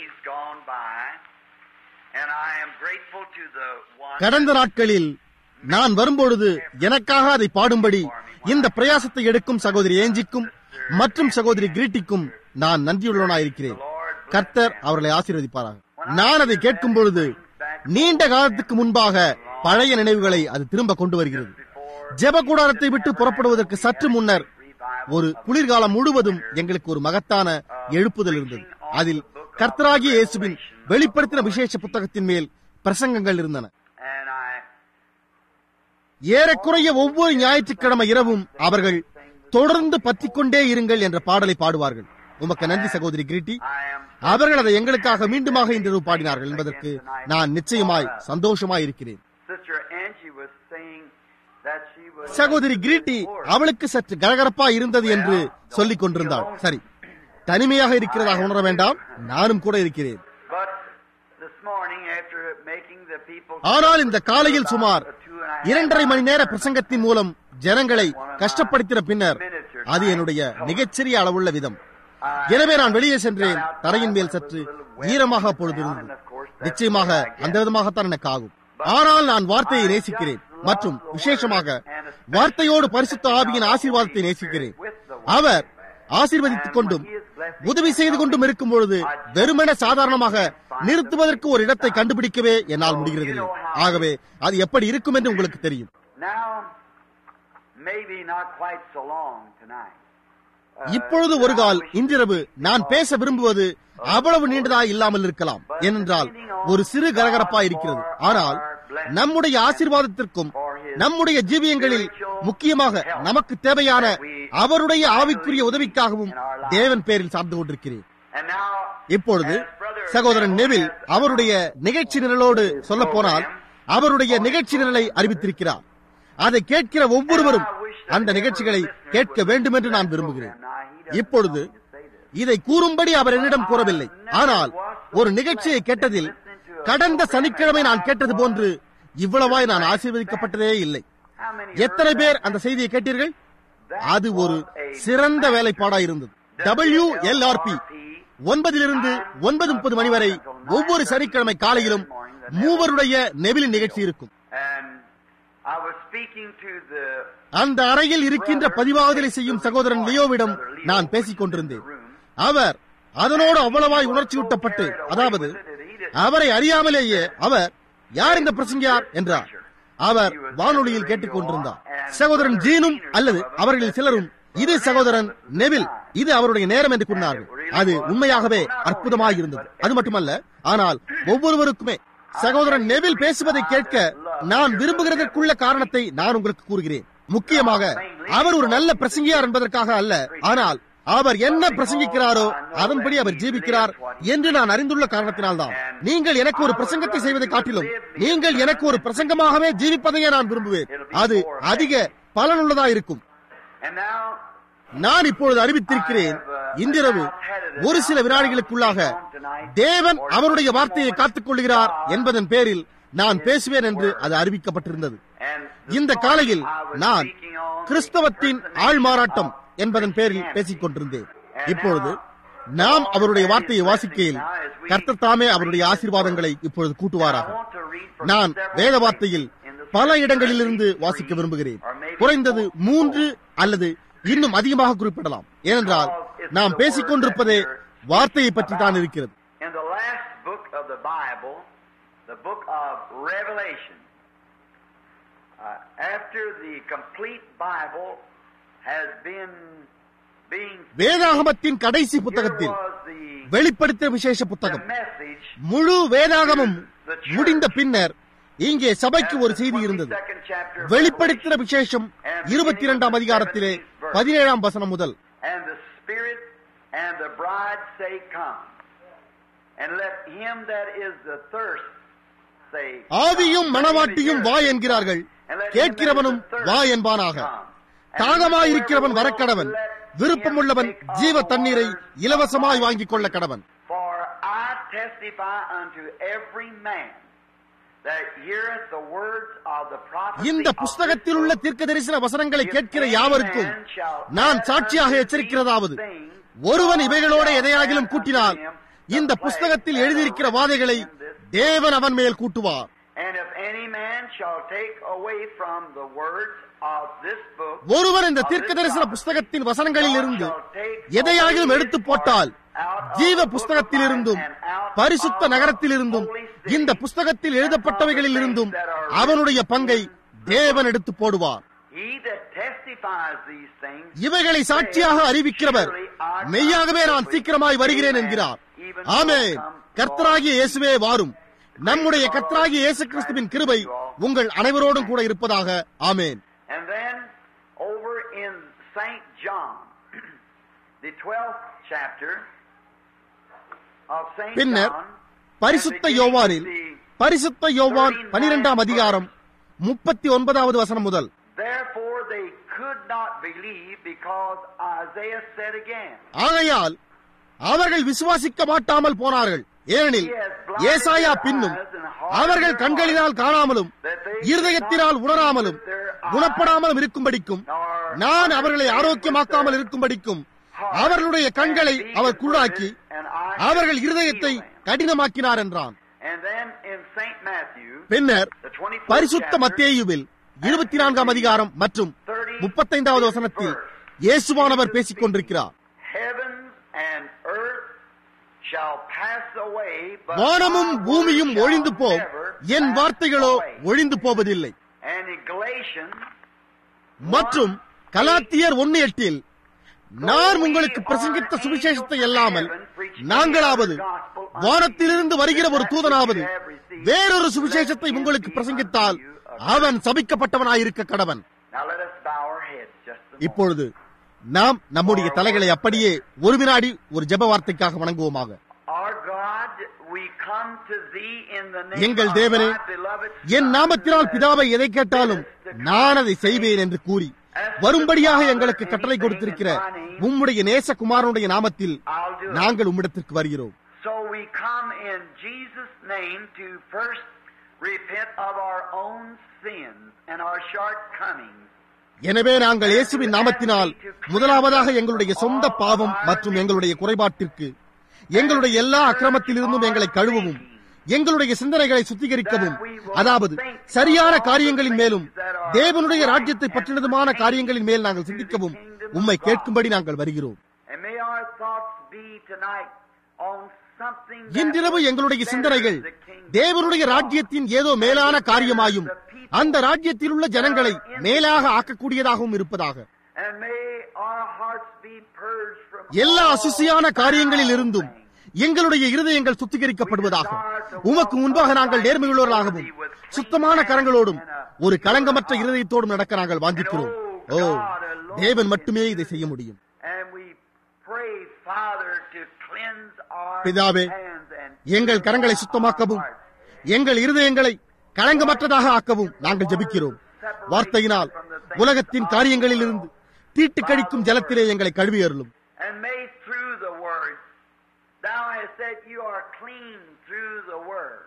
days gone by, and I am grateful to the one. கடந்த நாட்களில் நான் வரும்பொழுது எனக்காக அதை பாடும்படி இந்த பிரயாசத்தை எடுக்கும் சகோதரி ஏஞ்சிக்கும் மற்றும் சகோதரி கிரீட்டிக்கும் நான் நன்றியுள்ளவனாயிருக்கிறேன் கர்த்தர் அவர்களை ஆசீர்வதிப்பாராக நான் அதை கேட்கும் பொழுது நீண்ட காலத்துக்கு முன்பாக பழைய நினைவுகளை அது திரும்ப கொண்டு வருகிறது ஜெப கூடாரத்தை விட்டு புறப்படுவதற்கு சற்று முன்னர் ஒரு குளிர்காலம் முழுவதும் எங்களுக்கு ஒரு மகத்தான எழுப்புதல் இருந்தது அதில் கர்த்தராகிய இயேசுவின் வெளிப்படுத்தின விசேஷ புத்தகத்தின் மேல் பிரசங்கங்கள் இருந்தன And I ஏறக்குறைய ஒவ்வொரு ஞாயிற்றுக்கிழமை இரவும் அவர்கள் தொடர்ந்து பற்றிக் கொண்டே இருங்கள் என்ற பாடலை பாடுவார்கள் உமக்கு நன்றி சகோதரி கிரீட்டி I am அவர்கள் அதை எங்களுக்காக மீண்டுமாக இன்று பாடினார்கள் என்பதற்கு நான் நிச்சயமாய் சந்தோஷமாய் இருக்கிறேன் Sister Angie was saying that she was சகோதரி கிரீட்டி அவளுக்கு சற்று கரகரப்பா இருந்தது என்று சொல்லிக் கொண்டிருந்தாள் சரி தனிமையாக இருக்கிறதாக உணர வேண்டாம் நானும் கூட இருக்கிறேன் But this morning, after making the people ஆனால் இந்த காலையில் சுமார் இரண்டரை மணி நேர பிரசங்கத்தின் மூலம் ஜனங்களை கஷ்டப்படுத்தின பின்னர் அது என்னுடைய மிகச்சிறிய அளவுள்ள விதம் எனவே நான் வெளியே சென்றேன் தரையின் மேல் சற்று ஈரமாக அப்பொழுது இருந்தது நிச்சயமாக அந்த விதமாகத்தான் எனக்கு ஆகும் ஆனால் நான் வார்த்தையை நேசிக்கிறேன் மற்றும் விசேஷமாக வார்த்தையோடு பரிசுத்த ஆவியின் ஆசீர்வாதத்தை நேசிக்கிறேன் அவர் ஆசீர்வதித்துக் கொண்டும் உதவி செய்து கொண்டும் இருக்கும் பொழுது வெறுமன சாதாரணமாக நிறுத்துவதற்கு ஒரு இடத்தை கண்டுபிடிக்கவே என்னால் முடிகிறதில்லை ஆகவே அது எப்படி இருக்கும் என்று உங்களுக்கு தெரியும் Now, maybe not quite so long tonight. இப்பொழுது ஒரு கால் இன்றிரவு நான் பேச விரும்புவது அவ்வளவு நீண்டதாய் இல்லாமல் இருக்கலாம் ஏனென்றால் ஒரு சிறு கரகரப்பா இருக்கிறது ஆனால் நம்முடைய ஆசீர்வாதத்திற்கும் நம்முடைய ஜீவியங்களில் முக்கியமாக நமக்கு தேவையான அவருடைய ஆவிக்குரிய உதவிக்காகவும் தேவன் பேரில் சார்ந்து கொண்டிருக்கிறேன் And now, இப்பொழுது சகோதரன் நெவில் அவருடைய நிகழ்ச்சி நிரலோடு சொல்ல போனால் அவருடைய நிகழ்ச்சி நிரலை அறிவித்திருக்கிறார் அதை கேட்கிற ஒவ்வொருவரும் அந்த நிகழ்ச்சிகளை கேட்க வேண்டும் என்று நான் விரும்புகிறேன் இப்பொழுது இதை கூறும்படி அவர் என்னிடம் கூறவில்லை ஆனால் ஒரு நிகழ்ச்சியை கேட்டதில் கடந்த சனிக்கிழமை நான் கேட்டது போன்று இவ்வளவாய் நான் ஆசீர்வதிக்கப்பட்டதே இல்லை how many எத்தனை பேர் அந்த செய்தியை கேட்டீர்கள் அது ஒரு சிறந்த வேலைப்பாடா இருந்தது டபிள்யூ எல்ஆர்பி ஒன்பதிலிருந்து ஒன்பது முப்பது மணி வரை ஒவ்வொரு சனிக்கிழமை காலையிலும் மூவருடைய நெவிலின் நிகழ்ச்சி இருக்கும் And I was speaking to the அந்த அறையில் இருக்கின்ற பதிவாவதலை செய்யும் சகோதரன் லியோவிடம் நான் பேசிக் கொண்டிருந்தேன் அவர் அதனோடு அவ்வளவாய் உணர்ச்சியூட்டப்பட்டு அதாவது அவரை அறியாமலேயே அவர் யார் இந்த பிரசங்கியார் என்றார் அவர் வானொலியில் கேட்டுக் கொண்டிருந்தார் சகோதரன் ஜீனும் அல்லது அவர்களில் சிலரும் இது சகோதரன் நெவில் இது அவருடைய நேரம் என்று கூறினார்கள் அது உண்மையாகவே அற்புதமாக இருந்தது அது மட்டுமல்ல ஆனால் ஒவ்வொருவருக்குமே சகோதரன் நெவில் பேசுவதை கேட்க நான் விரும்புகிறதற்குள்ள காரணத்தை நான் உங்களுக்கு கூறுகிறேன் முக்கியமாக அவர் ஒரு நல்ல பிரசங்கியார் என்பதற்காக அல்ல ஆனால் அவர் என்ன பிரசங்கிக்கிறாரோ அதன்படி அவர் ஜீவிக்கிறார் என்று நான் அறிந்துள்ள காரணத்தினால்தான் நீங்கள் எனக்கு ஒரு பிரசங்கத்தை செய்வதை காட்டிலும் நீங்கள் எனக்கு ஒரு பிரசங்கமாகவே ஜீவிப்பதையே நான் விரும்புவேன் அது அதிக பலனுள்ளதா இருக்கும் and now நான் இப்பொழுது அறிவித்திருக்கிறேன் இன்றிரவு ஒரு சில வினாடிகளுக்குள்ளாக தேவன் அவருடைய வார்த்தையை காத்துக் கொள்கிறார் என்பதன் பேரில் நான் பேசுவேன் என்று அது அறிவிக்கப்பட்டிருந்தது and இந்த காலையில் I was நான் speaking on கிறிஸ்தவத்தின் ஆள்மாறாட்டம் என்பதன் பேரில் பேசிக் கொண்டிருந்தேன் இப்பொழுது நாம் அவருடைய வார்த்தையை வாசிக்கையில் கர்த்தர் தாமே அவருடைய ஆசீர்வாதங்களை இப்பொழுது I கூட்டுவாராக want to read from நான் several வேத வார்த்தையில் in the பல scripture இடங்களிலிருந்து reading வாசிக்க three விரும்புகிறேன் or maybe குறைந்தது four. மூன்று அல்லது இன்னும் அதிகமாக குறிப்பிடலாம் ஏனென்றால் நாம் பேசிக் கொண்டிருப்பதே வார்த்தையை பற்றி தான் இருக்கிறது In the last book of the Bible, the book of Revelation, uh, after the complete Bible has been being வேதாகமத்தின் கடைசி here புத்தகத்தில் was the, வெளிப்படுத்திய விசேஷ the புத்தகம் message முழு வேதாகமும் முடிந்த பின்னர் இங்கே சபைக்கு ஒரு செய்தி இருந்தது second chapter of வெளிப்படுத்தின விசேஷம் இருபத்தி இரண்டாம் அதிகாரத்திலே பதினேழாம் வசனம் முதல் And the Spirit and the bride say, Come. And let him that is the thirst say, ஆவியும் Come. மணவாட்டியும் வா என்கிறார்கள் And let him கேட்கிறவனும் that is the வா thirst என்பானாக come. And தாகமாயிருக்கிறவன் whosoever வரக்கடவன் will, let விருப்பமுள்ளவன் him take ஜீவ of தண்ணீரை the waters இலவசமாய் of வாங்கிக் கொள்ள life. கடவன் For I testify unto every man that heareth the words of the prophecy இந்த of புஸ்தகத்தில் this உள்ள book. தீர்க்க தரிசன வசனங்களை If கேட்கிற any யாவருக்கும் man shall நான் add சாட்சியாக unto எச்சரிக்கிறதாவது these things, ஒருவன் God இவைகளோட shall எதையாகிலும் add கூட்டினால் unto him இந்த புஸ்தகத்தில் எழுதியிருக்கிற வாதைகளை தேவன் அவன் மேல் கூட்டுவார் And if any man shall take away from the words of this book, ஒருவர் இந்த தீர்க்க தரிசன புஸ்தகத்தின் வசனங்களில் இருந்து எதையாகிலும் எடுத்து போட்டால் ஜீவ புஸ்தகத்திலிருந்தும் பரிசுத்த நகரத்திலிருந்தும் இந்த புஸ்தகத்தில் எழுதப்பட்டவைகளில் இருந்தும் அவனுடைய பங்கை தேவன் எடுத்து போடுவார் he that testifies these things, இவைகளை சாட்சியாக அறிவிக்கிறவர் மெய்யாகவே நான் சீக்கிரமாய் வருகிறேன் என்கிறார் ஆமென் கர்த்தராகிய இயேசுவே வாரும் நம்முடைய கர்த்தராகிய இயேசு கிறிஸ்துவின் கிருபை உங்கள் அனைவரோடும் கூட இருப்பதாக ஆமென் and then over in Saint John, the 12th chapter of Saint பின்னர் John, பரிசுத்த யோவானில் பரிசுத்த யோவான் பனிரெண்டாம் அதிகாரம் முப்பத்தி ஒன்பதாவது வசனம் முதல் Therefore they could not believe because Isaiah said again, ஆகையால் அவர்கள் விசுவாசிக்க மாட்டாமல் போனார்கள் ஏனெனில் ஏசாயா பின்னும் அவர்கள் கண்களினால் காணாமலும் இருதயத்தினால் உணராமலும் குணப்படாமலும் இருக்கும்படிக்கும் நான் அவர்களை ஆரோக்கியமாக்காமல் இருக்கும்படிக்கும் அவர்களுடைய கண்களை அவர் குருடாக்கி அவர்கள் இருதயத்தை கடினமாக்கினார் என்றான் And then in St. Matthew, பின்னர் the 24th பரிசுத்த chapter, மத்தேயுவில் இருபத்தி நான்காம் அதிகாரம் மற்றும் முப்பத்தைந்தாவது வசனத்தில் இயேசுவானவர் பேசிக் கொண்டிருக்கிறார் Heavens and earth shall pass away, but வானமும் my பூமியும் word ஒழிந்து shall போம் never என் pass வார்த்தைகளோ away. ஒழிந்து போவதில்லை And in Galatians, மற்றும் கலாத்தியர் ஒன்னு எட்டில் நான் உங்களுக்கு பிரசங்கித்த சுவிசேஷத்தை அல்லாமல் நாங்களாவது வானத்திலிருந்து வருகிற ஒரு தூதனாவது வேறொரு சுவிசேஷத்தை உங்களுக்கு பிரசங்கித்தால் அவன் சபிக்கப்பட்டவனாயிருக்க கடவன் now let us bow our heads just a moment. இப்பொழுது நாம் நம்முடைய தலைகளை அப்படியே ஒரு வினாடி ஒரு ஜெப வார்த்தைக்காக வணங்குவோமாக Our God, we come to thee in the name எங்கள் of தேவனே, thy beloved என் Son, நாமத்தினால் பிதாவை எதை கேட்டாலும் நான் அதை செய்வேன் என்று கூறி வரும்படியாக எங்களுக்கு கட்டளை கொடுத்திருக்கிற உம்முடைய நேசகுமாரனுடைய நாமத்தில் I'll do it. நாங்கள் உம்மிடத்திற்கு வருகிறோம் So we come in Jesus' name to first repent of our own sins and our shortcomings. எனவே நாங்கள் இயேசுவின் நாமத்தினால் முதலாவதாக எங்களுடைய சொந்த பாவம் மற்றும் எங்களுடைய குறைபாட்டிற்கு எங்களுடைய எல்லா அக்கிரமத்திலிருந்தும் எங்களை கழுவவும் எங்களுடைய சிந்தனைகளை சுத்திகரிக்கவும் அதாவது சரியான காரியங்களின் மேலும் தேவனுடைய ராஜ்யத்தை பற்றினதுமான காரியங்களின் மேல் நாங்கள் சிந்திக்கவும் உம்மை கேட்கும்படி நாங்கள் வருகிறோம் And may our thoughts be tonight on something that இன்றிரவு will எங்களுடைய better சிந்தனைகள் the kingdom தேவனுடைய of God. ராஜ்யத்தின் ஏதோ மேலான காரியமாயும் அந்த ராஜ்யத்தில் உள்ள ஜனங்களை மேலாக ஆக்கக்கூடியதாகவும் இருப்பதாக And may our hearts be purged from எல்லா all அசுசியான காரியங்களில் foul இருந்தும் things. எங்களுடைய இருதயங்கள் சுத்திகரிக்கப்படுவதாக உமக்கு முன்பாக நாங்கள் நேர்மையுள்ளவர்களாகவும் சுத்தமான கரங்களோடும் ஒரு களங்கமற்ற இருதயத்தோடும் நடக்க நாங்கள் வாஞ்சிக்கிறோம் ஓ தேவன் மட்டுமே இதை செய்ய முடியும் And we pray, Father, to cleanse our பிதாவே, hands and எங்கள் கரங்களை சுத்தமாக்கவும் எங்கள் இருதயங்களை களங்கமற்றதாக ஆக்கவும் நாங்கள் ஜெபிக்கிறோம் வார்த்தையினால் உலகத்தின் காரியங்களில் இருந்து தீட்டு கழிக்கும் ஜலத்திலே எங்களை கழுவி அருளும் And may through the word, thou hast said you are clean through the word.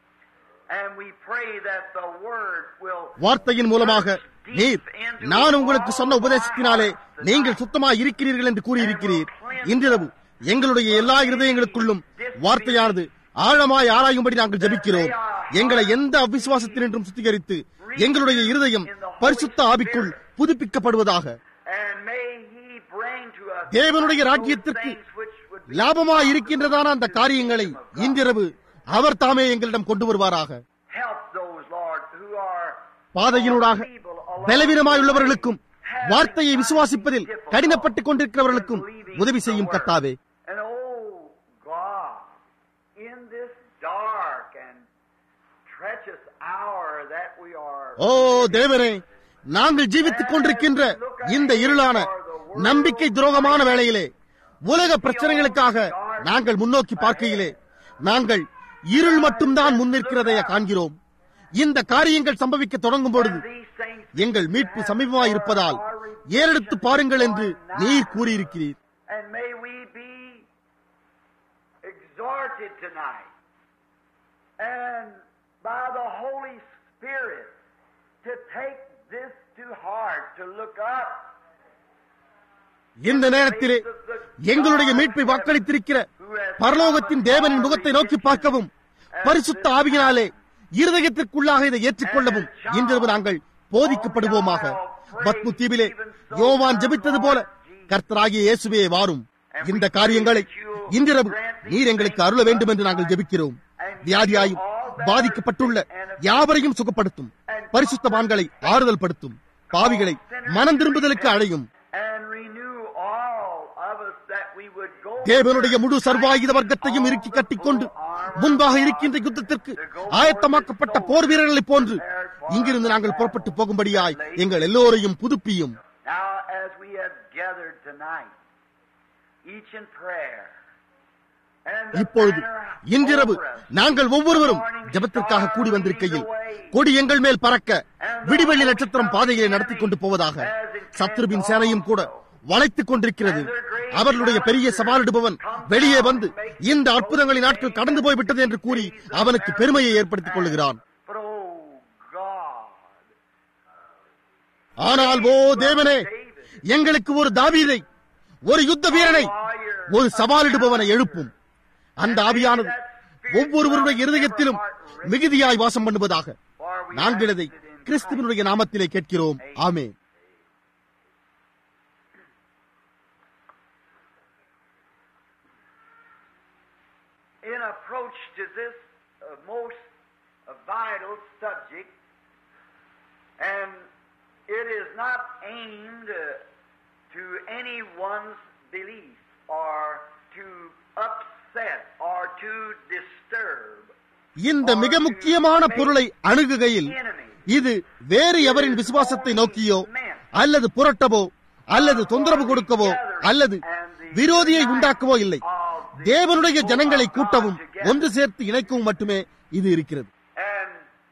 And we pray that the word will வார்த்தையின் மூலமாக நீர் நான் உங்களுக்கு சொன்ன உபதேசத்தினாலே நீங்கள் சுத்தமாய் இருக்கிறீர்கள் என்று கூறியிருக்கிறீர் இன்றிரவு எங்களுடைய எல்லா இருதயங்களுக்குள்ளும் வார்த்தையானது ஆழமாய் ஆராயும்படி நாங்கள் ஜெபிக்கிறோம் எங்களை எந்த அவிசுவாசத்தினின்றும் சுத்திகரித்து எங்களுடைய இருதயம் பரிசுத்த ஆவிக்குள் புதுப்பிக்கப்படுவதாக and may he bring to us தேவனுடைய those ராஜ்யத்திற்கு things which would be லாபமாய் இருக்கின்றதான அந்த காரியங்களை இன்றிரவு அவர் தாமே எங்களிடம் கொண்டு வருவாராக help those, Lord, who are பாதையினூடாக பலவீனமாய் உள்ளவர்களுக்கும் வார்த்தையை விசுவாசிப்பதில் கடினப்பட்டுக் கொண்டிருக்கிறவர்களுக்கும் உதவி செய்யும் கத்தாவே And oh God, in this dark and treacherous hour that we are ஓ தேவனே நாங்கள் ஜீவித்துக் கொண்டிருக்கின்ற இந்த இருளான நம்பிக்கை துரோகமான வேளையிலே உலக பிரச்சனைகளுக்காக நாங்கள் முன்னோக்கி பார்க்கையிலே நாங்கள் இருள் மட்டும்தான் முன்னிற்கிறதை காண்கிறோம் இந்த காரியங்கள் சம்பவிக்க தொடங்கும் பொழுது these things எங்கள் மீட்பு சமீபமாய் இருப்பதால் ஏறெடுத்து பாருங்கள் என்று நீர் கூறியிருக்கிறீர் and may we be exhorted tonight and by the Holy Spirit to take this to heart, to look up இந்த நேரத்திலே எங்களுடைய மீட்பை வாக்களித்திருக்கிற பரலோகத்தின் தேவனின் முகத்தை நோக்கி பார்க்கவும் பரிசுத்த ஆவியினாலே இருதயத்திற்குள்ளாக இதை ஏற்றுக்கொள்ளவும் இன்றிரவு நாங்கள் போதிக்கப்படுவோமாக பத்மு தீவிலே யோவான் ஜெபித்தது போல கர்த்தராகிய இயேசுவே வாரும் இந்த காரியங்களை இன்றிரவு நீர் எங்களுக்கு அருள வேண்டும் என்று நாங்கள் ஜெபிக்கிறோம் வியாதியாயும் பாதிக்கப்பட்டுள்ள யாவரையும் சுகப்படுத்தும் பரிசுத்தவான்களை ஆறுதல் படுத்தும் பாவிகளை மனம் திரும்புதலுக்கு அழையும் and renew all of us that we would go தேவனுடைய முழு சர்வாயுத வர்க்கத்தையும் இறுக்கி கட்டிக்கொண்டு முன்பாக இருக்கின்ற யுத்தத்திற்கு ஆயத்தமாக்கப்பட்ட போர் வீரர்களைப் போன்று இங்கிருந்து நாங்கள் புறப்பட்டு போகும்படியாய் எங்கள் எல்லோரையும் புதுப்பியும் Now, as we have gathered tonight, each in prayer, and the இப்பொழுது banner இன்றிரவு over us, நாங்கள் ஒவ்வொருவரும் ஜெபத்திற்காக கூடி வந்திருக்கையில் கொடி எங்கள் மேல் பறக்க விடிவெள்ளி நட்சத்திரம் பாதையை நடத்தி கொண்டு போவதாக சத்ருவின் சேனையும் கூட வளைத்துக் கொண்டிருக்கிறது அவர்களுடைய பெரிய சவாலிடுபவன் வெளியே வந்து இந்த அற்புதங்களின் நாட்கள் கடந்து போய்விட்டது என்று கூறி அவனுக்கு பெருமையை ஏற்படுத்திக் கொள்கிறான் But oh God, ஆனால் ஓ தேவனே எங்களுக்கு ஒரு தாவீதை ஒரு யுத்த வீரனை ஒரு சவாலிடுபவனை எழுப்பும் அந்த ஆவியானது ஒவ்வொருவருடைய இருதயத்திலும் மிகுதியாய் வாசம் பண்ணுவதாக for we நாங்கள் ask இதை it in கிறிஸ்துவனுடைய நாமத்திலே கேட்கிறோம் ஆமே in approach to this uh, most uh, vital subject, and it is not aimed uh, to anyone's belief or to upset or to disturb இந்த மிக முக்கியமான பொருளை அணுகுகையில் enemy. இது வேறு எவரின் விசுவாசத்தை நோக்கியோ அல்லது புரட்டவோ அல்லது தொந்தரவு கொடுக்கவோ அல்லது விரோதியை உண்டாக்கவோ இல்லை தேவனுடைய ஜனங்களை கூட்டவும் ஒன்று சேர்த்து இணைக்கவும் மட்டுமே இது இருக்கிறது And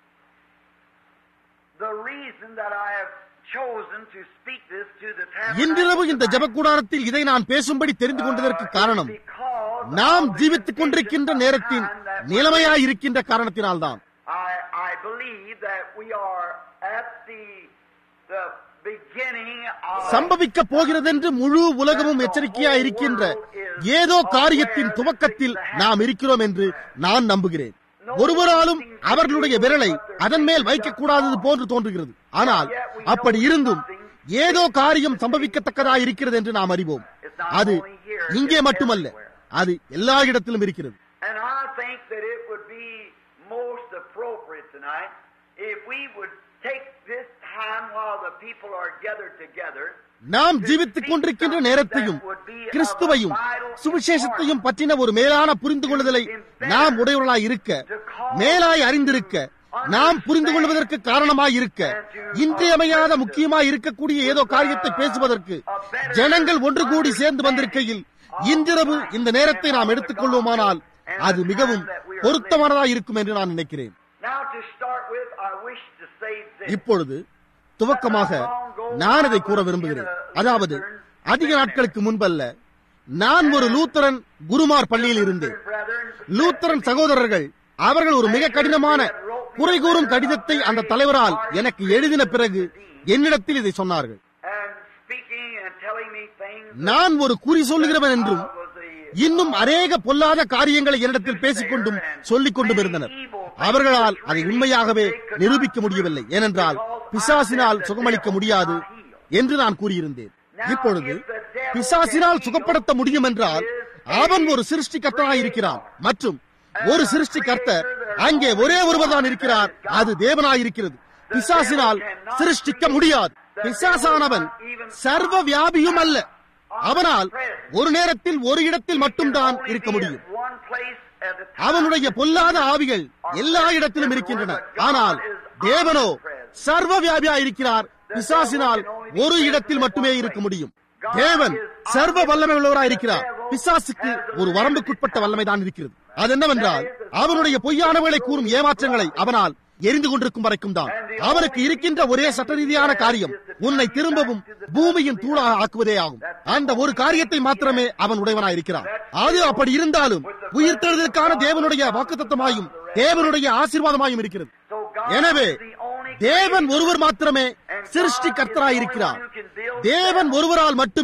the reason that I have chosen to speak this to the இன்றிரவு இந்த tabernacle ஜபக்கூடாரத்தில் இதை நான் பேசும்படி தெரிந்து கொண்டதற்கு tonight, காரணம் uh, is because நாம் of the ஜீவித்துக் கொண்டிருக்கின்ற condition of நேரத்தின் time that we're நிலைமையாய் இருக்கின்ற காரணத்தினால்தான் I, I believe that we are at the, the beginning of சம்பவிக்க போகிறதென்று முழு உலகமும் எச்சரிக்கையா இருக்கின்ற ஏதோ காரியத்தின் துவக்கத்தில் நாம் இருக்கிறோம் என்று நான் நம்புகிறேன் ஒருவராலும் அவர்களுடைய விரலை அதன் மேல் வைக்கக்கூடாதது போன்று தோன்றுகிறது ஆனால் அப்படி இருந்தும் ஏதோ காரியம் சம்பவிக்கத்தக்கதா இருக்கிறது என்று நாம் அறிவோம் அது இங்கே மட்டுமல்ல அது எல்லா இடத்திலும் இருக்கிறது And I think that it would be most appropriate tonight if we would take this time while the people are gathered together நாம் ஜீவித்துக் கொண்டிருக்கின்ற நேரத்தையும் கிறிஸ்துவையும் சுவிசேஷத்தையும் பற்றின ஒரு மேலான புரிந்து கொள்ளுதலை நாம் உடையவர்களாய் இருக்க மேலாய் அறிந்திருக்க நாம் புரிந்து கொள்வதற்கு காரணமாய் இருக்க இன்றியமையாத முக்கியமாய் இருக்கக்கூடிய ஏதோ காரியத்தை பேசுவதற்கு ஜனங்கள் ஒன்று கூடி சேர்ந்து வந்திருக்கையில் இன்றிரவு இந்த நேரத்தை நாம் எடுத்துக்கொள்வோமானால் அது மிகவும் பொருத்தமானதாய் இருக்கும் என்று நான் நினைக்கிறேன் Now, to start with, I wish to say this. இப்பொழுது துவக்கமாக நான் இதை கூற விரும்புகிறேன் அதாவது அதிக நாட்களுக்கு முன்பல்ல நான் ஒரு லூத்தரன் குருமார் பள்ளியில் இருந்தேன் Brethren, லூத்தரன் சகோதரர்கள் அவர்கள் ஒரு மிக கடினமான குறை கூறும் கடிதத்தை அந்த தலைவரால் எனக்கு எழுதின பிறகு என்னிடத்தில் இதை சொன்னார்கள் and speaking and telling me things நான் ஒரு குறி சொல்லுகிறவன் என்றும் was the இன்னும் அநேக பொல்லாத காரியங்களை என்னிடத்தில் பேசிக்கொண்டும் சொல்லிக் கொண்டும் இருந்தனர் அவர்களால் அதை உண்மையாகவே நிரூபிக்க முடியவில்லை ஏனென்றால் பிசாசினால் சுகமளிக்க முடியாது என்று நான் கூறியிருந்தேன் இப்பொழுது பிசாசினால் சுகப்படுத்த முடியும் என்றால் அவன் ஒரு சிருஷ்டிகர்த்தனாய் இருக்கிறான் மற்றும் ஒரு சிருஷ்டிகர்த்தர் அங்கே ஒரே ஒருவர் தான் இருக்கிறார் அது தேவனாய் இருக்கிறது பிசாசினால் சிருஷ்டிக்க முடியாது பிசாசானவன் சர்வ வியாபியும் அல்ல அவனால் ஒரு நேரத்தில் ஒரு இடத்தில் மட்டும்தான் இருக்க முடியும் one place at a time. அவனுடைய பொல்லாத ஆவிகள் எல்லா இடத்திலும் இருக்கின்றன ஆனால் தேவனோ சர்வ வியாபியா இருக்கிறார் பிசாசினால் ஒரு இடத்தில் மட்டுமே இருக்க முடியும் தேவன் சர்வ வல்லமை உள்ளவராய் இருக்கிறார் பிசாசுக்கு ஒரு வரம்புக்குட்பட்ட வல்லமை தான் இருக்கிறது அது என்னவென்றால் அவனுடைய பொய்யானவர்களை கூறும் ஏமாற்றங்களை அவனால் எரிந்து கொண்டிருக்கும் வரைக்கும் தான் அவனுக்கு இருக்கின்ற ஒரே சட்ட ரீதியான காரியம் உன்னை திரும்பவும் பூமியின் தூளாக ஆக்குவதே ஆகும் அந்த ஒரு காரியத்தை மாத்திரமே அவன் உடையவனாய் இருக்கிறான் அது அப்படி இருந்தாலும் உயிர்த்தெழுதலுக்கான தேவனுடைய வாக்குத்தத்தமாயும் தேவனுடைய ஆசீர்வாதமாயும் இருக்கிறது So God எனவே is the only தேவன் ஒருவர் மாத்திரமே சிருஷ்டி கர்த்தராய் இருக்கிறார் தேவன் ஒருவரால் மட்டுமே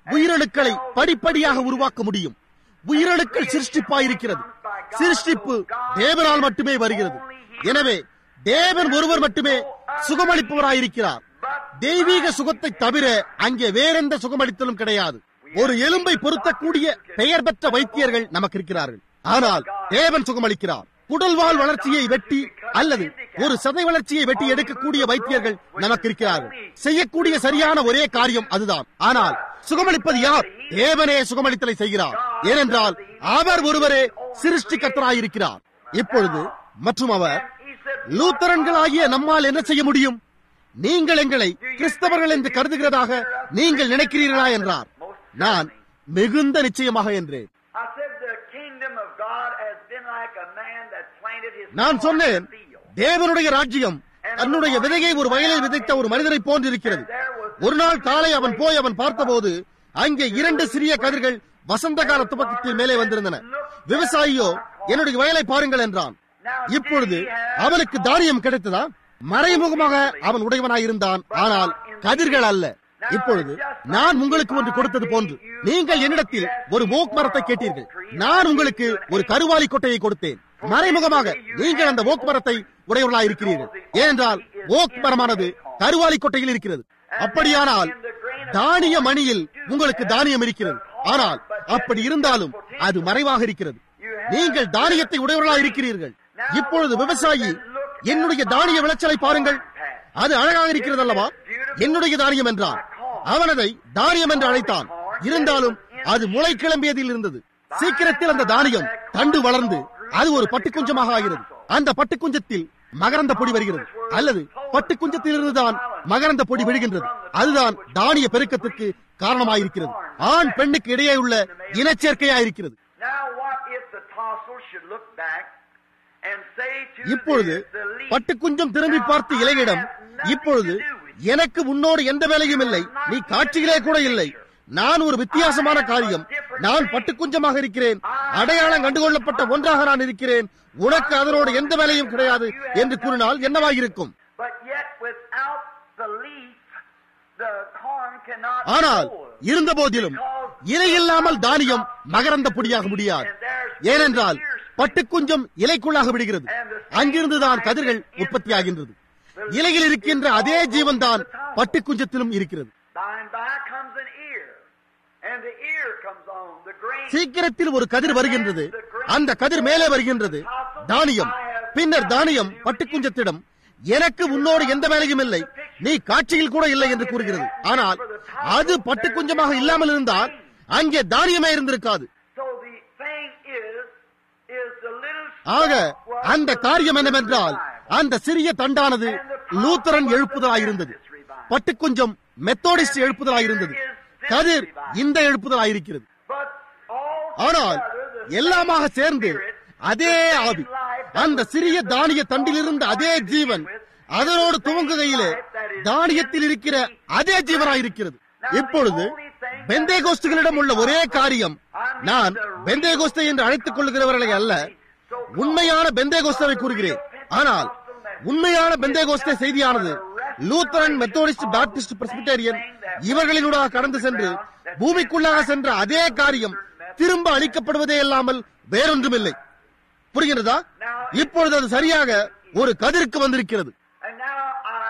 உயிரணுக்களை படிப்படியாக உருவாக்க முடியும் உயிரணுக்கள் சிருஷ்டிப்பாயிருக்கிறது சிருஷ்டிப்பு தேவனால் மட்டுமே வருகிறது எனவே தேவன் ஒருவர் மட்டுமே சுகமளிப்பவராயிருக்கிறார் தெய்வீக சுகத்தை தவிர அங்கே வேறெந்த சுகமளித்தலும் கிடையாது ஒரு எலும்பை பொருத்தக்கூடிய பெயர் பெற்ற வைத்தியர்கள் நமக்கு இருக்கிறார்கள் ஆனால் தேவன் சுகமளிக்கிறார் குடல்வால் வளர்ச்சியை வெட்டி அல்லது ஒரு சதை வளர்ச்சியை வெட்டி எடுக்கக்கூடிய வைத்தியர்கள் நமக்கு இருக்கிறார்கள் செய்யக்கூடிய சரியான ஒரே காரியம் அதுதான் ஆனால் சுகமளிப்பது யார் தேவனே சுகமளித்தலை செய்கிறார் ஏனென்றால் அவர் ஒருவரே சிருஷ்டிகர்த்தராயிருக்கிறார் இப்பொழுது மற்றும் அவர் லூத்தரன்களாகிய நம்மால் என்ன செய்ய முடியும் நீங்கள் எங்களை கிறிஸ்தவர்கள் என்று கருதுகிறதாக நீங்கள் நினைக்கிறீர்களா என்றார் நான் மிகுந்த நிச்சயமாக என்றேன் I said the kingdom of God has been like a man that planted his நான் corn சொன்னேன் in the field. தேவனுடைய ராஜ்யம் தன்னுடைய விதையை ஒரு வயலில் விதைத்த ஒரு மனிதனை போன்றிருக்கிறது ஒரு நாள் காலை அவன் போய் அவன் பார்த்தபோது அங்கே இரண்டு சிறிய கதிர்கள் வசந்த கால துவக்கத்தில் மேலே வந்திருந்தன விவசாயியோ என்னுடைய வயலை பாருங்கள் என்றான் இப்பொழுது அவனுக்கு தானியம் கிடைத்ததா மறைமுகமாக அவன் உடையவனாயிருந்தான் ஆனால் கதிர்கள் அல்ல இப்பொழுது நான் உங்களுக்கு ஒன்று கொடுத்தது போன்று நீங்கள் என்னிடத்தில் ஒரு ஓக் மரத்தை கேட்டீர்கள் நான் உங்களுக்கு ஒரு கருவாலி கொட்டையை கொடுத்தேன் மறைமுகமாக நீங்கள் அந்த ஓக் மரத்தை உடையவர்களாக இருக்கிறீர்கள் ஏனென்றால் ஓக் மரமானது கருவாலி கொட்டையில் இருக்கிறது அப்படியானால் தானிய மணியில் உங்களுக்கு தானியம் இருக்கிறது ஆனால் அப்படி இருந்தாலும் அது மறைவாக இருக்கிறது நீங்கள் தானியத்தை உடையவர்களாக இருக்கிறீர்கள் இப்பொழுது விவசாயி என்னுடைய தானிய விளைச்சலை பாருங்கள் அது அழகாக இருக்கிறது அல்லவா என்னுடைய தானியம் என்றான் அவன் அதை தானியம் என்று அழைத்தான் இருந்தாலும் அது முளை கிளம்பியதில் இருந்தது சீக்கிரத்தில் அந்த தானியம் தண்டு வளர்ந்து அது ஒரு பட்டுக்குஞ்சமாக ஆகிறது அந்த பட்டுக்குஞ்சத்தில் மகரந்த பொடி வருகிறது அல்லது பட்டுக்குஞ்சத்தில் இருந்துதான் மகரந்த பொடி விழுகின்றது அதுதான் தானிய பெருக்கத்திற்கு காரணமாயிருக்கிறது ஆண் பெண்ணுக்கு இடையே உள்ள இனச்சேர்க்கையாயிருக்கிறது Now what if the tassel should look back and say to இப்பொழுது the, the leaf, பட்டுக்குஞ்சம் திரும்பி பார்த்து இலையிடம் இப்பொழுது எனக்கு உன்னோடு எந்த வேலையும் இல்லை நீ காட்சியிலே கூட இல்லை நான் ஒரு வித்தியாசமான காரியம் நான் பட்டுக்குஞ்சமாக இருக்கிறேன் அடையாளம் கண்டுகொள்ளப்பட்ட ஒன்றாக நான் இருக்கிறேன் உனக்கு அதனோடு எந்த வேலையும் கிடையாது என்று கூறினால் என்னவாயிருக்கும் but yet without the leaf, the corn cannot ஆனால் grow. இருந்த போதிலும் இலை இல்லாமல் தானியம் மகரந்த பொடியாக முடியாது ஏனென்றால் பட்டுக்குஞ்சம் இலைக்குள்ளாக விடுகிறது அங்கிருந்துதான் கதிர்கள் உற்பத்தியாகின்றது இலையில் இருக்கின்ற அதே ஜீவன் தான் பட்டுக்குஞ்சத்திலும் இருக்கிறது By and by comes an ear, and the ear comes on the grain. சீக்கிரத்தில் ஒரு கதிர் வருகின்றது அந்த கதிர் மேலே வருகின்றது தானியம் பின்னர் தானியம் பட்டுக்குஞ்சத்திடம் எனக்கு உன்னோடு எந்த வேலையும் இல்லை நீ காட்சியில் கூட இல்லை என்று கூறுகிறது ஆனால் அது பட்டுக்குஞ்சமாக இல்லாமல் இருந்தால் அங்கே தானியமே இருந்திருக்காது So the thing is, is the little ஆக stalk was அந்த the காரியம் root of என்னவென்றால் revival. அந்த சிறிய தண்டானது லூத்தரன் எழுப்புதலாயிருந்தது பட்டுக்குஞ்சம் மெத்தோடிஸ்ட் எழுப்புதலாயிருந்தது கதிர் இந்த எழுப்புதலாயிருக்கிறது But all ஆனால் together, the எல்லாமாக same சேர்ந்து spirit, அதே ஆவி அந்த சிறிய தானிய தண்டிலிருந்த அதே ஜீவன் அதனோடு துவங்குகையிலே தானியத்தில் இருக்கிற அதே ஜீவனாயிருக்கிறது இப்பொழுது பெந்தேகோஸ்துகளிடம் உள்ள ஒரே காரியம் நான் பெந்தேகோஸ்தை என்று அழைத்துக் கொள்கிறவர்களை அல்ல உண்மையான பெந்தேகோஸ்தவை கூறுகிறேன் ஆனால் உண்மையான பெந்தேகோஸ்தே செய்தியானது லூத்தரன் மெத்தோடிஸ்ட் பாப்டிஸ்ட் பிரஸ்பிட்டேரியன் இவர்களினூடாக கடந்து சென்று பூமிக்குள்ளாக சென்ற அதே காரியம் திரும்ப அளிக்கப்படுவதே அல்லாமல் வேறொன்றுமில்லை புரிகிறதா இப்பொழுது அது சரியாக ஒரு கதிருக்கு வந்திருக்கிறது And now, I,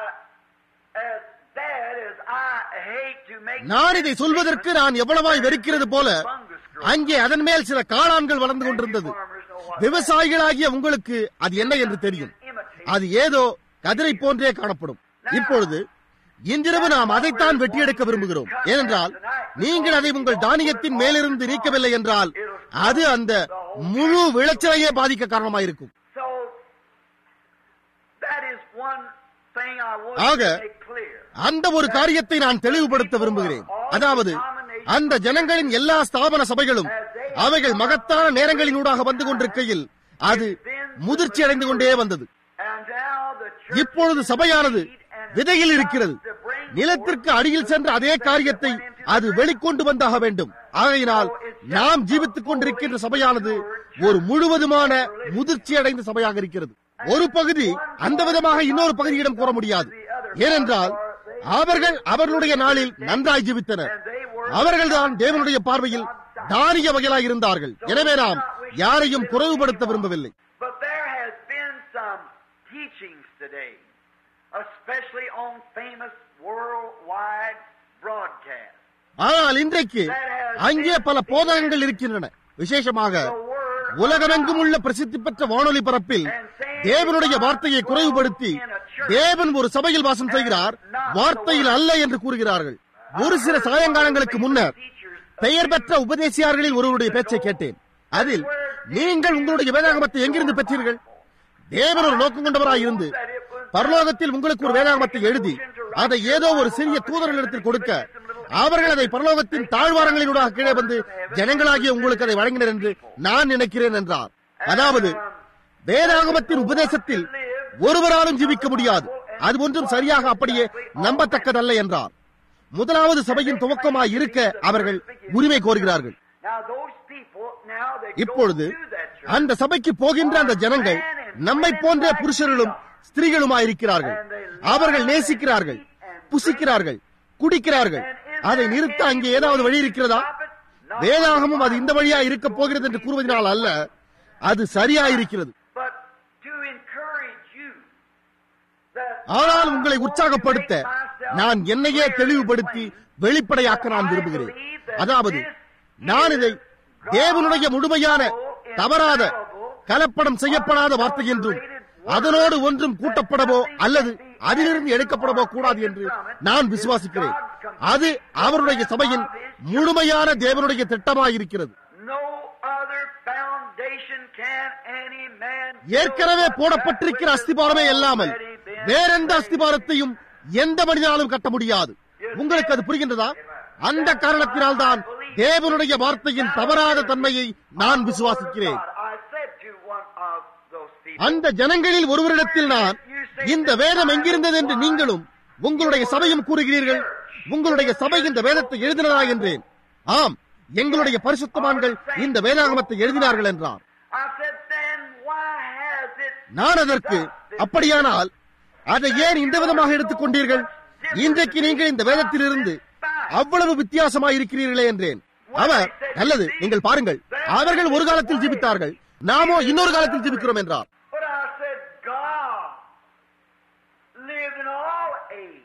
as bad as I hate to make நான் இதை சொல்வதற்கு நான் எவ்வளவாய் வெறுக்கிறது போல அங்கே அதன் மேல் சில காளான்கள் வளர்ந்து கொண்டிருந்தது விவசாயிகளாகிய உங்களுக்கு அது என்ன என்று தெரியும் அது ஏதோ கதிரை போன்றே காணப்படும் இப்பொழுது இன்றிரவு நாம் அதைத்தான் வெட்டியெடுக்க விரும்புகிறோம் ஏனென்றால் நீங்கள் அதை உங்கள் தானியத்தின் மேலிருந்து நீக்கவில்லை என்றால் அது அந்த முழு விளைச்சலையே பாதிக்க காரணமாயிருக்கும் So, that is one thing I want ஆக, to make clear. அந்த ஒரு காரியத்தை நான் தெளிவுபடுத்த விரும்புகிறேன் அதாவது அந்த ஜனங்களின் எல்லா ஸ்தாபன சபைகளும் அவைகள் மகத்தான நேரங்களினூடாக வந்து கொண்டிருக்கையில் அது முதிர்ச்சி அடைந்து கொண்டே வந்தது And now the church இப்பொழுது சபையானது விதையில் இருக்கிறது நிலத்திற்கு அடியில் சென்ற அதே காரியத்தை அது வெளிக்கொண்டு வந்தாக வேண்டும் ஆகையினால் நாம் ஜீவித்துக் கொண்டிருக்கின்ற சபையானது ஒரு முழுவதுமான முதிர்ச்சி அடைந்த சபையாக இருக்கிறது ஒரு பகுதி அந்த விதமாக இன்னொரு பகுதியிடம் கூற முடியாது ஏனென்றால் அவர்கள் அவர்களுடைய நாளில் நன்றாய் ஜீவித்தனர் அவர்கள்தான் தேவனுடைய பார்வையில் தானிய வகையிலாய் இருந்தார்கள் எனவே நாம் யாரையும் குறைவுபடுத்த விரும்பவில்லை But there has been some teachings today, especially on famous worldwide broadcast. ஆனால் இன்றைக்கு அங்கே பல போதகங்கள் இருக்கின்றன விசேஷமாக உலகமெங்கும் உள்ள பிரசித்தி பெற்ற வானொலி பரப்பில் தேவனுடைய வார்த்தையை குறைவுபடுத்தி தேவன் ஒரு சபையில் வாசம் செய்கிறார் வார்த்தையில் அல்ல என்று கூறுகிறார்கள் ஒரு சில சாயங்காலங்களுக்கு முன்னர் பெயர் பெற்ற உபதேசியார்களில் ஒருவருடைய பேச்சை கேட்டேன் அதில் நீங்கள் உங்களுடைய வேதாகமத்தை எங்கிருந்து பெற்றீர்கள் தேவன் ஒரு நோக்கம் கொண்டவராய் இருந்து பரலோகத்தில் உங்களுக்கு ஒரு வேதாகமத்தை எழுதி அதை ஏதோ ஒரு சிறிய தூதர்களிடத்தில் கொடுக்க அவர்கள் அதை பரலோகத்தின் தாழ்வாரங்களினூடாக கீழே வந்து ஜனங்களாகிய உங்களுக்கு அதை வழங்கினர் என்று நான் நினைக்கிறேன் என்றார் அதாவது வேதாகமத்தின் உபதேசத்தில் ஒருவராலும் ஜீவிக்க முடியாது அது ஒன்றும் சரியாக அப்படியே நம்பத்தக்கதல்ல என்றார் முதலாவது சபையின் துவக்கமாய் இருக்க அவர்கள் உரிமை கோருகிறார்கள் Now those people, now they go இப்பொழுது to that church. அந்த சபைக்கு போகின்ற அந்த ஜனங்கள் நம்மை போன்ற புருஷர்களும் ஸ்திரீகளுமாயிருக்கிறார்கள் அவர்கள் நேசிக்கிறார்கள் புசிக்கிறார்கள் குடிக்கிறார்கள் அதை நிறுத்த அங்கே ஏதாவது வழி இருக்கிறதா வேதாகமும் அது இந்த வழியா இருக்க போகிறது என்று கூறுவதனால் அல்ல அது சரியா இருக்கிறது But to encourage you that ஆனால் உங்களை உற்சாகப்படுத்த நான் என்னையே தெளிவுபடுத்தி வெளிப்படையாக்க நான் விரும்புகிறேன் அதாவது நான் இதை தேவனுடைய முழுமையான தவறாத கலப்படம் செய்யப்படாத வார்த்தை என்றும் அதனோடு ஒன்றும் கூட்டப்படவோ அல்லது அதிலிருந்து எடுக்கப்படவோ கூடாது என்று நான் விசுவாசிக்கிறேன் அது அவருடைய சபையின் முழுமையான தேவனுடைய திட்டமாயிருக்கிறது no other foundation can any man ஏற்கனவே போடப்பட்டிருக்கிற அஸ்திபாரமே இல்லாமல் வேறெந்த அஸ்திபாரத்தையும் எந்த மனிதனாலும் கட்ட முடியாது உங்களுக்கு அது புரிகின்றதா அந்த காரணத்தினால் தான் தேவனுடைய வார்த்தையின் தவறாத தன்மையை நான் விசுவாசிக்கிறேன் I said to one of those people, அந்த ஜனங்களில் ஒருவரிடத்தில் நான் இந்த வேதம் எங்கிருந்தது என்று நீங்களும் உங்களுடைய சபையும் கூறுகிறீர்கள் உங்களுடைய சபை இந்த வேதத்தை எழுதினதா என்றேன் ஆம் எங்களுடைய பரிசுத்தமான்கள் இந்த வேதாகமத்தை எழுதினார்கள் என்றார் I said, then why has it நான் அதற்கு அப்படியானால் அதை ஏன் இந்த விதமாக எடுத்துக்கொண்டீர்கள் இன்றைக்கு நீங்கள் இந்த வேதத்திலிருந்து அவ்வளவு வித்தியாசமாக இருக்கிறீர்களே என்றேன் அவர் நல்லது நீங்கள் பாருங்கள் அவர்கள் ஒரு காலத்தில் ஜீவித்தார்கள் நாமோ இன்னொரு காலத்தில் ஜீவிக்கிறோம் என்றார் But I said, God lived in all age.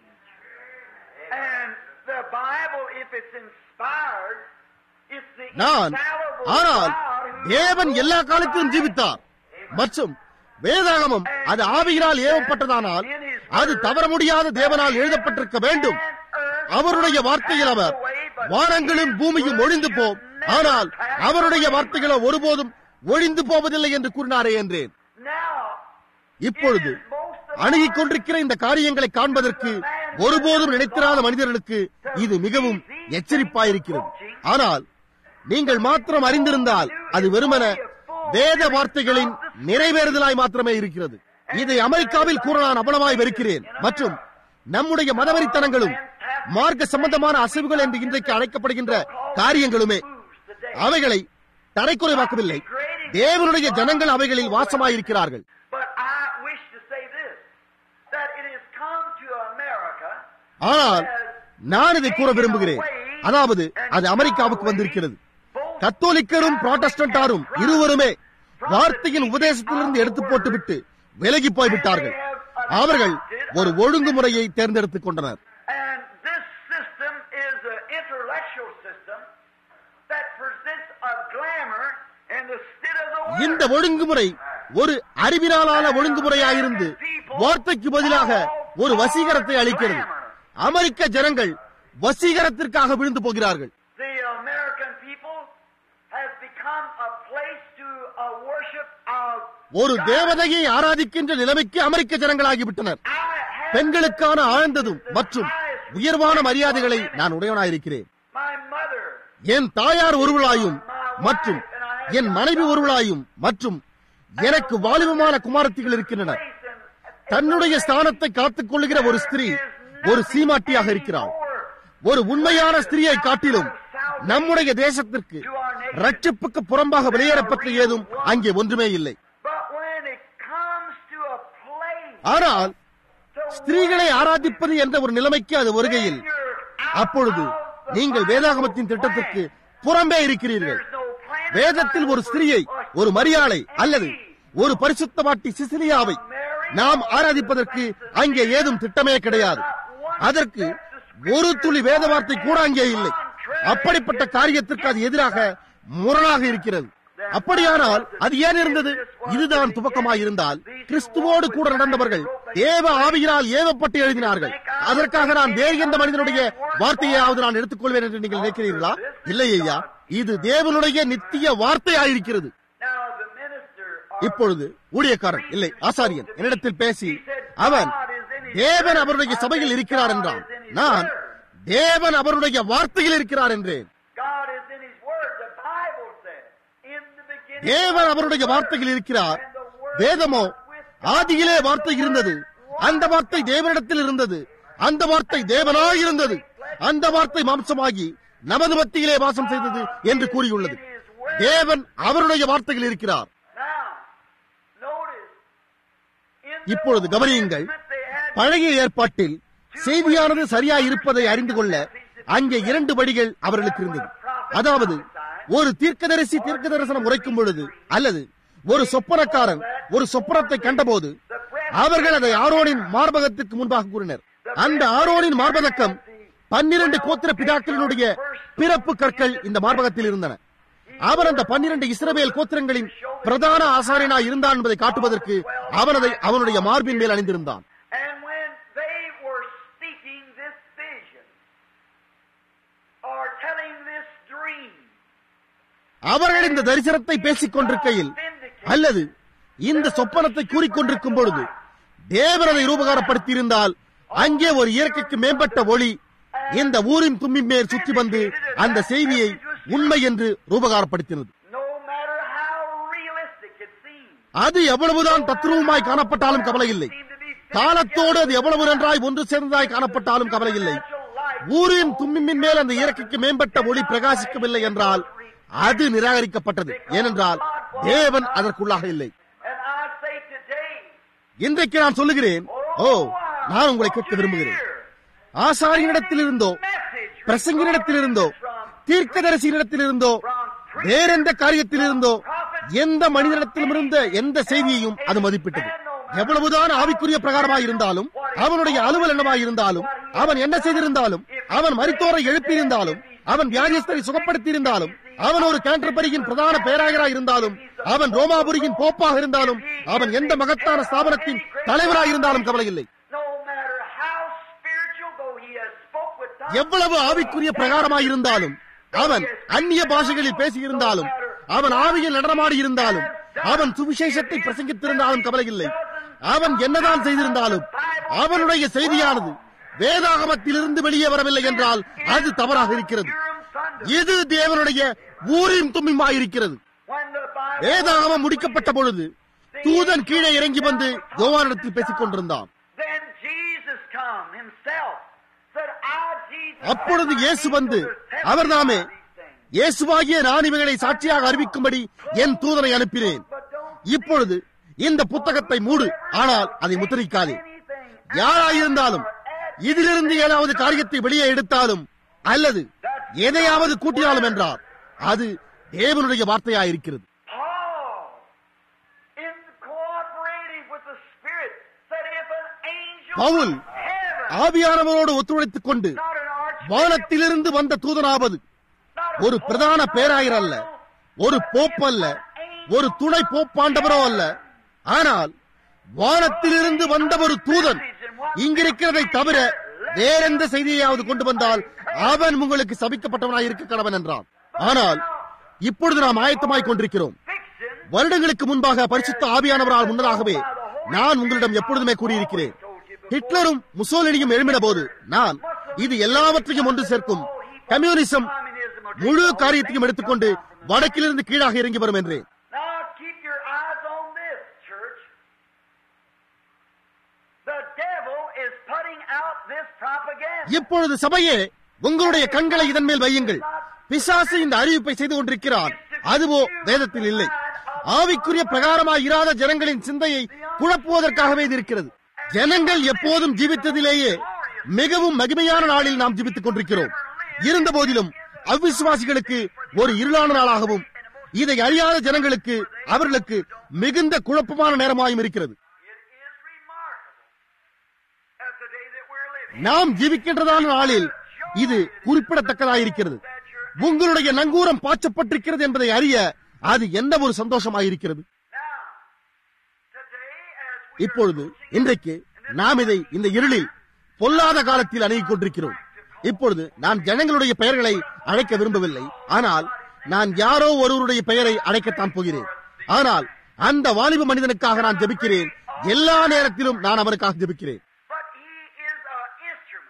And the Bible, if it's inspired, it's the நான் infallible ஆனால் God who தேவன் எல்லா காலத்திலும் ஜீவித்தார் மற்றும் வேதாகமம் அது ஆவியினால் ஏவப்பட்டதானால் அது தவற முடியாத தேவனால் எழுதப்பட்டிருக்க வேண்டும் அவருடைய வார்த்தையில் அவர் வானங்களும் பூமியும் ஒழிந்து போம் ஆனால் அவருடைய வார்த்தைகளோ ஒருபோதும் ஒழிந்து போவதில்லை என்று கூறினாரே என்றேன் Now, இப்பொழுது அணுகிக் கொண்டிருக்கிற இந்த காரியங்களை காண்பதற்கு ஒருபோதும் நினைத்திராத மனிதர்களுக்கு இது மிகவும் எச்சரிப்பாயிருக்கிறது ஆனால் நீங்கள் மாத்திரம் அறிந்திருந்தால் அது வெறுமன வேத வார்த்தைகளின் நிறைவேறுதலாய் மாத்திரமே இருக்கிறது இதை அமெரிக்காவில் கூற நான் அவ்வளவாய் வெறுக்கிறேன் மற்றும் நம்முடைய மதவெறித்தனங்களும் மார்க்க சம்பந்தமான அசைவுகள் என்று இன்றைக்கு அழைக்கப்படுகின்ற காரியங்களுமே அவைகளை தரைக்குறைவாக்கவில்லை தேவனுடைய ஜனங்கள் அவைகளில் வாசமாயிருக்கிறார்கள் but I wish to say this, that it has come to America ஆனால் நான் இதை கூற விரும்புகிறேன் அதாவது அது அமெரிக்காவுக்கு வந்திருக்கிறது கத்தோலிக்கரும் புராட்டஸ்டன்டாரும் இருவருமே வார்த்தையின் உபதேசத்திலிருந்து எடுத்து போட்டுவிட்டு விலகி போய்விட்டார்கள் அவர்கள் ஒரு ஒழுங்குமுறையை தேர்ந்தெடுத்துக் கொண்டனர் And this system is an intellectual system that presents a glamour instead of the word. இந்த ஒழுங்குமுறை ஒரு அறிவினாலான ஒழுங்குமுறையாயிருந்து வார்த்தைக்கு பதிலாக ஒரு வசீகரத்தை அளிக்கிறது அமெரிக்க ஜனங்கள் வசீகரத்திற்காக விழுந்து போகிறார்கள் The American people has become a place to a worship of ஒரு தேவதையை ஆராதிக்கின்ற நிலைமைக்கு அமெரிக்க ஜனங்களாகிவிட்டனர் I have பெண்களுக்கான ஆழ்ந்ததும் மற்றும் உயர்வான மரியாதைகளை நான் உடையவனாயிருக்கிறேன் my mother என் தாயார் ஒருவளாயும் மற்றும் என் மனைவி ஒருவளாயும் மற்றும் எனக்கு வாலிபமான குமாரத்திகள் இருக்கின்றனர் place and தன்னுடைய ஸ்தானத்தை காத்துக் கொள்ளுகிற ஒரு ஸ்திரீ ஒரு சீமாட்டியாக இருக்கிறாள் ஒரு உண்மையான ஸ்திரீயை காட்டிலும் நம்முடைய தேசத்திற்கு ரட்சிப்புக்கு புறம்பாக வெளியேறப்பட்ட ஏதும் அங்கே ஒன்றுமே இல்லை But when it comes to a place ஆனால் to ஸ்திரீகளை ஆராதிப்பது என்ற ஒரு நிலைமைக்கு அது வருகையில் you're out அப்பொழுது of நீங்கள் வேதாகமத்தின் திட்டத்திற்கு புறம்பே இருக்கிறீர்கள் வேதத்தில் ஒரு ஸ்திரியை ஒரு மரியாளை அல்லது ஒரு பரிசுத்தவாட்டி சிசிலியாவை நாம் ஆராதிப்பதற்கு அங்கே ஏதும் திட்டமே கிடையாது அதற்கு ஒரு துளி வேத வார்த்தை கூட அங்கே இல்லை அப்படிப்பட்ட காரியத்திற்கு அது எதிராக முரணாக இருக்கிறது அப்படியானால் அது ஏன் இருந்தது இதுதான் துவக்கமாய் இருந்தால் கிறிஸ்துவோடு கூட நடந்தவர்கள் தேவ ஆவியினால் ஏவப்பட்டு எழுதினார்கள் அதற்காக நான் வேறு எந்த மனிதனுடைய வார்த்தையாவது நான் எடுத்துக்கொள்வேன் என்று நீங்கள் நினைக்கிறீர்களா இல்லை ஐயா இது தேவனுடைய நித்திய வார்த்தையாயிருக்கிறது இப்பொழுது ஊழியக்காரன் இல்லை ஆசாரியன் என்னிடத்தில் பேசி அவன் தேவன் அவருடைய சபையில் இருக்கிறார் என்றான் நான் தேவன் அவருடைய வார்த்தையில் இருக்கிறார் என்றேன் தேவன் அவருடைய வார்த்தையில் இருக்கிறார் வேதமோ ஆதியிலே வார்த்தை இருந்தது அந்த வார்த்தை தேவனிடத்தில் இருந்தது அந்த வார்த்தை தேவனாய் இருந்தது அந்த வார்த்தை மாம்சமாகி நமது மத்தியிலே வாசம் செய்தது என்று கூறியுள்ளது தேவன் அவருடைய வார்த்தையில் இருக்கிறார் இப்பொழுது கவனியுங்கள் பழைய ஏற்பாட்டில் செய்தியானது சரியா இருப்பதை அறிந்து கொள்ள அங்கே இரண்டு வழிகள் அவர்களுக்கு இருந்தது அதாவது ஒரு தீர்க்கதரிசி தீர்க்க தரிசனம் உரைக்கும் பொழுது அல்லது ஒரு சொப்பனக்காரன் ஒரு சொப்பனத்தை கண்டபோது அவர்கள் அதை ஆரோனின் மார்பகத்துக்கு முன்பாக கூறினர் அந்த ஆரோனின் மார்பதக்கம் பன்னிரண்டு கோத்திர பிதாக்களினுடைய பிறப்பு கற்கள் இந்த மார்பகத்தில் இருந்தன அவன் அந்த பன்னிரண்டு இஸ்ரவேல் கோத்திரங்களின் பிரதான ஆசாரியனாய் இருந்தான் என்பதை காட்டுவதற்கு அவன் அதை அவனுடைய மார்பின் மேல் அணிந்திருந்தான் And when they were speaking this vision or telling this dream, அவர்கள் இந்த தரிசனத்தை பேசிக் கொண்டிருக்கையில் அல்லது இந்த சொப்பனத்தை கூறிக்கொண்டிருக்கும் பொழுது தேவன் அதை ரூபகாரப்படுத்தி இருந்தால் அங்கே ஒரு இயற்கைக்கு மேம்பட்ட ஒளி இந்த ஊரின் தும்மின் மேல் சுற்றி வந்து அந்த செய்தியை உண்மை என்று ரூபகாரப்படுத்தினது no matter how realistic it seemed, அது எவ்வளவுதான் தத்ரூபமாய் காணப்பட்டாலும் கவலை இல்லை seemed to be காலத்தோடு அது எவ்வளவு நன்றாய் ஒன்று சேர்ந்ததாய் காணப்பட்டாலும் கவலை இல்லை ஊரின் தும்மின் மேல் அந்த இயற்கைக்கு மேம்பட்ட ஒளி பிரகாசிக்கவில்லை என்றால் அது நிராகரிக்கப்பட்டது ஏனென்றால் தேவன் அதற்குள்ளாக இல்லை And I say today, இன்றைக்கு நான் சொல்லுகிறேன் ஓ நான் உங்களை கேட்க விரும்புகிறேன் ஆசாரியனிடத்திலிருந்தோ பிரசங்கனிடத்திலிருந்தோ தீர்க்கதரிசியினிடத்திலிருந்தோ வேறெந்த காரியத்திலிருந்தோ எந்த மனிதனிடத்திலும் இருந்த எந்த செய்தியையும் அது மதிப்பிட்டது எவ்வளவுதான் ஆவிக்குரிய பிரகாரமாய் இருந்தாலும் அவனுடைய அலுவல் என்னவாய் இருந்தாலும் அவன் என்ன செய்திருந்தாலும் அவன் மரித்தோரை எழுப்பியிருந்தாலும் அவன் வியாதியஸ்தரை சுகப்படுத்தி இருந்தாலும் அவன் ஒரு கேண்டர்பரியின் பிரதான பேராயராய் இருந்தாலும் அவன் ரோமாபுரியின் போப்பாக இருந்தாலும் அவன் எந்த மகத்தான ஸ்தாபனத்தின் தலைவராய் இருந்தாலும் கவலை இல்லை no matter how spiritual, though he has spoke with tongues, எவ்வளவு ஆவிக்குரிய பிரகாரமாய் இருந்தாலும் அவன் அந்நிய பாஷைகளில் பேசியிருந்தாலும் அவன் ஆவியில் நடனமாடி இருந்தாலும் அவன் சுவிசேஷத்தை பிரசங்கித்திருந்தாலும் கவலை இல்லை அவன் என்னதான் செய்திருந்தாலும் அவனுடைய செய்தியானது வேதாகமத்திலிருந்து வெளியே வரவில்லை என்றால் அது தவறாக இருக்கிறது இது தேவனுடைய ஊரின் தும்மிமாயிருக்கிறது when the Bible வேதாகமம் முடிக்கப்பட்ட பொழுது தூதன் கீழே இறங்கி வந்து யோவானிடத்தில் பேசிக் கொண்டிருந்தான் Then Jesus come himself, said, I, Jesus, அப்பொழுது இயேசு வந்து அவர்தாமே இயேசுவாகிய நான் இவைகளை சாட்சியாக அறிவிக்கும்படி என் தூதனை அனுப்பினேன் இப்பொழுது இந்த புத்தகத்தை மூடு ஆனால் அதை முத்திரிக்காதே யாராயிருந்தாலும் இதிலிருந்து ஏதாவது காரியத்தை வெளியே எடுத்தாலும் அல்லது எதையாவது கூட்டினாலும் என்றார் அது தேவனுடைய வார்த்தையாயிருக்கிறது Paul, in cooperating with the Spirit, said, if an angel Pavul from heaven, ஆவியானவரோடு ஒத்துழைத்துக் கொண்டு not an archbishop, வானத்திலிருந்து வந்த தூதனாவது not a ஒரு பிரதான பேராயர் அல்ல ஒரு போப் அல்ல ஒரு துணை போப்பாண்டவரோ அல்ல ஆனால் வானத்திலிருந்து வந்த ஒரு தூதன் இங்கிருக்கிறதை தவிர வேறெந்த செய்தியையாவது கொண்டு வந்தால் அவன் உங்களுக்கு சபிக்கப்பட்டவனாய் இருக்க கடவன் என்றான் ஆனால் இப்பொழுது நாம் ஆயத்தமாய் கொண்டிருக்கிறோம் fiction, வருடங்களுக்கு முன்பாக பரிசுத்த ஆவியானவரால் முன்னதாகவே நான் உங்களிடம் எப்பொழுதுமே கூறியிருக்கிறேன் ஹிட்லரும் முசோலினியும் எழும்பின போது நான் இது எல்லாவற்றையும் ஒன்று சேர்க்கும் கம்யூனிசம் முழு காரியத்தையும் எடுத்துக்கொண்டு வடக்கிலிருந்து கீழாக இறங்கி வரும் என்றேன் Now keep your eyes on this, church. The devil is putting out this propaganda. இப்பொழுது சபையே உங்களுடைய கண்களை இதன் மேல் வையுங்கள் பிசாசு இந்த அறிவிப்பை செய்து கொண்டிருக்கிறான் அதுவோ வேதத்தில் இல்லை ஆவிக்குரிய பிரகாரமாய் இராத ஜனங்களின் சிந்தையை குழப்புவதற்காகவே இது இருக்கிறது ஜனங்கள் எப்போதும் ஜீவித்ததிலேயே மிகவும் மகிமையான நாளில் நாம் ஜீவித்துக் கொண்டிருக்கிறோம் இருந்த போதிலும் அவ்விசுவாசிகளுக்கு ஒரு இருளான நாளாகவும் இதை அறியாத ஜனங்களுக்கு அவர்களுக்கு மிகுந்த குழப்பமான நேரமாயும் இருக்கிறது It is remarkable as the day that we're living. நாம் ஜீவிக்கின்றதான நாளில் இது குறிப்பிடத்தக்கதாயிருக்கிறது உங்களுடைய நங்கூரம் பாய்ச்சப்பட்டிருக்கிறது என்பதை அறிய அது என்ன ஒரு சந்தோஷமாயிருக்கிறது Now, today as we இப்பொழுது இன்றைக்கு நாம் இதை இந்த இருளில் பொல்லாத காலத்தில் அணுகிக் கொண்டிருக்கிறோம் இப்பொழுது நான் ஜனங்களுடைய பெயர்களை அழைக்க விரும்பவில்லை ஆனால் நான் யாரோ ஒருவருடைய பெயரை அழைக்கத்தான் போகிறேன் ஆனால் அந்த வாலிப மனிதனுக்காக நான் ஜெபிக்கிறேன் எல்லா நேரத்திலும் நான் அவனுக்காக ஜெபிக்கிறேன் but he is an instrument.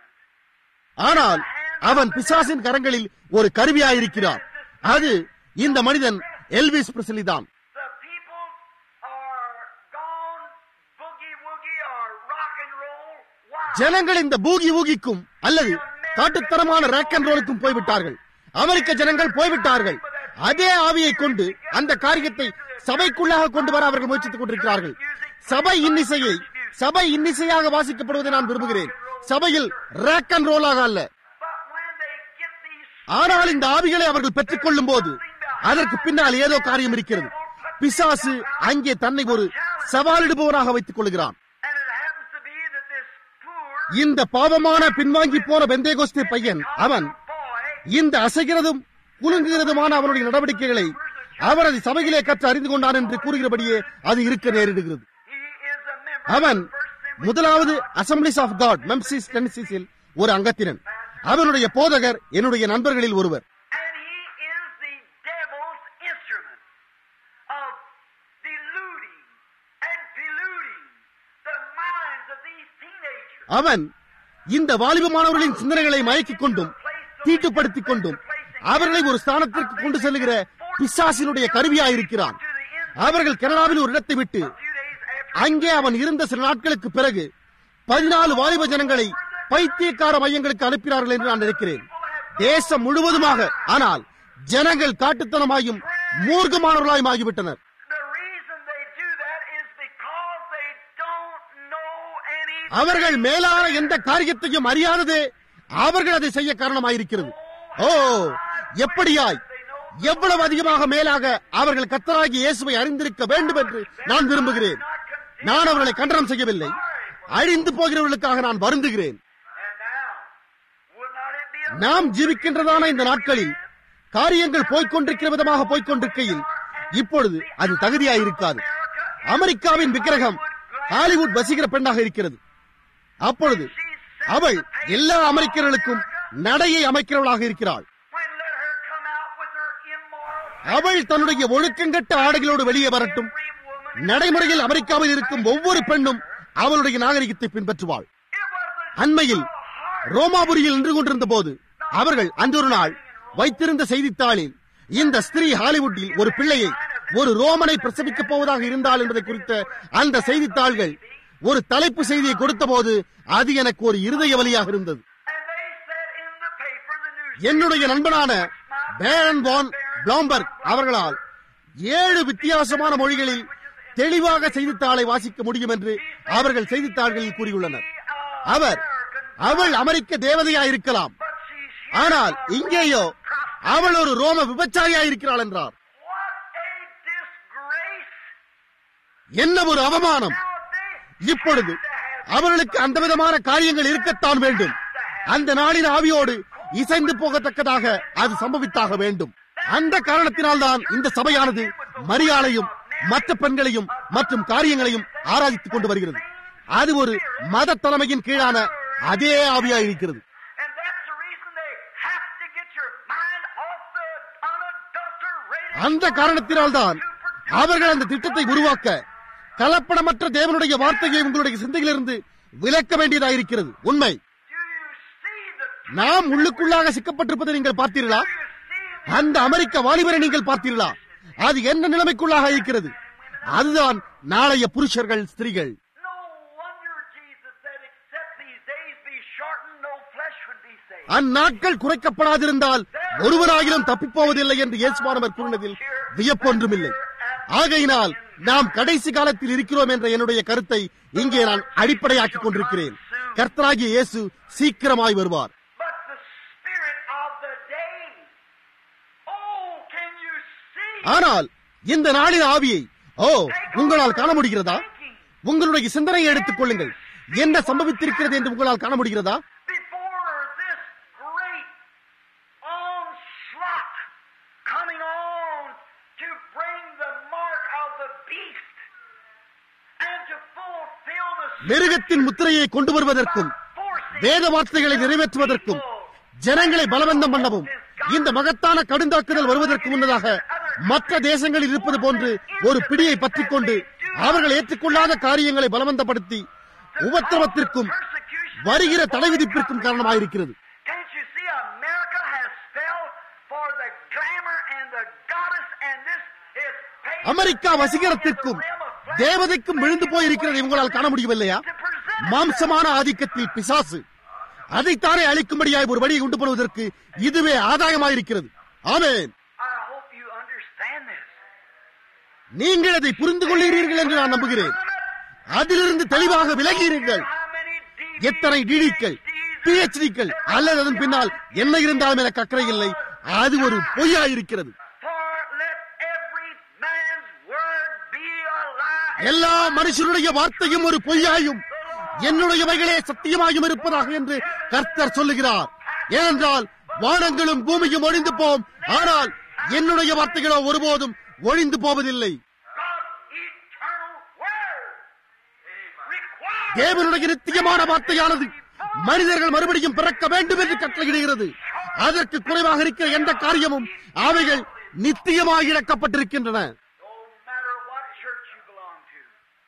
ஆனால் அவன் பிசாசின் கரங்களில் ஒரு கருவியாயிருக்கிறான் அது இந்த மனிதன் எல்விஸ் பிரசிலி தான் The people are gone boogie woogie or rock and roll. Why? ஜனங்கள் இந்த பூகி ஊகிக்கும் அல்லது காட்டுத்தனமான ரேக் அண்ட் ரோலுக்கும் போய்விட்டார்கள் அமெரிக்க ஜனங்கள் போய்விட்டார்கள் அதே ஆவியை கொண்டு அந்த காரியத்தை சபைக்குள்ளாக கொண்டு வர அவர்கள் முயற்சித்துக் கொண்டிருக்கிறார்கள் சபை இன்னிசையை சபை இன்னிசையாக வாசிக்கப்படுவதை நான் விரும்புகிறேன் சபையில் ரேக் அண்ட் ரோலாக அல்ல But when they get these ஆனால் இந்த ஆவிகளை அவர்கள் பெற்றுக் கொள்ளும் போது அதற்கு பின்னால் ஏதோ காரியம் இருக்கிறது பிசாசு அங்கே தன்னை ஒரு சவாலிடுபவனாக வைத்துக் கொள்கிறான் and it happens to be that this poor இந்த பாவமான பின்வாங்கி போன பெந்தேகோஸ்தே பையன் அவன் boy இந்த அசைகிறதும் குலுங்குகிறதுமான அவனுடைய நடவடிக்கைகளை அவர் அதை சபையிலே கற்று அறிந்து கொண்டான் என்று கூறுகிறபடியே அது இருக்க நேரிடுகிறது he is a member அவன் of the first assembly. முதலாவது அசம்பிளிஸ் ஆஃப் காட் மெம்சிஸ் டென்சிஸில் ஒரு அங்கத்தினன் அவனுடைய போதகர் என்னுடைய நண்பர்களில் ஒருவர் And he is the devil's instrument of deluding and deluding the minds of these teenagers. அவன் இந்த வாலிபமானவர்களின் சிந்தனைகளை மயக்கிக் கொண்டும் தீட்டுப்படுத்திக் கொண்டும் அவர்களை ஒரு ஸ்தானத்திற்கு கொண்டு செல்லுகிற பிசாசினுடைய கருவியாயிருக்கிறான் அவர்கள் கனடாவில் ஒரு இடத்தை விட்டு A few days after அங்கே அவன் இருந்த சில நாட்களுக்கு பிறகு பதினாலு வாலிப ஜனங்களை பைத்தியக்கார மையங்களுக்கு அனுப்பினார்கள் என்று நான் நினைக்கிறேன் தேசம் முழுவதுமாக ஆனால் ஜனங்கள் காட்டுத்தனமாயும் மூர்க்கமானவர்களாயும் ஆகிவிட்டனர் the reason they do that is because they don't know any அவர்கள் மேலான எந்த காரியத்தையும் அறியாததே அவர்கள் அதை செய்ய காரணமாயிருக்கிறது ஓ எப்படியாய் எவ்வளவு அதிகமாக மேலாக அவர்கள் கத்தராகி இயேசுவை அறிந்திருக்க வேண்டும் என்று நான் விரும்புகிறேன் நான் அவர்களை கண்டனம் செய்யவில்லை அழிந்து போகிறவர்களுக்காக நான் வருந்துகிறேன் And now, would not it be a நாம் ஜீவிக்கின்றதான இந்த நாட்களில் காரியங்கள் போய்க்கொண்டிருக்கிற விதமாக போய்க்கொண்டிருக்கையில் இப்பொழுது அது தகுதியாயிருக்காது அமெரிக்காவின் விக்கிரகம் ஹாலிவுட் வசிக்கிற பெண்ணாக இருக்கிறது அப்பொழுது அவள் எல்லா அமெரிக்கர்களுக்கும் நடையை அமைக்கிறவளாக இருக்கிறாள் when let her come out with her immoral அவள் தன்னுடைய ஒழுக்கங்கட்ட ஆடைகளோடு வெளியே வரட்டும் free woman? நடைமுறையில் அமெரிக்காவில் இருக்கும் ஒவ்வொரு பெண்ணும் அவளுடைய நாகரிகத்தை பின்பற்றுவாள் It was a அண்மையில் hard ரோமாபுரியில் நின்று கொண்டிருந்த போது அவர்கள் அன்றொரு நாள் வைத்திருந்த செய்தித்தாளில் இந்த ஸ்திரீ ஹாலிவுட்டில் ஒரு பிள்ளையை ஒரு ரோமனை பிரசவிக்கப் போவதாக இருந்தால் என்பதை குறித்த அந்த செய்தித்தாள்கள் ஒரு தலைப்பு செய்தியை கொடுத்த போது அது எனக்கு ஒரு இருதய வலியாக இருந்தது And they said in the paper, the news, என்னுடைய நண்பனான பேரன் வான் பிளாம்பர்க் அவர்களால் ஏழு வித்தியாசமான மொழிகளில் தெளிவாக செய்தித்தாளை வாசிக்க முடியும் என்று அவர்கள் செய்தித்தாள்களில் கூறியுள்ளனர் அவர் அவள் அமெரிக்க தேவதையாயிருக்கலாம் but she, she ஆனால் இங்கேயோ அவள் ஒரு ரோம விபச்சாரியாயிருக்கிறாள் என்றார் what a disgrace! என்ன ஒரு அவமானம் Now they இப்பொழுது அவர்களுக்கு அந்த விதமான காரியங்கள் இருக்கத்தான் வேண்டும் அந்த நாளின் ஆவியோடு இசைந்து போகத்தக்கதாக அது சம்பவித்தாக வேண்டும் அந்த காரணத்தினால்தான் இந்த சபையானது மரியாதையும் மற்ற பெண்களையும் மற்றும் காரியங்களையும் ஆராதித்துக் கொண்டு வருகிறது அது ஒரு மத தலைமையின் கீழான அதே ஆவியாயிருக்கிறது And that's the reason they have to get your mind off the unadulterated. அந்த காரணத்தினால்தான் அவர்கள் அந்த திட்டத்தை உருவாக்க கலப்படமற்ற தேவனுடைய வார்த்தையை உங்களுடைய சிந்தையிலிருந்து விலக்க வேண்டியதாயிருக்கிறது உண்மை Do you see the? நாம் உள்ளுக்குள்ளாக சிக்கப்பட்டிருப்பதை நீங்கள் பார்த்தீர்களா Do you see the? அந்த அமெரிக்க வாலிபரை நீங்கள் பார்த்தீர்களா அது என்ன நிலைமைக்குள்ளாக இருக்கிறது அதுதான் நாளைய புருஷர்கள் ஸ்திரீகள் No wonder Jesus said, "Except these days be shortened, no flesh would be saved." அந்நாட்கள் குறைக்கப்படாதிருந்தால் ஒருவராகிலும் தப்பிப்போவதில்லை என்று இயேசுவானவர் கூறினதில் வியப்பொன்றுமில்லை ஆகையினால் நாம் கடைசி காலத்தில் இருக்கிறோம் என்ற என்னுடைய கருத்தை இங்கே நான் அடிப்படையாக்கிக் கொண்டிருக்கிறேன் கர்த்தராகிய இயேசு சீக்கிரமாய் வருவார் But the spirit of ஆனால் இந்த நாளின் ஆவியை ஓ உங்களால் காண முடிகிறதா உங்களுடைய சிந்தனையை எடுத்துக் கொள்ளுங்கள் என்ன சம்பவித்திருக்கிறது என்று உங்களால் காண முடிகிறதா before this great onslaught coming on to bring the mark of the beast and to fulfill the மிருகத்தின் முத்திரையை கொண்டு வருவதற்கும் forcing வேத வார்த்தைகளை நிறைவேற்றுவதற்கும் ஜனங்களை பலவந்தம் பண்ணவும் இந்த மகத்தான கடுந்தாக்குதல் வருவதற்கு முன்னதாக மற்ற தேசங்களில் இருப்பது போன்று ஒரு பிடியை பற்றிக் கொண்டு அவர்கள் ஏற்றுக்கொள்ளாத காரியங்களை பலவந்தப்படுத்தி உபத்திரவத்திற்கும் வருகிற தடை விதிப்பிற்கும் காரணமாயிருக்கிறது Can't you see America has fell for the glamour and the goddess and this is paid America வசீகரத்திற்கும் தேவதைக்கும் விழுந்து போயிருக்கிறது உங்களால் காண முடியவில்லையா to present மாம்சமான ஆதிக்கத்தில் பிசாசு அதைத்தானே அழிக்கும்படியாய் ஒரு வழியை உண்டு பண்ணுவதற்கு இதுவே ஆதாயமாயிருக்கிறது ஆமென் I hope you understand this. நீங்கள் அதை புரிந்து கொள்கிறீர்கள் என்று நான் நம்புகிறேன் அதிலிருந்து தெளிவாக விலகிறீர்கள் How many DVDs, எத்தனை டிடிக்கள் பிஹெச்டிக்கள் அல்லது அதன் பின்னால் என்ன இருந்தாலும் எனக்கு அக்கறை இல்லை அது ஒரு பொய்யாயிருக்கிறது For let every man's word be a lie. எல்லா மனுஷருடைய வார்த்தையும் ஒரு பொய்யாயும் என்னுடையவைகளே சத்தியமாயும் இருப்பதாக என்று கர்த்தர் சொல்லுகிறார் ஏனென்றால் வானங்களும் பூமியும் ஒழிந்து போம் ஆனால் என்னுடைய வார்த்தைகளோ ஒருபோதும் ஒழிந்து போவதில்லை God's eternal word requires தேவனுடைய நித்தியமான வார்த்தையானது மனிதர்கள் மறுபடியும் பிறக்க வேண்டும் என்று கட்டளையிடுகிறது அதற்கு குறைவாக இருக்கிற எந்த காரியமும் அவைகள் நித்தியமாக இழக்கப்பட்டிருக்கின்றன no matter what church you belong to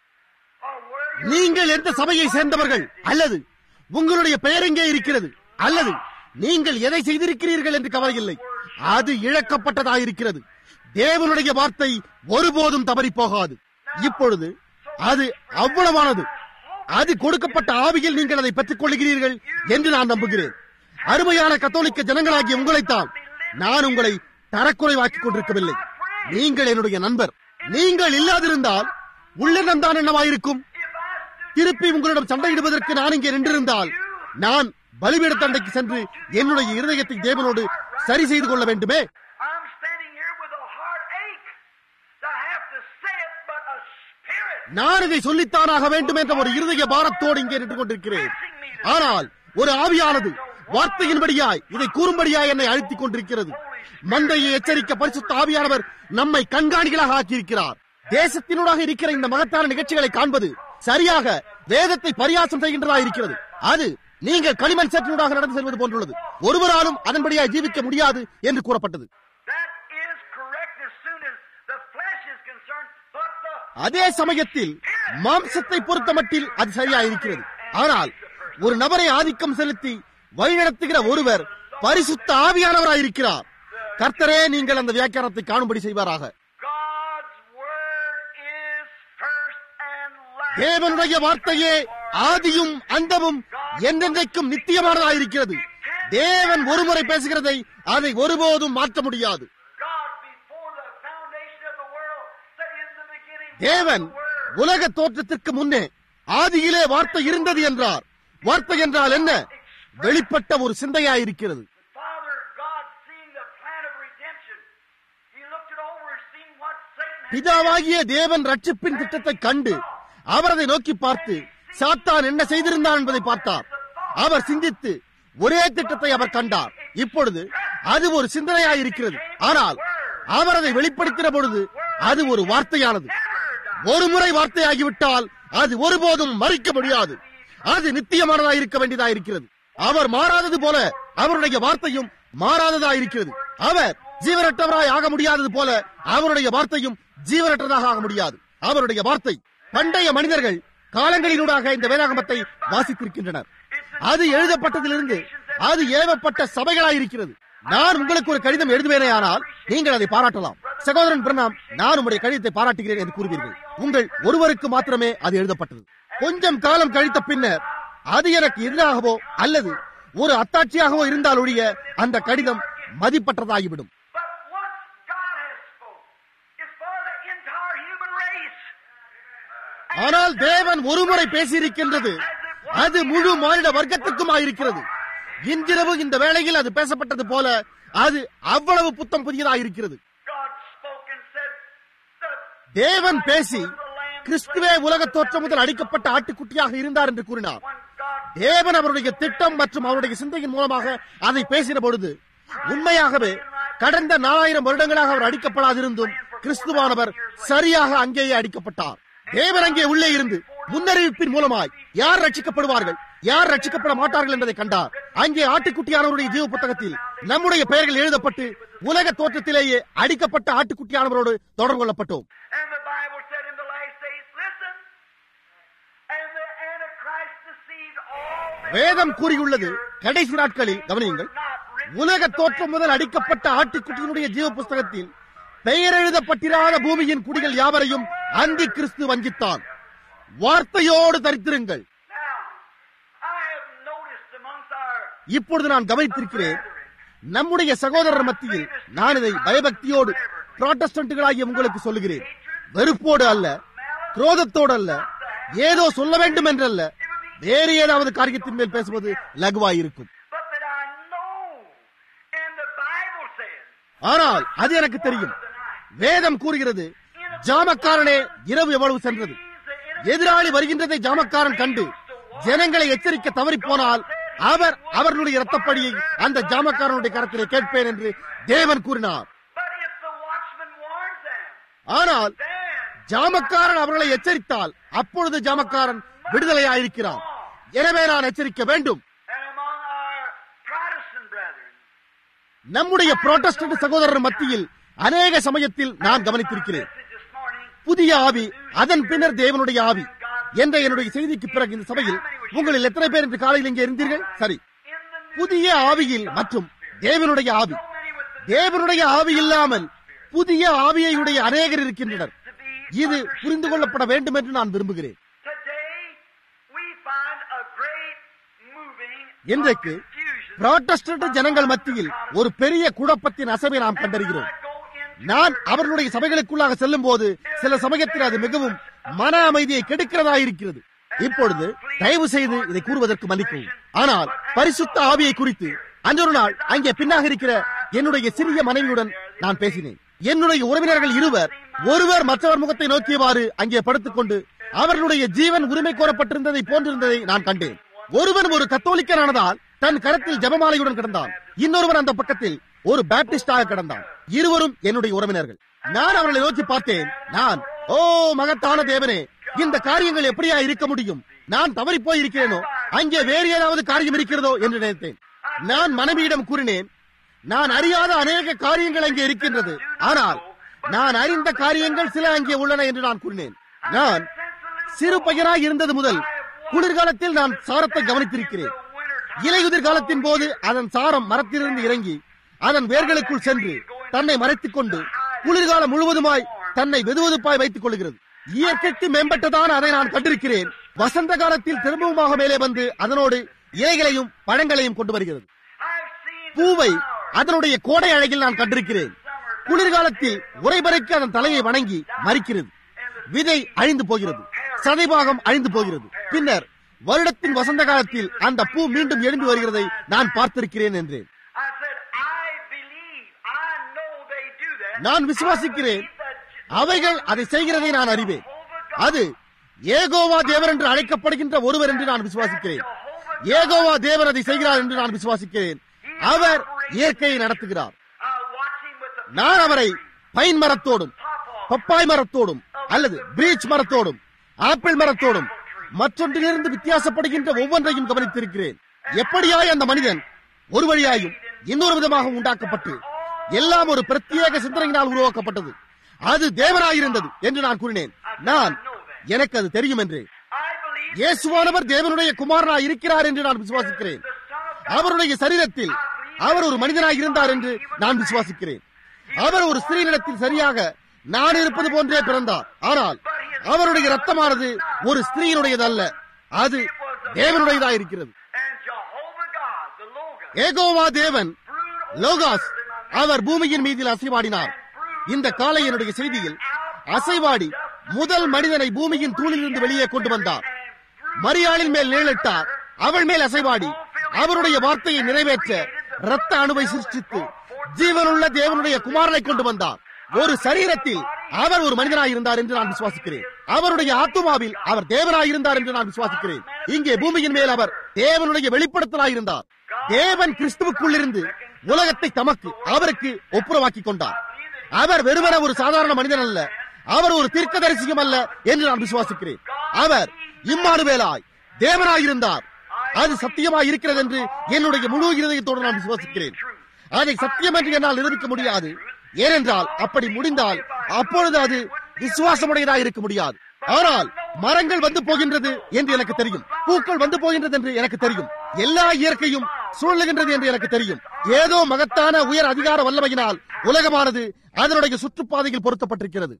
or where you நீங்கள் எந்த சபையை சேர்ந்தவர்கள் அல்லது உங்களுடைய பெயர் எங்கே இருக்கிறது அல்லது நீங்கள் எதை செய்திருக்கிறீர்கள் என்று கவலை இல்லை அது இழக்கப்பட்டதாயிருக்கிறது தேவனுடைய வார்த்தை ஒருபோதும் தவறி போகாது இப்பொழுது அது அவ்வளவானது அது கொடுக்கப்பட்ட ஆவியில் நீங்கள் அதை பெற்றுக் கொள்கிறீர்கள் என்று நான் நம்புகிறேன் அருமையான கத்தோலிக்க ஜனங்களாகிய உங்களைத்தான் நான் உங்களை தரக்குறைவாக்கிக் கொண்டிருக்கவில்லை நீங்கள் என்னுடைய நண்பர் நீங்கள் இல்லாதிருந்தால் உள்ளிடம் தான் என்னவாயிருக்கும் திருப்பி உங்களிடம் சண்டையிடுவதற்கு நான் இங்கே நின்றிருந்தால் நான் பலிபீட தண்டைக்கு சென்று என்னுடைய இருதயத்தை தேவனோடு சரி செய்து கொள்ள வேண்டுமே I'm standing here with a heartache to have to say it, but a spirit நான் இதை சொல்லித்தானாக வேண்டும் என்ற ஒரு இருதய பாரத்தோடு இங்கே நின்று கொண்டிருக்கிறேன் ஆனால் ஒரு ஆவியானது வார்த்தையின்படியாய் இதை கூறும்படியாய் என்னை அழுத்திக் கொண்டிருக்கிறது மந்தையை எச்சரிக்க பரிசுத்த ஆவியானவர் நம்மை கண்காணிகளாக ஆக்கியிருக்கிறார் தேசத்தினூடாக இருக்கிற இந்த மகத்தான நிகழ்ச்சிகளை காண்பது சரியாக வேதத்தை பரியாசம் செய்கின்றதா இருக்கிறது அது நீங்கள் களிமண் சேற்றினூடாக நடந்து செல்வது போன்றுள்ளது ஒருவராலும் அதன்படியாய் ஜீவிக்க முடியாது என்று கூறப்பட்டது that is correct as soon as the flesh is concerned, but the அதே சமயத்தில் மாம்சத்தை பொறுத்தமட்டில் அது சரியாயிருக்கிறது ஆனால் ஒரு நபரை ஆதிக்கம் செலுத்தி வழிநடத்துகிற ஒருவர் பரிசுத்த ஆவியானவராயிருக்கிறார் கர்த்தரே நீங்கள் அந்த வியாக்கியானத்தை காணும்படி செய்வாராக God's word is first and last. தேவனுடைய வார்த்தையே ஆதியும் அந்தமும் என்றென்றைக்கும் நித்தியமானதாயிருக்கிறது தேவன் ஒருமுறை பேசுகிறதை அதை ஒருபோதும் மாற்ற முடியாது God before the foundation of the world said in the beginning தேவன் was the word. உலக தோற்றத்திற்கு முன்னே ஆதியிலே வார்த்தை இருந்தது என்றார் வார்த்தை என்றால் என்ன வெளிப்பட்ட ஒரு சிந்தையாயிருக்கிறது Father God seeing the plan of redemption, He looked it over and seen what Satan had பிதாவாகிய தேவன் ரட்சிப்பின் திட்டத்தை கண்டு அவர் அதை நோக்கி பார்த்து சாத்தான் என்ன செய்திருந்தான் என்பதை பார்த்தார் அவர் சிந்தித்து ஒரே திட்டத்தை அவர் கண்டார் இப்பொழுது அது ஒரு சிந்தனையாயிருக்கிறது ஆனால் அவர் அதை வெளிப்படுத்தின பொழுது அது ஒரு வார்த்தையானது ஒரு முறை வார்த்தையாகிவிட்டால் அது ஒருபோதும் மறிக்க முடியாது அது நித்தியமானதாயிருக்க வேண்டியதாயிருக்கிறது அவர் மாறாதது போல அவருடைய வார்த்தையும் மாறாததாயிருக்கிறது அவர் ஜீவனற்றவராய் ஆக முடியாதது போல அவருடைய வார்த்தையும் ஜீவனற்றதாக ஆக முடியாது அவருடைய வார்த்தை பண்டைய மனிதர்கள் காலங்களினூடாக இந்த வேதாகமத்தை வாசித்திருக்கின்றனர் அது எழுதப்பட்டதிலிருந்து அது ஏவப்பட்ட சபைகளாயிருக்கிறது நான் உங்களுக்கு ஒரு கடிதம் எழுதுவேனே ஆனால் நீங்கள் அதை பாராட்டலாம் சகோதரன் பிரணாம் நான் உங்களுடைய கடிதத்தை பாராட்டுகிறேன் என்று கூறுவீர்கள் உங்கள் ஒருவருக்கு மாத்திரமே அது எழுதப்பட்டது கொஞ்சம் காலம் கழித்த பின்னர் அது எனக்கு எதிராகவோ அல்லது ஒரு அத்தாட்சியாகவோ இருந்தால் ஒழிய அந்த கடிதம் மதிப்பற்றதாகிவிடும் But once God has spoke, it's for the entire human race. ஆனால் தேவன் ஒருமுறை பேசியிருக்கின்றது அது முழு மானிட வர்க்கத்திற்குமாயிருக்கிறது இன்றிரவு இந்த வேளையில் அது பேசப்பட்டது போல அது அவ்வளவு புத்தம் புதியதாயிருக்கிறது God spoke and தேவன் பேசி கிறிஸ்துவே உலக தோற்றம் முதல் அடிக்கப்பட்ட ஆட்டுக்குட்டியாக இருந்தார் என்று கூறினார் தேவன் அவருடைய திட்டம் மற்றும் அவருடைய சிந்தையின் மூலமாக அதை பேசின பொழுது உண்மையாகவே கடந்த நாலாயிரம் வருடங்களாக அவர் அடிக்கப்படாதிருந்தும் கிறிஸ்துவானவர் சரியாக அங்கேயே அடிக்கப்பட்டார் தேவன் அங்கே உள்ளே இருந்து முன்னறிவிப்பின் மூலமாய் யார் ரட்சிக்கப்படுவார்கள் யார் ரட்சிக்கப்பட மாட்டார்கள் என்பதை கண்டார் அங்கே ஆட்டுக்குட்டியானவருடைய ஜீவ புத்தகத்தில் நம்முடைய பெயர்கள் எழுதப்பட்டு உலக தோற்றத்திலேயே அடிக்கப்பட்ட ஆட்டுக்குட்டியானவரோடு தொடர்பு கொள்ளப்பட்டோம் And the Bible said in the last days, listen, and the Antichrist deceived all the வேதம் கூறியுள்ளது கடைசி நாட்களில் கவனியுங்கள் உலக தோற்றம் முதல் அடிக்கப்பட்ட ஆட்டுக்குட்டியினுடைய ஜீவ புஸ்தகத்தில் பெயர் எழுதப்பட்டிராத பூமியின் குடிகள் யாவரையும் அந்தி கிறிஸ்து வஞ்சித்தான் வார்த்தையோடு தரித்திருங்கள் Now, I have noticed amongst our இப்பொழுது நான் கவனித்திருக்கிறேன் நம்முடைய சகோதரர் மத்தியில் நான் இதை பயபக்தியோடு புராட்டஸ்டன்ட்டுகளாகிய உங்களுக்கு சொல்லுகிறேன் வெறுப்போடு அல்ல குரோதத்தோடு அல்ல ஏதோ சொல்ல வேண்டும் என்றல்ல வேறு ஏதாவது காரியத்தின் மேல் பேசுவது லகுவாயிருக்கும் but that I know, and the Bible says, ஆனால் அது எனக்கு தெரியும் வேதம் கூறுகிறது ஜாமக்காரனே இரவு எவ்வளவு சென்றது எதிராளி வருகின்றதை ஜாமக்காரன் கண்டு ஜனங்களை எச்சரிக்க தவறி போனால் அவர் அவர்களுடைய இரத்தப்படியை அந்த ஜாமக்காரனுடைய கரத்திலே கேட்பேன் என்று தேவன் கூறினார் but if the watchman warns them, ஆனால் then ஜாமக்காரன் அவர்களை எச்சரித்தால் அப்பொழுது ஜாமக்காரன் விடுதலையாயிருக்கிறான் எனவே நான் எச்சரிக்க வேண்டும் and among our Protestant brethren, நம்முடைய புரோட்டஸ்டன்ட் சகோதரர் மத்தியில் அநேக சமயத்தில் நான் கவனித்திருக்கிறேன் message this morning, புதிய ஆவி அதன் பின்னர் தேவனுடைய ஆவி என்ற என்னுடைய செய்திக்கு பிறகு இந்த சபையில் உங்களில் எத்தனை பேர் இன்று காலையில் இங்கே இருந்தீர்கள் சரி in the new புதிய ஆவியில் மற்றும் தேவனுடைய ஆவி so many with the தேவனுடைய ஆவி இல்லாமல் புதிய ஆவியை உடைய அநேகர் இருக்கின்றனர் to be இது புரிந்து கொள்ளப்பட வேண்டும் என்று நான் விரும்புகிறேன் Today, we find a great moving இன்றைக்கு of confusion. புராட்டஸ்டன்ட் ஜனங்கள் மத்தியில் ஒரு பெரிய குழப்பத்தின் அசைவை நாம் கண்டறிகிறோம் நான் அவர்களுடைய சபைகளுக்குள்ளாக செல்லும் போது சில சமயத்தில் அது மிகவும் மன அமைதியை கெடுக்கிறதா இருக்கிறது இப்பொழுது தயவு செய்து இதை கூறுவதற்கு மன்னிக்கவும் ஆனால் பரிசுத்த ஆவியை குறித்து அன்றொரு நாள் அங்கே பின்னாக இருக்கிற என்னுடைய சிறிய மனைவியுடன் நான் பேசினேன் என்னுடைய உறவினர்கள் இருவர் ஒருவர் மற்றவர் முகத்தை நோக்கியவாறு அங்கே படுத்துக்கொண்டு அவர்களுடைய ஜீவன் உரிமை கோரப்பட்டிருந்ததை போன்றிருந்ததை நான் கண்டேன் ஒருவன் ஒரு கத்தோலிக்கனானதால் தன் கரத்தில் ஜெபமாலையுடன் கிடந்தான் இன்னொருவன் அந்த பக்கத்தில் ஒரு பேப்டிஸ்டாக கிடந்தான் இருவரும் என்னுடைய உறவினர்கள் நான் அவர்களை நோக்கி பார்த்தேன் நான் ஓ மகத்தான தேவனே இந்த காரியங்கள் எப்படியா இருக்க முடியும் நான் தவறி போய் இருக்கிறேனோ அங்கே வேறு ஏதாவது காரியம் இருக்கிறதோ என்று நினைத்தேன் நான் மனைவியிடம் கூறினேன் நான் அறியாத அநேக காரியங்கள் அங்கே இருக்கின்றது ஆனால் நான் அறிந்த காரியங்கள் சில அங்கே உள்ளன என்று நான் கூறினேன் நான் சிறு பையனாய் இருந்தது முதல் குளிர்காலத்தில் நான் சாரத்தை கவனித்திருக்கிறேன் இலையுதிர் காலத்தின் போது அதன் சாரம் மரத்திலிருந்து இறங்கி அதன் வேர்களுக்குள் சென்று தன்னை மறைத்துக் கொண்டு குளிர்காலம் முழுவதுமாய் தன்னை வெதுவெதுப்பாய் வைத்துக் கொள்கிறது இயற்கைக்கு மேம்பட்டதான அதை நான் கண்டிருக்கிறேன் வசந்த காலத்தில் திரும்பவுமாக மேலே வந்து அதனோடு இலைகளையும் பழங்களையும் கொண்டு வருகிறது I've seen பூவை அதனுடைய கோடை அழகில் நான் கண்டிருக்கிறேன் குளிர்காலத்தில் உறைபறைக்கு அதன் தலையை வணங்கி மறிக்கிறது விதை அழிந்து போகிறது சதைபாகம் அழிந்து போகிறது பின்னர் வருடத்தின் வசந்த காலத்தில் அந்த பூ மீண்டும் எழும்பி வருகிறதை நான் பார்த்திருக்கிறேன் என்றேன் I said, I believe, I know they do that. நான் விசுவாசிக்கிறேன் அவைகள் அதை செய்கிறதை நான் அறிவேன் அது ஏகோவா தேவர் என்று அழைக்கப்படுகின்ற ஒருவர் என்று நான் விசுவாசிக்கிறேன் ஏகோவா தேவர் அதை செய்கிறார் என்று நான் விசுவாசிக்கிறேன் அவர் இயற்கையை நடத்துகிறார் I watch him with the நான் அவரை பைன் மரத்தோடும் பப்பாய் மரத்தோடும் அல்லது பிரீச் மரத்தோடும் ஆப்பிள் மரத்தோடும் மற்றொன்றிலிருந்து வித்தியாசப்படுகின்ற ஒவ்வொன்றையும் கவனித்திருக்கிறேன் எப்படியாய் அந்த மனிதன் ஒரு வழியாயும் இன்னொரு விதமாக உண்டாக்கப்பட்டு எல்லாம் ஒரு பிரத்யேக சிந்தனையினால் உருவாக்கப்பட்டது அது தேவனாயிருந்தது என்று நான் கூறினேன் நான் எனக்கு அது தெரியும் என்று I believe இயேசுவானவர் தேவனுடைய குமாரனாய் இருக்கிறார் என்று நான் விசுவாசிக்கிறேன் the Son of அவருடைய சரீரத்தில் அவர் ஒரு மனிதனாய் இருந்தார் என்று நான் விசுவாசிக்கிறேன் அவர் ஒரு ஸ்திரீனிடத்தில் சரியாக நான் இருப்பது போன்றே பிறந்தார் ஆனால் அவருடைய ரத்தமானது ஒரு ஸ்திரீயினுடையது அல்ல அது தேவனுடையதா இருக்கிறது and Jehovah God, the Logos, Jehovah தேவன் brood லோகாஸ் அவர் பூமியின் மீதில் அசைவாடினார் இந்த காலை என்னுடைய செய்தியில் அசைவாடி முதல் மனிதனை பூமியின் தூணிலிருந்து வெளியே கொண்டு வந்தார் மரியாளின் மேல் நிழலிட்டார் அவள் மேல் அசைவாடி அவருடைய வார்த்தையை நிறைவேற்ற இரத்த அணுவை சிருஷ்டித்து ஜீவனுள்ள தேவனுடைய குமாரனை கொண்டு வந்தார் ஒரு சரீரத்தில் அவர் ஒரு மனிதனாய் இருந்தார் என்று நான் விசுவாசிக்கிறேன் அவருடைய ஆத்துமாவில் அவர் தேவனாய் இருந்தார் என்று நான் விசுவாசிக்கிறேன் இங்கே பூமியின் மேல் அவர் தேவனுடைய வெளிப்படுத்தலாய் இருந்தார் தேவன் கிறிஸ்துவுக்குள் இருந்து உலகத்தை தமக்கு அவருக்கு ஒப்புரவாக்கி கொண்டார் அவர் வெறுமன ஒரு சாதாரண மனிதன் அல்ல அவர் ஒரு தீர்க்கதரிசியும் அல்ல என்று நான் விசுவாசிக்கிறேன் அவர் இம்மானுவேலாய் தேவனாய் இருந்தார் அது சத்தியமாய் இருக்கிறது என்று என்னுடைய முழு இருதயத்தோடு நான் விசுவாசிக்கிறேன் அதை சத்தியம் என்று என்னால் நிரூபிக்க முடியாது ஏனென்றால் அப்படி முடிந்தால் அப்பொழுது அது விசுவாசமுடையதாக இருக்க முடியாது ஆனால் மரங்கள் வந்து போகின்றது என்று எனக்கு தெரியும் பூக்கள் வந்து போகின்றது என்று எனக்கு தெரியும் எல்லா இயற்கையும் சூழலுகின்றது என்று எனக்கு தெரியும் ஏதோ மகத்தான உயர் அதிகார வல்லமையினால் உலகமானது அதனுடைய சுற்றுப்பாதையில் பொருத்தப்பட்டிருக்கிறது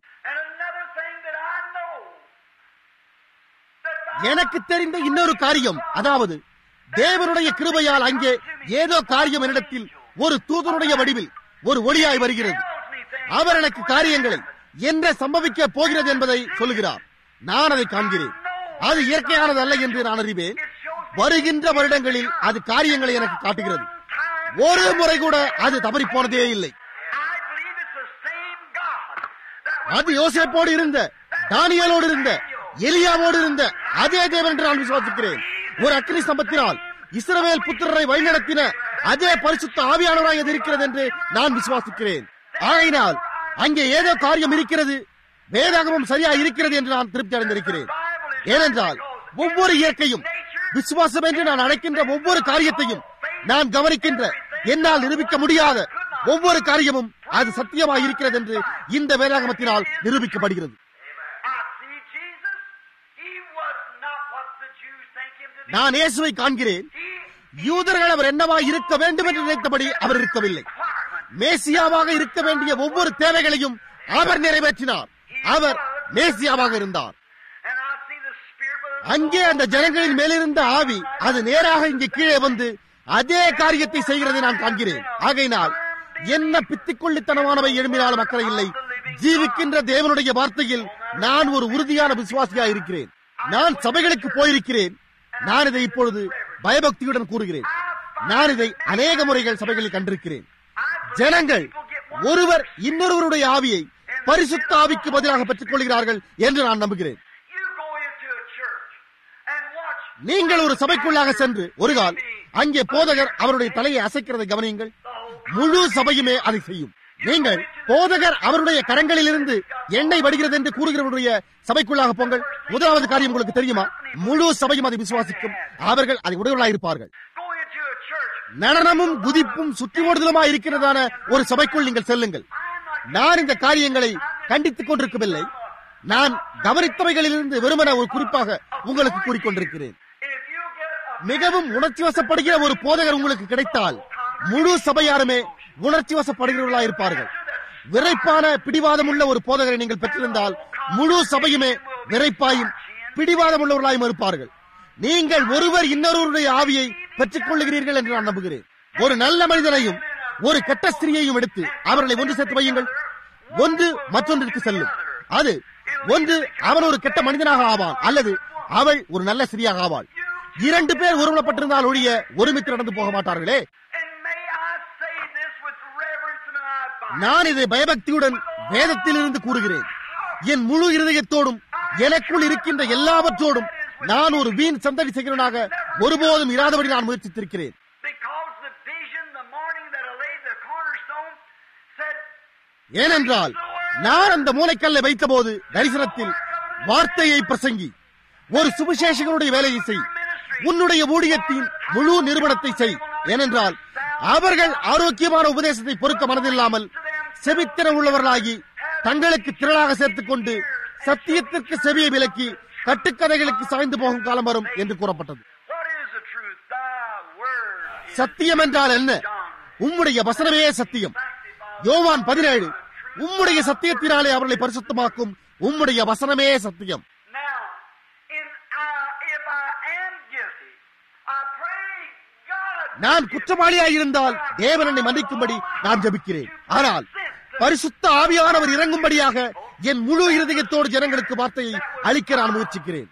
எனக்கு தெரிந்த இன்னொரு காரியம் அதாவது தேவனுடைய கிருபையால் அங்கே ஏதோ காரியம் என்னிடத்தில் ஒரு தூதனுடைய வடிவில் ஒரு ஒளியாய் வருகிறது அவர் எனக்கு காரியங்களை என்ன சம்பவிக்க போகிறது என்பதை சொல்லுகிறார் நான் அதை காண்கிறேன் அது இயற்கையானது அல்ல என்று நான் அறிவேன் வருகின்ற வருடங்களில் அது காரியங்களை எனக்கு காட்டுகிறது ஒரு முறை கூட அது தவறி போனதே இல்லை அது யோசேப்போடு இருந்த தானியலோடு இருந்த எலியாவோடு இருந்த அதே தேவன் என்று நான் விசுவாசிக்கிறேன் ஒரு அக்னி ஸ்தம்பத்தினால் இஸ்ரவேல் புத்திரரை வழிநடத்தின அதே பரிசுத்த ஆவியானவராக அது இருக்கிறது என்று நான் விசுவாசிக்கிறேன் ஆகையினால் அங்கே ஏதோ காரியம் இருக்கிறது வேதாகமும் சரியா இருக்கிறது என்று நான் திருப்தி அடைந்திருக்கிறேன் ஏனென்றால் ஒவ்வொரு இயற்கையும் விசுவாசம் என்று நான் அழைக்கின்ற ஒவ்வொரு காரியத்தையும் நான் கவனிக்கின்ற என்னால் நிரூபிக்க முடியாத ஒவ்வொரு காரியமும் அது சத்தியமாக இருக்கிறது என்று இந்த வேதாகமத்தினால் நிரூபிக்கப்படுகிறது நான் இயேசுவை காண்கிறேன் யூதர்கள் அவர் என்னவாய் இருக்க வேண்டும் என்று நினைத்தபடி அவர் இருக்கவில்லை மேசியாவாக இருக்க வேண்டிய ஒவ்வொரு தேவைகளையும் அவர் நிறைவேற்றினார் அவர் மேசியாவாக இருந்தார் அங்கே அந்த ஜனங்களின் மேலிருந்த ஆவி அது நேராக இங்கே கீழே வந்து அதே காரியத்தை செய்கிறதை நான் காண்கிறேன் ஆகையினால் என்ன பித்திக்கொள்ளித்தனமானவை எழுப்பினாலும் மக்களை இல்லை ஜீவிக்கின்ற தேவனுடைய வார்த்தையில் நான் ஒரு உறுதியான விசுவாசியாக இருக்கிறேன் நான் சபைகளுக்கு போயிருக்கிறேன் நான் இதை இப்பொழுது பயபக்தியுடன் கூறுகிறேன் நான் இதை அநேக முறைகள் சபைகளில் கண்டிருக்கிறேன் ஜனங்கள் ஒருவர் இன்னொருவருடைய ஆவியை பரிசுத்த ஆவிக்கு பதிலாக பெற்றுக் கொள்கிறார்கள் என்று நான் நம்புகிறேன் நீங்கள் ஒரு சபைக்குள்ளாக சென்று ஒரு கால் அங்கே போதகர் அவருடைய தலையை அசைக்கிறதை கவனியுங்கள் முழு சபையுமே அதை செய்யும் நீங்கள் போதகர் அவருடைய கரங்களிலிருந்து எண்ணெய் வடிகிறது என்று கூறுகிறவருடைய சபைக்குள்ளாக போங்கள் முதலாவது காரியம் உங்களுக்கு தெரியுமா முழு சபையும் அதை விசுவாசிக்கும் அவர்கள் அதை உடையவர்களாக இருப்பார்கள் நடனமும் குதிப்பும் சுற்றி ஓடுதலுமா இருக்கிறதான ஒரு சபைக்குள் நீங்கள் செல்லுங்கள் நான் இந்த காரியங்களை கண்டித்துக் கொண்டிருக்கவில்லை நான் கவனித்தவைகளிலிருந்து வெறுமன ஒரு குறிப்பாக உங்களுக்கு கூறிக்கொண்டிருக்கிறேன் மிகவும் உணர்ச்சி வசப்படுகிற ஒரு போதகர் உங்களுக்கு கிடைத்தால் முழு சபையாருமே உணர்ச்சி வசப்படுகிறவர்களா இருப்பார்கள் விரைப்பான பிடிவாதம் உள்ள ஒரு போதகரை நீங்கள் பெற்றிருந்தால் முழு சபையுமே விரைப்பாயும் பிடிவாதம் உள்ளவர்களாயும் இருப்பார்கள் நீங்கள் ஒருவர் இன்னொருவருடைய ஆவியை பெற்றுக் கொள்ளுகிறீர்கள் என்று நான் நம்புகிறேன் ஒரு நல்ல மனிதனையும் ஒரு கெட்ட ஸ்திரியையும் எடுத்து அவர்களை ஒன்று சேர்த்து வையுங்கள் ஒன்று மற்றொன்றிற்கு செல்லும் அது ஒன்று அவன் ஒரு கெட்ட மனிதனாக ஆவான் அல்லது அவள் ஒரு நல்ல ஸ்திரியாக ஆவாள் இரண்டு பேர் ஒருமனப்பட்டிருந்தால் ஒழிய ஒருமித்து நடந்து போக மாட்டார்களே நான் இதை பயபக்தியுடன் வேதத்திலிருந்து கூறுகிறேன் என் முழு இருதயத்தோடும் எனக்குள் இருக்கின்ற எல்லாவற்றோடும் நான் ஒரு வீண் சந்தடி செய்கிறவனாக ஒருபோதும் இராதபடி நான் முயற்சித்திருக்கிறேன் ஏனென்றால் நான் அந்த மூளைக்கல்லை வைத்தபோது தரிசனத்தில் வார்த்தையை பிரசங்கி ஒரு சுவிசேஷகனுடைய வேலையை செய் உன்னுடைய ஊழியத்தின் முழு நிறுவனத்தை செய் ஏனென்றால் அவர்கள் ஆரோக்கியமான உபதேசத்தை பொறுக்க மனதில்லாமல் செவித்திரம் உள்ளவர்களாகி தங்களுக்கு திரளாக சேர்த்துக் கொண்டு சத்தியத்திற்கு செவியை விலக்கி கட்டுக்கதைகளுக்கு சாய்ந்து போகும் காலம் வரும் என்று கூறப்பட்டது சத்தியம் என்றால் என்ன உம்முடைய வசனமே சத்தியம் யோவான் பதினேழு உம்முடைய சத்தியத்தினாலே அவர்களை பரிசுத்தமாக்கும் உம்முடைய வசனமே சத்தியம் நான் குற்றவாளியாய் இருந்தால் தேவன் என்னை மன்னிக்கும்படி நான் ஜபிக்கிறேன் ஆனால் பரிசுத்த ஆவியானவர் இறங்கும்படியாக என் முழு இருதயத்தோடு ஜனங்களுக்கு வார்த்தையை அளிக்க நான் முயற்சிக்கிறேன்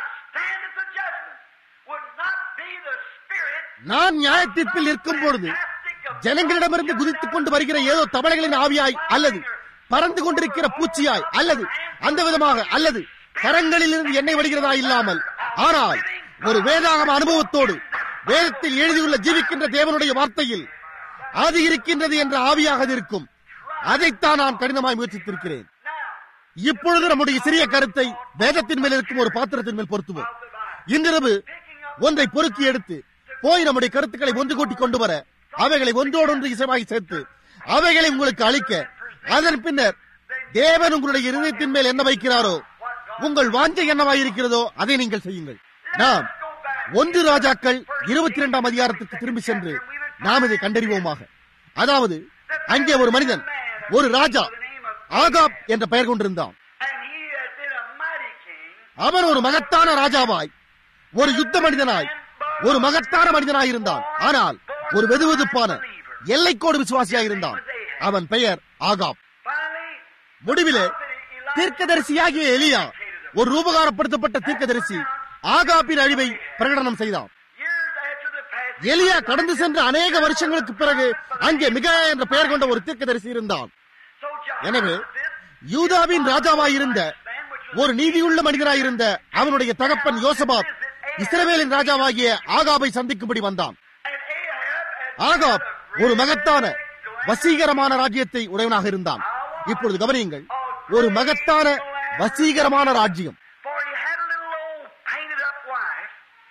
நான் நியாயத்தீர்ப்பில் நிற்கும் பொழுது ஜனங்களிடமிருந்து குதித்துக் கொண்டு வருகிற ஏதோ தவளைகளின் ஆவியாய் அல்லது பறந்து கொண்டிருக்கிற பூச்சியாய் அல்லது அந்த விதமாக அல்லது கரங்களில் இருந்து எண்ணெய் வடிகிறதா இல்லாமல் ஆனால் ஒரு வேதாகம அனுபவத்தோடு வேதத்தில் எழுதியுள்ள ஜீவிக்கின்ற தேவனுடைய வார்த்தையில் அது இருக்கின்றது என்ற ஆவியாக அது இருக்கும் அதைத்தான் நான் கடினமாய் முயற்சித்திருக்கிறேன் இப்பொழுது நம்முடைய சிறிய கருத்தை வேதத்தின் மேல் இருக்கும் ஒரு பாத்திரத்தின் மேல் பொருத்துவோம் இன்றிரவு ஒன்றை பொறுக்கி எடுத்து போய் நம்முடைய கருத்துக்களை ஒன்று கூட்டி கொண்டு வர அவைகளை ஒன்றோடொன்று இசைவாகி சேர்த்து அவைகளை உங்களுக்கு அளிக்க அதன் பின்னர் தேவன் உங்களுடைய இருதயத்தின் மேல் என்ன வைக்கிறாரோ உங்கள் வாஞ்சை என்னவாய் இருக்கிறதோ அதை நீங்கள் செய்யுங்கள் நாம் ஒன்று ராஜாக்கள் இருபத்தி இரண்டாம் அதிகாரத்துக்கு திரும்பி சென்று நாம் இதை கண்டறிவோமாக அதாவது அங்கே ஒரு மனிதன் ஒரு ராஜா ஆகாப் என்ற பெயர் கொண்டிருந்தான் And he had been a mighty king. அவன் ஒரு மகத்தான ராஜாவாய் ஒரு யுத்த மனிதனாய் ஒரு மகத்தான மனிதனாய் இருந்தான் ஆனால் ஒரு வெதுவெதுப்பான எல்லைக்கோடு விசுவாசியாய் இருந்தான் அவன் பெயர் ஆகாப் Finally, முடிவிலே தீர்க்கதரிசியாகிய எலியா ஒரு ரூபகாரப்படுத்தப்பட்ட தீர்க்கதரிசி ஆகாப்பின் அழிவை பிரகடனம் செய்தான் years after the passing, எலியா கடந்து சென்ற அநேக வருஷங்களுக்கு பிறகு அங்கே மிக என்ற பெயர் கொண்ட ஒரு தீர்க்கதரிசி இருந்தான் so John எனவே யூதாவின் ராஜாவாயிருந்த ஒரு நீதியுள்ள மனிதராயிருந்த அவனுடைய தகப்பன் யோசபாத் இஸ்ரவேலின் ராஜாவாகிய ஆகாபை சந்திக்கும்படி வந்தான் and Ahab had ஆகாப் ஒரு மகத்தான வசீகரமான ராஜ்யத்தை உடையவனாக இருந்தான் இப்பொழுது கவனியுங்கள் ஒரு மகத்தான வசீகரமான ராஜ்யம் for he had a little old painted up wife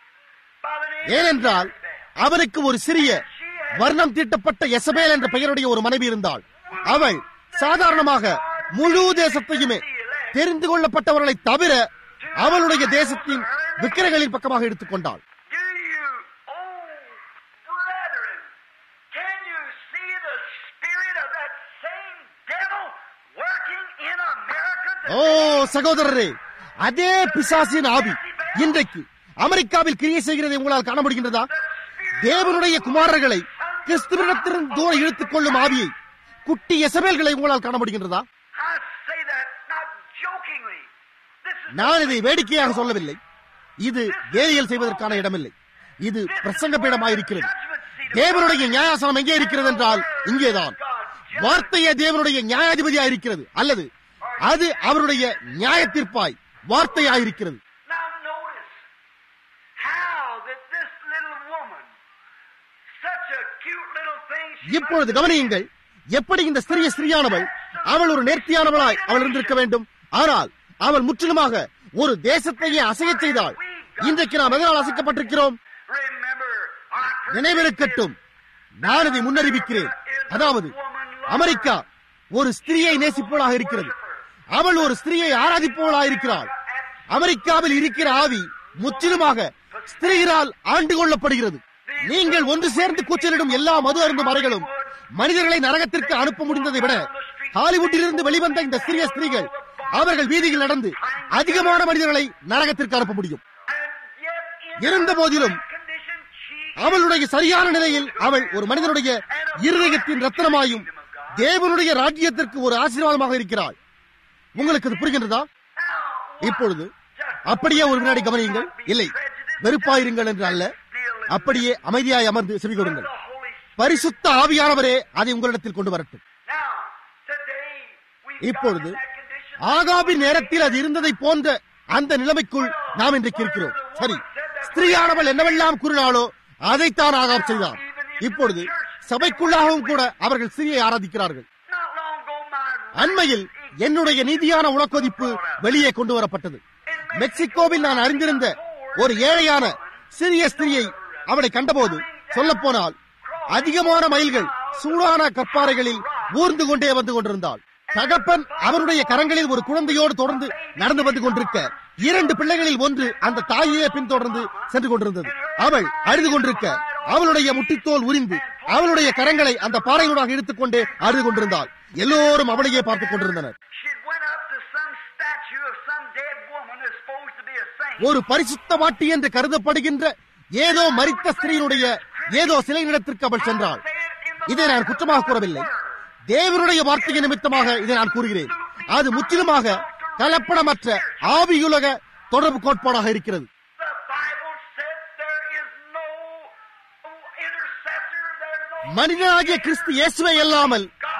by the name ஏனென்றால் அவனுக்கு ஒரு சிறிய வர்ணம் தீட்டப்பட்ட எசபேல் என்ற பெயருடைய ஒரு மனைவி இருந்தாள் அவள் சாதாரணமாக முழு தேசத்தையுமே தெரிந்து கொள்ளப்பட்டவர்களை தவிர அவளுடைய தேசத்தின் விக்கிரகளின் பக்கமாக எடுத்துக்கொண்டாள் Do you, oh brethren, can you see the spirit of that same devil working in America O today? சகோதரரே அதே பிசாசின் ஆவி இன்றைக்கு அமெரிக்காவில் கிரியை செய்கிறதை உங்களால் காண முடிகின்றதா தேவனுடைய குமாரர்களை கிறிஸ்துவனிடத்திலிருந்து தூர இழுத்துக் கொள்ளும் ஆவியை குட்டி எசபேல்களை உங்களால் காண முடிகின்றதா I say that not jokingly. This is நான் இதை வேடிக்கையாக சொல்லவில்லை இது வேதியியல் செய்வதற்கான இடமில்லை இது பிரசங்க பீடமாயிருக்கிறது தேவனுடைய நியாயாசனம் எங்கே இருக்கிறது என்றால் இங்கேதான் வார்த்தையே தேவனுடைய நியாயாதிபதியாயிருக்கிறது அல்லது அது அவருடைய நியாய தீர்ப்பாய் வார்த்தையாயிருக்கிறது Now notice how that this little woman, such a cute little thing, she இப்பொழுது கவனியுங்கள் எப்படி இந்த சிறிய ஸ்திரீயானவள் அவள் ஒரு நேர்த்தியானவளாய் அவள் இருந்திருக்க வேண்டும் ஆனால் அவள் முற்றிலுமாக ஒரு தேசத்தையே அசையச் செய்தாள் இன்றைக்கு நாம் எதனால் அசைக்கப்பட்டிருக்கிறோம் remember, I நினைவிருக்கட்டும் நான் இதை முன்னறிவிக்கிறேன் அதாவது அமெரிக்கா ஒரு ஸ்திரியை நேசிப்பவளாக இருக்கிறது அவள் ஒரு ஸ்திரியை ஆராதிப்பவளாக இருக்கிறாள் அமெரிக்காவில் இருக்கிற ஆவி முற்றிலுமாக ஸ்திரீகளால் ஆண்டு கொள்ளப்படுகிறது நீங்கள் ஒன்று சேர்ந்து கூச்சலிடும் எல்லா மது அருந்தும் அறைகளும் மனிதர்களை நரகத்திற்கு அனுப்ப முடிந்ததை விட ஹாலிவுட்டிலிருந்து வெளிவந்த இந்த சிறிய ஸ்திரீகள் அவர்கள் வீதியில் நடந்து அதிகமான மனிதர்களை நரகத்திற்கு அனுப்ப முடியும் and yet in இருந்த போதிலும் condition she அவளுடைய சரியான நிலையில் அவள் ஒரு மனிதனுடைய இருதயத்தின் ரத்தனமாயும் தேவனுடைய ராஜ்யத்திற்கு ஒரு ஆசீர்வாதமாக இருக்கிறாள் உங்களுக்கு இது புரிகின்றதா இப்பொழுது அப்படியே ஒரு வினாடி கவனியுங்கள் இல்லை வெறுப்பாயிருங்கள் என்று அல்ல அப்படியே அமைதியாய் அமர்ந்து செவி கொடுங்கள் the Holy பரிசுத்த ஆவியானவரே அதை உங்களிடத்தில் கொண்டு வரட்டும் Now, today we இப்பொழுது ஆகாபின் நேரத்தில் அது இருந்ததை போன்ற அந்த நிலைமைக்குள் நாம் இன்றைக்கு இருக்கிறோம் சரி ஸ்திரீயானவள் என்னவெல்லாம் கூறினாளோ அதைத்தான் ஆகாப் செய்தார் இப்பொழுது சபைக்குள்ளாகவும் கூட அவர்கள் ஸ்திரியை ஆராதிக்கிறார்கள் not long ago my அண்மையில் என்னுடைய நீதியான உலக்கொதிப்பு வெளியே கொண்டு வரப்பட்டது மெக்சிகோவில் நான் அறிந்திருந்த ஒரு ஏழையான சிறிய ஸ்திரியை அவளை கண்டபோது சொல்லப்போனால் அதிகமான மைல்கள் சூடான கற்பாறைகளில் ஊர்ந்து கொண்டே வந்து கொண்டிருந்தாள் தகப்பன் அவருடைய கரங்களில் ஒரு குழந்தையோடு தொடர்ந்து நடந்து வந்து கொண்டிருக்க இரண்டு பிள்ளைகளில் ஒன்று அந்த தாயையே பின்தொடர்ந்து சென்று கொண்டிருந்தது அவள் அழுது கொண்டிருக்க அவளுடைய முட்டித்தோல் உரிந்து அவளுடைய கரங்களை அந்த பாறையூடாக இழுத்துக் கொண்டே அழுது கொண்டிருந்தாள் எல்லோரும் அவளையே பார்த்துக் கொண்டிருந்தனர் She went up to some statue of some dead woman that's supposed to be a saint. ஒரு பரிசுத்த வாட்டி என்று கருதப்படுகின்ற ஏதோ மரித்த ஸ்திரீனுடைய ஏதோ சிலை நிலத்திற்கு அவள் சென்றாள் இதை நான் குற்றமாக கூறவில்லை தேவனுடைய வார்த்தையின் நிமித்தமாக இதை நான் கூறுகிறேன் அது முற்றிலுமாக கலப்படமற்ற ஆவியுலக தொடர்பு கோட்பாடாக இருக்கிறது The Bible said there is no intercessor, there's no மனிதனாகிய கிறிஸ்து இயேசுவை அல்லாமல்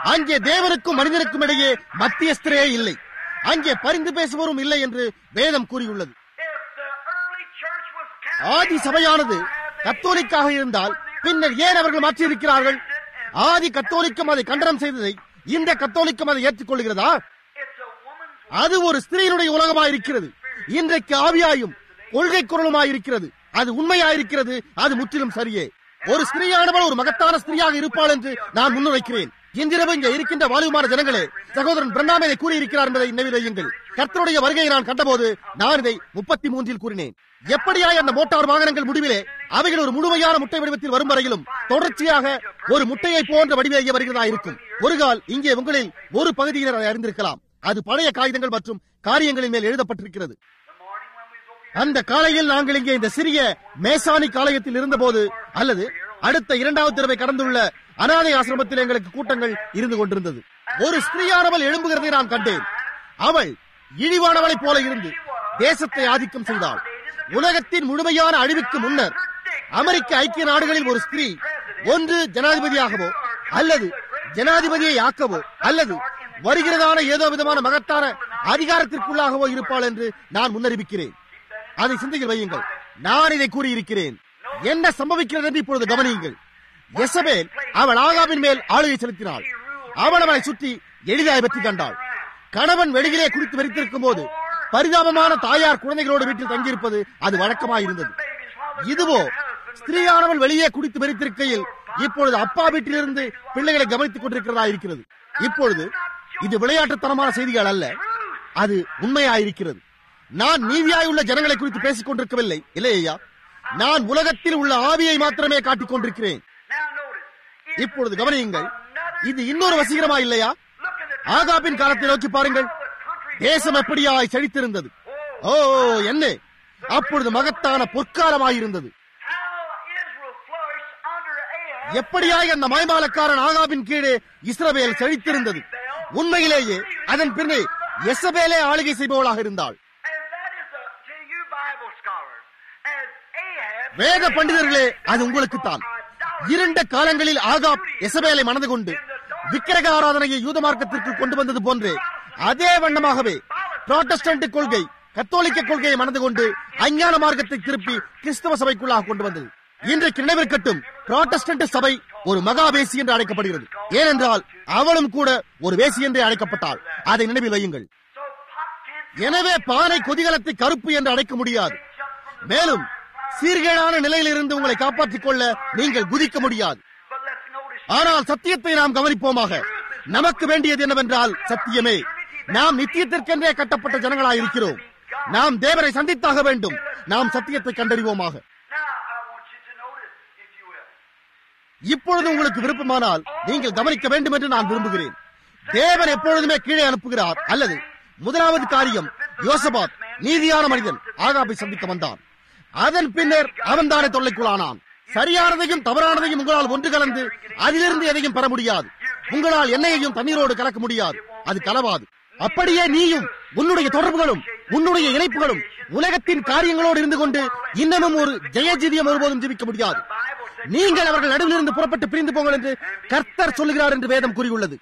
அங்கே தேவனுக்கும் மனிதனுக்கும் இடையே மத்தியஸ்தரே இல்லை அங்கே பரிந்து பேசுவோரும் இல்லை என்று வேதம் கூறியுள்ளது If the early church was ஆதி சபையானது கத்தோலிக்காக இருந்தால் பின்னர் ஏன் அவர்கள் மாற்றியிருக்கிறார்கள் ஆதி கத்தோலிக்கம் அதை கண்டனம் செய்ததை இந்த கத்தோலிக்கம் அதை ஏற்றுக்கொள்கிறதா it's a woman's அது ஒரு ஸ்திரீனுடைய உலகமாயிருக்கிறது இன்றைக்கு ஆவியாயும் கொள்கை குரலுமாயிருக்கிறது அது உண்மையாயிருக்கிறது அது முற்றிலும் சரியே ஒரு ஸ்திரீயானவள் ஒரு மகத்தான ஸ்திரீயாக இருப்பாள் என்று நான் முன்னுரைக்கிறேன் இன்றிரவு இங்கே இருக்கின்ற வாலிபமான ஜனங்களே சகோதரன் பிரண்ணாமே இதை கூறியிருக்கிறார் என்பதை நினைவில் வையுங்கள் கர்த்தருடைய வருகையை நான் கண்டபோது நான் இதை முப்பத்தி மூன்றில் கூறினேன் எப்படியாய் அந்த மோட்டார் வாகனங்கள் முடிவிலே அவைகள் ஒரு முழுமையான முட்டை வடிவத்தில் வரும் வரையிலும் தொடர்ச்சியாக ஒரு முட்டையை போன்ற வடிவிலேயே வருகிறதா இருக்கும் ஒரு கால் இங்கே உங்களில் ஒரு பகுதியினர் அதை அறிந்திருக்கலாம் அது பழைய காகிதங்கள் மற்றும் காரியங்களின் மேல் எழுதப்பட்டிருக்கிறது the morning when we was over அந்த காலையில் நாங்கள் இங்கே இந்த சிறிய மேசானி காலயத்தில் இருந்தபோது அல்லது அடுத்த இரண்டாவது தடவை கடந்துள்ள அனாதை ஆசிரமத்தில் எங்களுக்கு கூட்டங்கள் இருந்து கொண்டிருந்தது ஒரு ஸ்திரீயானவள் எழும்புகிறதை நான் கண்டேன் அவள் இழிவானவளைப் போல இருந்து தேசத்தை ஆதிக்கம் செய்தாள் உலகத்தின் முழுமையான அழிவுக்கு முன்னர் அமெரிக்க ஐக்கிய நாடுகளில் ஒரு ஸ்திரீ ஒன்று ஜனாதிபதியாகவோ அல்லது ஜனாதிபதியை ஆக்கவோ அல்லது வருகிறதான ஏதோ விதமான மகத்தான அதிகாரத்திற்குள்ளாகவோ இருப்பாள் என்று நான் முன்னறிவிக்கிறேன் அதை சிந்தையில் வையுங்கள் நான் இதை கூறியிருக்கிறேன் என்ன சம்பவிக்கிறது என்று இப்பொழுது கவனியுங்கள் எசபேல் அவள் ஆகாவின் மேல் ஆளுகை செலுத்தினாள் அவள் அவளை சுற்றி எளிதாய் வெற்றி கண்டாள் கணவன் வெளியிலே குடித்து வெறித்திருக்கும் போது பரிதாபமான தாயார் குழந்தைகளோடு வீட்டில் தங்கியிருப்பது அது வழக்கமாயிருந்தது இதுவோ ஸ்திரீயானவள் வெளியே குடித்து வெறித்திருக்கையில் இப்பொழுது அப்பா வீட்டிலிருந்து பிள்ளைகளை கவனித்துக் கொண்டிருக்கிறதா இருக்கிறது இப்பொழுது இது விளையாட்டுத்தனமான செய்திகள் அல்ல அது உண்மையாயிருக்கிறது நான் நீதியாய் உள்ள ஜனங்களை குறித்து பேசிக் கொண்டிருக்கவில்லை இல்லையா நான் உலகத்தில் உள்ள ஆவியை மாத்திரமே காட்டிக் கொண்டிருக்கிறேன் now notice it இப்பொழுது கவனியுங்கள் another இது இன்னொரு வசீகரமா இல்லையா look at the ஆகாபின் காலத்தை நோக்கி பாருங்கள் the country தேசம் எப்படியாய் செழித்திருந்தது ஓ என்ன அப்பொழுது மகத்தான பொற்காலமாயிருந்தது how Israel flourished under Ahab எப்படியாய் அந்த மாய்மாலக்காரன் ஆகாபின் கீழே இஸ்ரவேல் செழித்திருந்தது உண்மையிலேயே அதன் பின்னே எசபேலே ஆளுகை செய்பவளாக இருந்தாள் and that is a, to you Bible scholars as Ahab வேத பண்டிதர்களே அது உங்களுக்குத்தான் இருண்ட காலங்களில் ஆகாப் எசபேலை மணந்து கொண்டு விக்கிரக ஆராதனையை யூத மார்க்கத்திற்கு கொண்டு வந்தது போன்றே அதே வண்ணமாகவே புராட்டஸ்டன்ட் கொள்கை கத்தோலிக்க கொள்கையை மணந்து கொண்டு அஞ்ஞான மார்க்கத்தை திருப்பி கிறிஸ்தவ சபைக்குள்ளாக கொண்டு வந்தது இன்றைக்கு நினைவிற்கட்டும் புராட்டஸ்டன்ட் சபை ஒரு மகா வேசி என்று அழைக்கப்படுகிறது ஏனென்றால் அவளும் கூட ஒரு வேசி என்றே அழைக்கப்பட்டாள் அதை நினைவில் வையுங்கள் so pot can't எனவே பானை கொதிகலத்தை கருப்பு என்று அழைக்க முடியாது மேலும் சீர்கேடான நிலையிலிருந்து உங்களை காப்பாற்றிக் கொள்ள நீங்கள் குதிக்க முடியாது but let's notice ஆனால் சத்தியத்தை நாம் கவனிப்போமாக நமக்கு வேண்டியது என்னவென்றால் சத்தியமே நாம் நித்தியத்திற்கென்றே கட்டப்பட்ட ஜனங்களாய் இருக்கிறோம் நாம் தேவனை சந்தித்தாக வேண்டும் நாம் சத்தியத்தை கண்டறிவோமாக now I want you to notice if you will இப்பொழுது உங்களுக்கு விருப்பமானால் நீங்கள் கவனிக்க வேண்டும் என்று நான் விரும்புகிறேன் தேவன் எப்பொழுதுமே கீழே அனுப்புகிறார் அல்லது முதலாவது காரியம் யோசபாத் நீதியான மனிதன் ஆகாபை சந்திக்க வந்தான் அதன் பின்னர் அவன் தானே தொல்லைக்குள்ளானான் சரியானதையும் தவறானதையும் உங்களால் ஒன்று கலந்து அதிலிருந்து எதையும் பெற முடியாது உங்களால் எண்ணெயையும் தண்ணீரோடு கலக்க முடியாது அது கலவாது அப்படியே நீயும் உன்னுடைய தொடர்புகளும் உன்னுடைய இணைப்புகளும் உலகத்தின் காரியங்களோடு இருந்து கொண்டு இன்னமும் ஒரு ஜெயஜீவியம் ஒருபோதும் ஜீவிக்க முடியாது நீங்கள் அவர்கள் நடுவிலிருந்து புறப்பட்டு பிரிந்து போங்கள் என்று கர்த்தர் சொல்லுகிறார் என்று வேதம் கூறியுள்ளது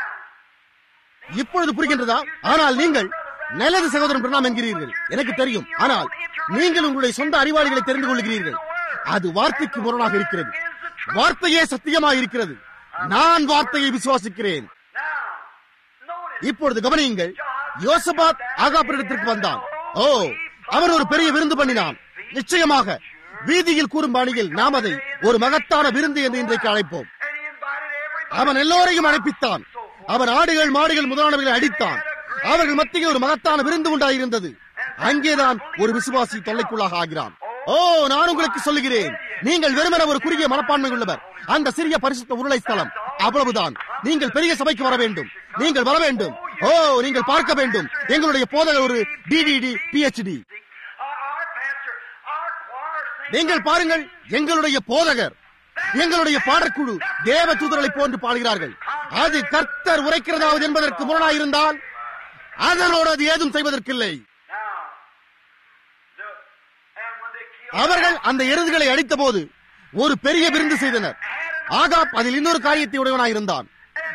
இப்பொழுது புரிகின்றதா ஆனால் நீங்கள் நல்லது சகோதரன் பிரணாம் என்கிறீர்கள் எனக்கு தெரியும் ஆனால் நீங்கள் உங்களுடைய சொந்த அறிவாளிகளை தெரிந்து கொள்கிறீர்கள் அது வார்த்தைக்கு முரணாக இருக்கிறது வார்த்தையே சத்தியமாக இருக்கிறது நான் வார்த்தையை விசுவாசிக்கிறேன் now notice இப்பொழுது கவனியுங்கள் யோசபாத் ஆகாப்பிடத்திற்கு வந்தான் ஓ அவன் ஒரு பெரிய விருந்து பண்ணினான் நிச்சயமாக வீதியில் கூறும் பாணியில் நாம் அதை ஒரு மகத்தான விருந்து என்று இன்றைக்கு அழைப்போம் and he invited everybody அவன் எல்லோரையும் அழைப்பித்தான் அவன் ஆடுகள் மாடுகள் முதலானவைகளை அடித்தான் அவர்கள் மத்தியில் ஒரு மகத்தான விருந்து உண்டாயிருந்தது அங்கேதான் ஒரு விசுவாசி தொல்லைக்குள்ளாக ஆகிறான் ஓ நான் உங்களுக்கு சொல்லுகிறேன் நீங்கள் வெறுமன ஒரு குறுகிய மனப்பான்மை உள்ளவர் அந்த சிறிய பரிசுத்த உருளை ஸ்தலம் அவ்வளவுதான் நீங்கள் பெரிய சபைக்கு வர வேண்டும் நீங்கள் வர வேண்டும் ஓ நீங்கள் பார்க்க வேண்டும் எங்களுடைய போதகர் ஒரு DDT PhD our, our pastor our choir sings நீங்கள் பாருங்கள் எங்களுடைய போதகர் எங்களுடைய பாடக்குழு தேவ தூதர்களை போன்று பாடுகிறார்கள் அது கர்த்தர் உரைக்கிறதாவது என்பதற்கு முரணாயிருந்தால் அதனோடு அது ஏதும் செய்வதற்கில்லை now the, and when they killed அவர்கள் அந்த எருதுகளை அடித்தபோது ஒரு பெரிய விருந்து செய்தனர் ஆகாப் அதில் இன்னொரு காரியத்தை உடையவனாயிருந்தான்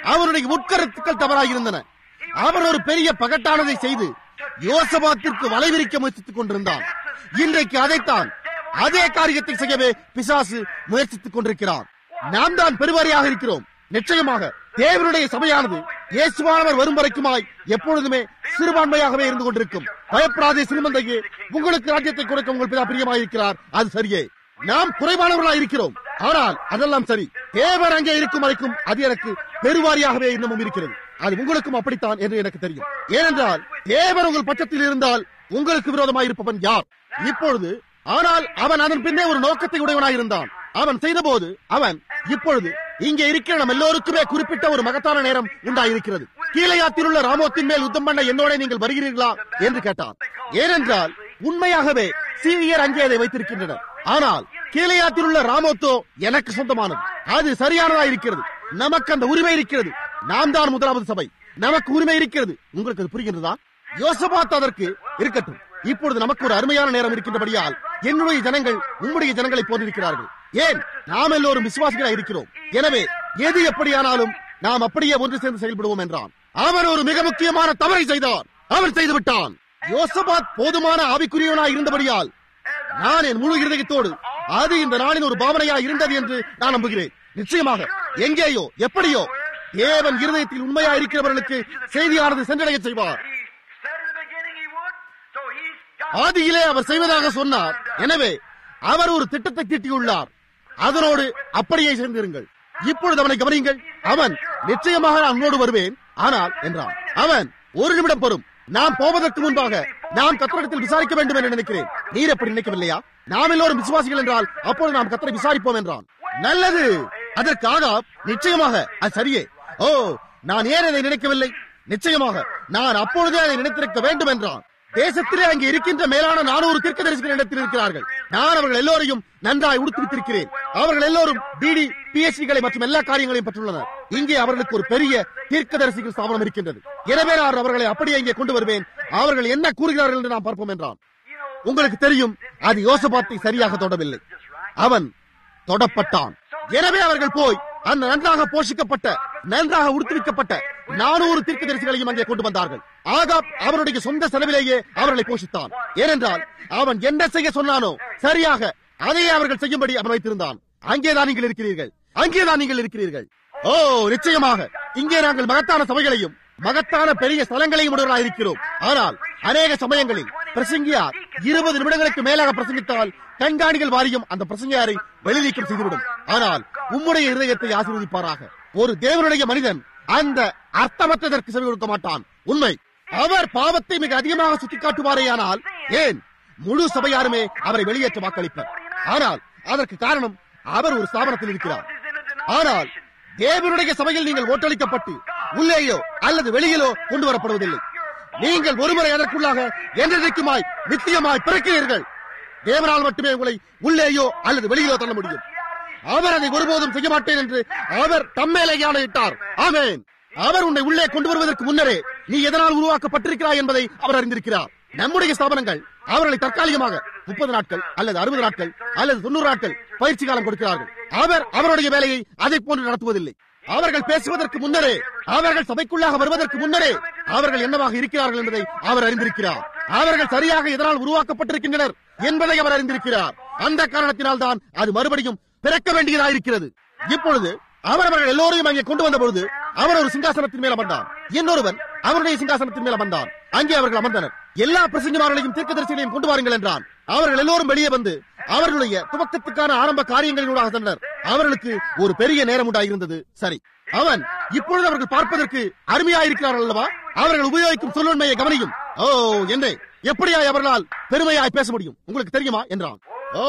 அவருடைய உட்கருத்துக்கள் தவறாயிருந்தன அவர் ஒரு பெரிய பகட்டானதை செய்து யோசபாத்திற்கு வலைவிரிக்க முயற்சித்துக் கொண்டிருந்தான் இன்றைக்கு அதைத்தான் அதே காரியத்தை செய்யவே பிசாசு முயற்சித்துக் கொண்டிருக்கிறார் நாம் தான் பெருவாரியாக இருக்கிறோம் நிச்சயமாக தேவனுடைய சபையானது இயேசுவானவர் வரும் வரைக்குமாய் எப்பொழுதுமே சிறுபான்மையாகவே இருந்து கொண்டிருக்கும் பயப்படாதே சிறுமந்தையே உங்களுக்கு ராஜ்யத்தை கொடுக்க உங்கள் பிதா பிரியமாயிருக்கிறார் அது சரியே நாம் குறைவானவர்களாக இருக்கிறோம் ஆனால் அதெல்லாம் சரி தேவர் அங்கே இருக்கும் வரைக்கும் அது எனக்கு பெருவாரியாகவே இன்னமும் இருக்கிறது அது உங்களுக்கும் அப்படித்தான் என்று எனக்கு தெரியும் ஏனென்றால் தேவர் உங்கள் பட்சத்தில் இருந்தால் உங்களுக்கு விரோதமாக இருப்பவன் யார் இப்பொழுது ஆனால் அவன் அதன் பின்னே ஒரு நோக்கத்தை உடையவனாயிருந்தான் அவன் செய்தபோது அவன் இப்பொழுது இங்கே இருக்கிற நம் எல்லோருக்குமே குறிப்பிட்ட ஒரு மகத்தான நேரம் உண்டாயிருக்கிறது கீழையாத்தில் உள்ள ராமோத்தின் மேல் யுத்தம் பண்ண என்னோட நீங்கள் வருகிறீர்களா என்று கேட்டான் ஏனென்றால் உண்மையாகவே சீரியர் அங்கே அதை வைத்திருக்கின்றனர் ஆனால் கீழையாத்தில் உள்ள ராமோத்தோ எனக்கு சொந்தமானது அது சரியானதா இருக்கிறது நமக்கு அந்த உரிமை இருக்கிறது நாம் தான் முதலாவது சபை நமக்கு உரிமை இருக்கிறது உங்களுக்கு அது புரிகின்றதா யோசபாத் அதற்கு இருக்கட்டும் இப்பொழுது நமக்கு ஒரு அருமையான நேரம் இருக்கின்றபடியால் என்னுடைய ஜனங்கள் உம்முடைய ஜனங்களை போன்றிருக்கிறார்கள் ஏன் நாம் எல்லோரும் விசுவாசிகளாக இருக்கிறோம் எனவே எது எப்படியானாலும் நாம் அப்படியே ஒன்று சேர்ந்து செயல்படுவோம் என்றான் அவர் ஒரு மிக முக்கியமான தவறை செய்தார் அவர் செய்து விட்டான் யோசபாத் போதுமான ஆவிக்குரியவனாய் இருந்தபடியால் நான் என் முழு இருதயத்தோடு அது இந்த நாளின் ஒரு பாவனையா இருந்தது என்று நான் நம்புகிறேன் நிச்சயமாக எங்கேயோ எப்படியோ தேவன் இருதயத்தில் உண்மையா இருக்கிறவர்களுக்கு செய்தியானது சென்றடைய செய்வார் He said in the beginning he would, so he's got ஆதியிலே அவர் செய்வதாக சொன்னார் எனவே அவர் ஒரு திட்டத்தை தீட்டியுள்ளார் அதனோடு அப்படியே சேர்ந்திருங்கள் இப்பொழுது அவனை கவனியுங்கள் அவன் நிச்சயமாக நான் உன்னோடு வருவேன் ஆனால் என்றான் அவன் ஒரு நிமிடம் பொறும் நாம் போவதற்கு முன்பாக நாம் கத்தரிடத்தில் விசாரிக்க வேண்டும் என்று நினைக்கிறேன் நீர் எப்படி நினைக்கவில்லையா நாம் எல்லோரும் விசுவாசிகள் என்றால் அப்பொழுது நாம் கத்தரை விசாரிப்போம் என்றான் நல்லது அதற்கு ஆகாப் நிச்சயமாக அது சரியே ஓ நான் ஏன் அதை நினைக்கவில்லை நிச்சயமாக நான் அப்பொழுதே அதை நினைத்திருக்க வேண்டும் என்றான் தேசத்திலே அங்கே இருக்கின்ற மேலான நானூறு தீர்க்கதரிசிகள் இடத்தில் இருக்கிறார்கள் நான் அவர்கள் எல்லோரையும் நன்றாய் உடுத்துவித்திருக்கிறேன் அவர்கள் எல்லோரும் டிடி பிஎஸ்சிகளை மற்றும் எல்லா காரியங்களையும் பெற்றுள்ளனர் இங்கே அவர்களுக்கு ஒரு பெரிய தீர்க்கதரிசிகள் ஸ்தாபனம் இருக்கின்றது எனவே நான் அவர்களை அப்படியே இங்கே கொண்டு வருவேன் அவர்கள் என்ன கூறுகிறார்கள் என்று நாம் பார்ப்போம் என்றான் உங்களுக்கு தெரியும் அது யோசபாத்தை சரியாக தொடவில்லை அவன் தொடப்பட்டான் எனவே அவர்கள் போய் அந்த நன்றாக போஷிக்கப்பட்ட நன்றாக உடுத்துவிக்கப்பட்ட நானூறு தீர்க்கதரிசிகளையும் அங்கே கொண்டு வந்தார்கள் ஆகாப் அவருடைய சொந்த செலவிலேயே அவர்களை போஷித்தான் ஏனென்றால் அவன் என்ன செய்ய சொன்னானோ சரியாக அதையே அவர்கள் செய்யும்படி அவன் வைத்திருந்தான் அங்கேதான் நீங்கள் இருக்கிறீர்கள் அங்கேதான் நீங்கள் இருக்கிறீர்கள் ஓ நிச்சயமாக இங்கே நாங்கள் மகத்தான சபைகளையும் மகத்தான பெரிய ஸ்தலங்களையும் உடையவர்களாக இருக்கிறோம் ஆனால் அநேக சமயங்களில் பிரசங்கியார் இருபது நிமிடங்களுக்கு மேலாக பிரசங்கித்தால் கண்காணிகள் வாரியம் அந்த பிரசங்கியாரை வெளிநீக்கம் செய்துவிடும் ஆனால் உம்முடைய இருதயத்தை ஆசீர்வதிப்பாராக ஒரு தேவனுடைய மனிதன் அந்த அர்த்தமற்றதற்கு செவி கொடுக்க மாட்டான் உண்மை அவர் பாவத்தை மிக அதிகமாக சுட்டிக்காட்டுவாரேயானால் ஏன் முழு சபையாருமே அவரை வெளியேற்ற வாக்களிப்பர் ஆனால் அதற்கு காரணம் அவர் ஒரு ஸ்தாபனத்தில் இருக்கிறார் ஆனால் தேவனுடைய சபையில் நீங்கள் ஓட்டளிக்கப்பட்டு உள்ளேயோ அல்லது வெளியிலோ கொண்டு வரப்படுவதில்லை நீங்கள் ஒருமுறை அதற்குள்ளாக என்றைக்குமாய் நித்தியமாய் பிறக்கிறீர்கள் தேவனால் மட்டுமே உங்களை உள்ளேயோ அல்லது வெளியிலோ தள்ள முடியும் அவர் அதை ஒருபோதும் செய்ய மாட்டேன் என்று அவர் தம்மேலே இட்டார் ஆமென் அவர் உன்னை உள்ளே கொண்டு வருவதற்கு முன்னரே நீ எதனால் உருவாக்கப்பட்டிருக்கிறாய் என்பதை அவர் அறிந்திருக்கிறார் நம்முடைய ஸ்தாபனங்கள் அவர்களை தற்காலிகமாக முப்பது நாட்கள் அல்லது அறுபது நாட்கள் அல்லது தொண்ணூறு நாட்கள் பயிற்சி காலம் கொடுக்கிறார்கள் அவர் அவருடைய வேலையை அதை போன்று நடத்துவதில்லை அவர்கள் பேசுவதற்கு முன்னரே அவர்கள் சபைக்குள்ளாக வருவதற்கு முன்னரே அவர்கள் என்னவாக இருக்கிறார்கள் என்பதை அவர் அறிந்திருக்கிறார் அவர்கள் சரியாக எதனால் உருவாக்கப்பட்டிருக்கின்றனர் என்பதை அவர் அறிந்திருக்கிறார் அந்த காரணத்தினால் தான் அது மறுபடியும் பிறக்க வேண்டியதாயிருக்கிறது இப்பொழுது அவர் அவர்கள் எல்லோரையும் அங்கே கொண்டு வந்த பொழுது அவர் ஒரு சிங்காசனத்தின் மேல் அமர்ந்தான் இன்னொருவன் அவருடைய சிங்காசனத்தின் மேல் அமர்ந்தான் அங்கே அவர்கள் அமர்ந்தனர் எல்லா பிரசங்கமார்களையும் தீர்க்கதரிசிகளையும் கொண்டு வாருங்கள் என்றான் அவர்கள் எல்லோரும் வெளியே வந்து அவர்களுடைய துவக்கத்துக்கான ஆரம்ப காரியங்களினூடாக சென்றனர் அவர்களுக்கு ஒரு பெரிய நேரம் உண்டாயிருந்தது சரி அவன் இப்பொழுது அவர்கள் பார்ப்பதற்கு அருமையாயிருக்கிறார்கள் அல்லவா அவர்கள் உபயோகிக்கும் சொல்லுண்மையை கவனியும் ஓ என்றே எப்படியாய் அவர்களால் பெருமையாய் பேச முடியும் உங்களுக்கு தெரியுமா என்றான் ஓ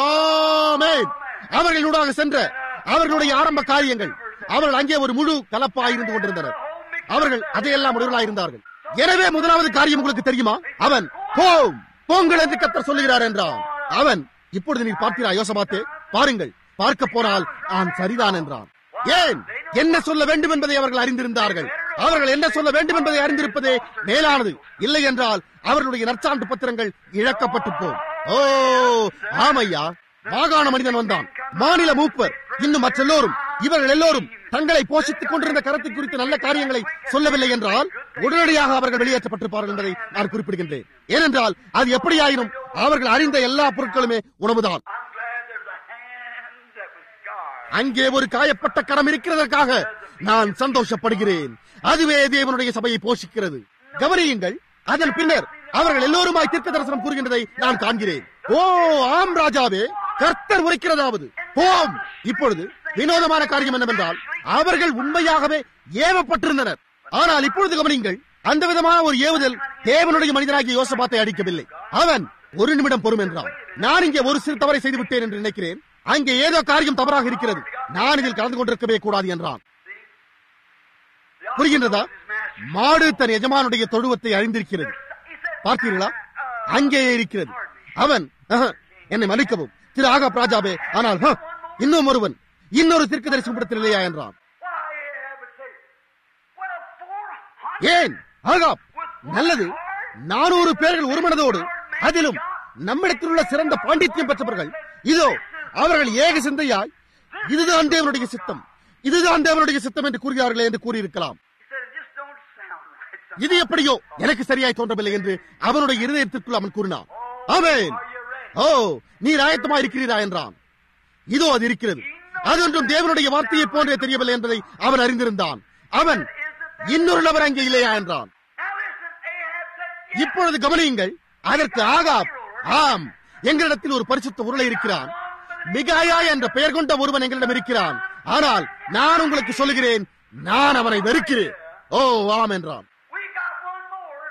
ஆமென் அவர்களூடாக சென்ற அவர்களுடைய ஆரம்ப காரியங்கள் அவர்கள் அங்கே ஒரு முழு கலப்பாய் இருந்து கொண்டிருந்தனர் அவர்கள் அதையெல்லாம் உடலாயிருந்தார்கள் எனவே முதலாவது காரியம் உங்களுக்கு தெரியுமா அவன் போம் போங்கள் என்று கத்தர் சொல்லுகிறார் என்றான் அவன் இப்பொழுது நீ பார்க்கிறா யோசபாத்தே பாருங்கள் பார்க்க போனால் நான் சரிதான் என்றான் ஏன் என்ன சொல்ல வேண்டும் என்பதை அவர்கள் அறிந்திருந்தார்கள் அவர்கள் என்ன சொல்ல வேண்டும் என்பதை அறிந்திருப்பதே மேலானது இல்லை என்றால் அவர்களுடைய நற்சான்று பத்திரங்கள் இழக்கப்பட்டு போம் ஓ ஆமையா மாகாண மனிதன் வந்தான் மாநில மூப்பர் இன்னும் மற்றெல்லோரும் இவர்கள் எல்லோரும் தங்களை போஷித்துக் கொண்டிருந்த கரத்தை குறித்து நல்ல காரியங்களை சொல்லவில்லை என்றால் உடனடியாக அவர்கள் வெளியேற்றப்பட்டிருப்பார்கள் என்பதை நான் குறிப்பிடுகின்றேன் ஏனென்றால் அது எப்படியாயினும் அவர்கள் அறிந்த எல்லா பொருட்களுமே உணவுதான் I'm glad there's a hand that was scarred. அங்கே ஒரு காயப்பட்ட கரம் இருக்கிறதற்காக நான் சந்தோஷப்படுகிறேன் அதுவே தேவனுடைய சபையை போஷிக்கிறது கவனியுங்கள் அதன் பின்னர் அவர்கள் எல்லோருமாய் தீர்க்க தரிசனம் கூறுகின்றதை நான் காண்கிறேன் ஓ ஆம் ராஜாவே கர்த்தர் உரைக்கிறதாவது ஓம் இப்பொழுது வினோதமான காரியம் என்னவென்றால் அவர்கள் உண்மையாகவே ஏவப்பட்டிருந்தனர் ஆனால் இப்பொழுது கவனியுங்கள் அந்த விதமான ஒரு ஏவுதல் தேவனுடைய மனிதனாகிய யோசபாத்தை அடிக்கவில்லை அவன் ஒரு நிமிடம் பொறும் என்றான் நான் இங்கே ஒரு சிறு தவறை செய்து விட்டேன் என்று நினைக்கிறேன் அங்கே ஏதோ காரியம் தவறாக இருக்கிறது நான் இதில் கலந்து கொண்டிருக்கவே கூடாது என்றான் புரிகின்றதா மாடு தன் எஜமானுடைய தொழுவத்தை அழிந்திருக்கிறது பார்த்தீர்களா அங்கேயே இருக்கிறது அவன் "அஹ, என்னை மன்னிக்கவும் திரு ஆகா ராஜாவே ஆனால் "ஹ, இன்னும் ஒருவன் இன்னொரு திருக்கு தரிசனப்படத்தில் இல்லையா என்றான் Why, yeah, but say, well, 400 ஏன் ஆகாப் நல்லது நானூறு பேர்கள் ஒரு மனதோடு அதிலும் நம்மிடத்தில் உள்ள சிறந்த பாண்டித்யம் பெற்றவர்கள் இதோ அவர்கள் ஏக சிந்தையாய் இதுதான் தேவனுடைய சித்தம் இதுதான் தேவனுடைய சித்தம் என்று கூறுகிறார்களே என்று கூறியிருக்கலாம் He said, it just don't sound right. Son. இது எப்படியோ எனக்கு சரியாய் தோன்றவில்லை என்று அவனுடைய இருதயத்திற்குள் அவன் கூறினான் ஆமென் ஓ நீர் ஆயத்தமா இருக்கிறீரா என்றான் இதோ அது இருக்கிறது அது ஒன்றும் தேவனுடைய வார்த்தையை போன்றே தெரியவில்லை என்பதை அவன் அறிந்திருந்தான் அவன் இன்னொரு நபர் அங்கே இல்லையா என்றான் Now listen, Ahab said, இப்பொழுது கவனியுங்கள் அதற்கு ஆகாப் ஆம் எங்களிடத்தில் ஒரு பரிசுத்த உருளை இருக்கிறான் மிகாயா என்ற பெயர் கொண்ட ஒருவன் எங்களிடம் இருக்கிறான் ஆனால் நான் உங்களுக்கு சொல்லுகிறேன் நான் அவனை வெறுக்கிறேன் ஓ ஆம் என்றான் we got one more.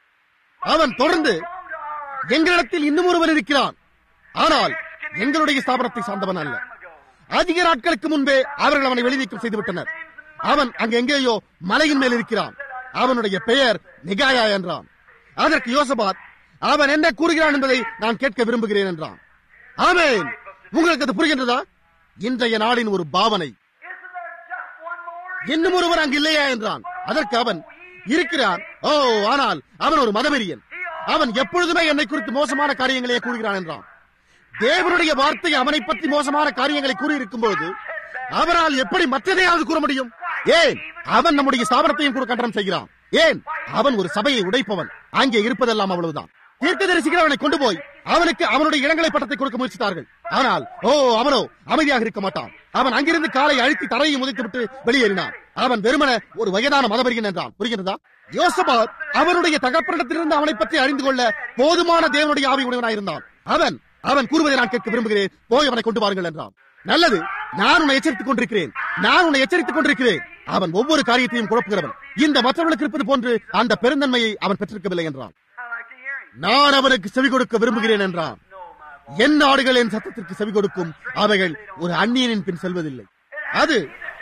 அவன் தொடர்ந்து Come to our எங்களிடத்தில் இன்னும் ஒருவன் இருக்கிறான் ஆனால் எங்களுடைய ஸ்தாபனத்தை சார்ந்தவன் அல்ல அதிக நாட்களுக்கு முன்பே அவர்கள் அவனை வெளிநீக்கம் செய்து விட்டனர் அவன் அங்கு எங்கேயோ மலையின் மேல் இருக்கிறான் அவனுடைய பெயர் நிகாயா என்றான் அதற்கு யோசபாத் அவன் என்ன கூறுகிறான் என்பதை நான் கேட்க விரும்புகிறேன் என்றான் ஆமென் உங்களுக்கு அது புரிகின்றதா இன்றைய நாளின் ஒரு பாவனை Isn't there just one more? இன்னும் ஒருவர் அங்கு இல்லையா என்றான் அதற்கு அவன் இருக்கிறான் ஓ ஆனால் அவன் ஒரு மதவெறியன் அவன் எப்பொழுதுமே என்னை குறித்து மோசமான காரியங்களையே கூறுகிறான் என்றான் தேவனுடைய வார்த்தை அவனை பற்றி மோசமான காரியங்களை கூறியிருக்கும் போது அவரால் எப்படி மற்றதையாவது கூற முடியும் ஏன் அவன் நம்முடைய ஸ்தாபனத்தையும் கூட கண்டனம் செய்கிறான் ஏன் அவன் ஒரு சபையை உடைப்பவன் அங்கே இருப்பதெல்லாம் அவ்வளவுதான் தீர்க்கதரிசிகள் அவனை கொண்டு போய் அவனுக்கு அவனுடைய இடங்களை பட்டத்தை கொடுக்க முயற்சித்தார்கள் ஆனால் ஓ அவனோ அமைதியாக இருக்க மாட்டான் அவன் அங்கிருந்து காலை அழுத்தி தரையை முதைத்து விட்டு வெளியேறினான் அவன் வெறுமன ஒரு வயதான மதவரிகன் என்றான் புரிகிறதா யோசபாத் அவனுடைய தகப்பனிடத்திலிருந்து அவனை பற்றி அறிந்து கொள்ள போதுமான தேவனுடைய ஆவி உடையவனாயிருந்தான் அவன் அவன் கூறுவதை நான் கேட்க விரும்புகிறேன் போய் அவனை கொண்டு வாருங்கள் என்றான் நல்லது நான் உன்னை எச்சரித்துக் கொண்டிருக்கிறேன் நான் உன்னை எச்சரித்துக் கொண்டிருக்கிறேன் அவன் ஒவ்வொரு காரியத்தையும் குழப்புகிறவன் இந்த மற்றவர்களுக்கு இருப்பது போன்று அந்த பெருந்தன்மையை அவன் பெற்றிருக்கவில்லை என்றான் I like to hear him. நான் அவனுக்கு செவி கொடுக்க விரும்புகிறேன் என்றான் No, my boy. என் ஆடுகள் என் சத்தத்திற்கு செவி கொடுக்கும் அவைகள் ஒரு அந்நியனின் பின் செல்வதில்லை அது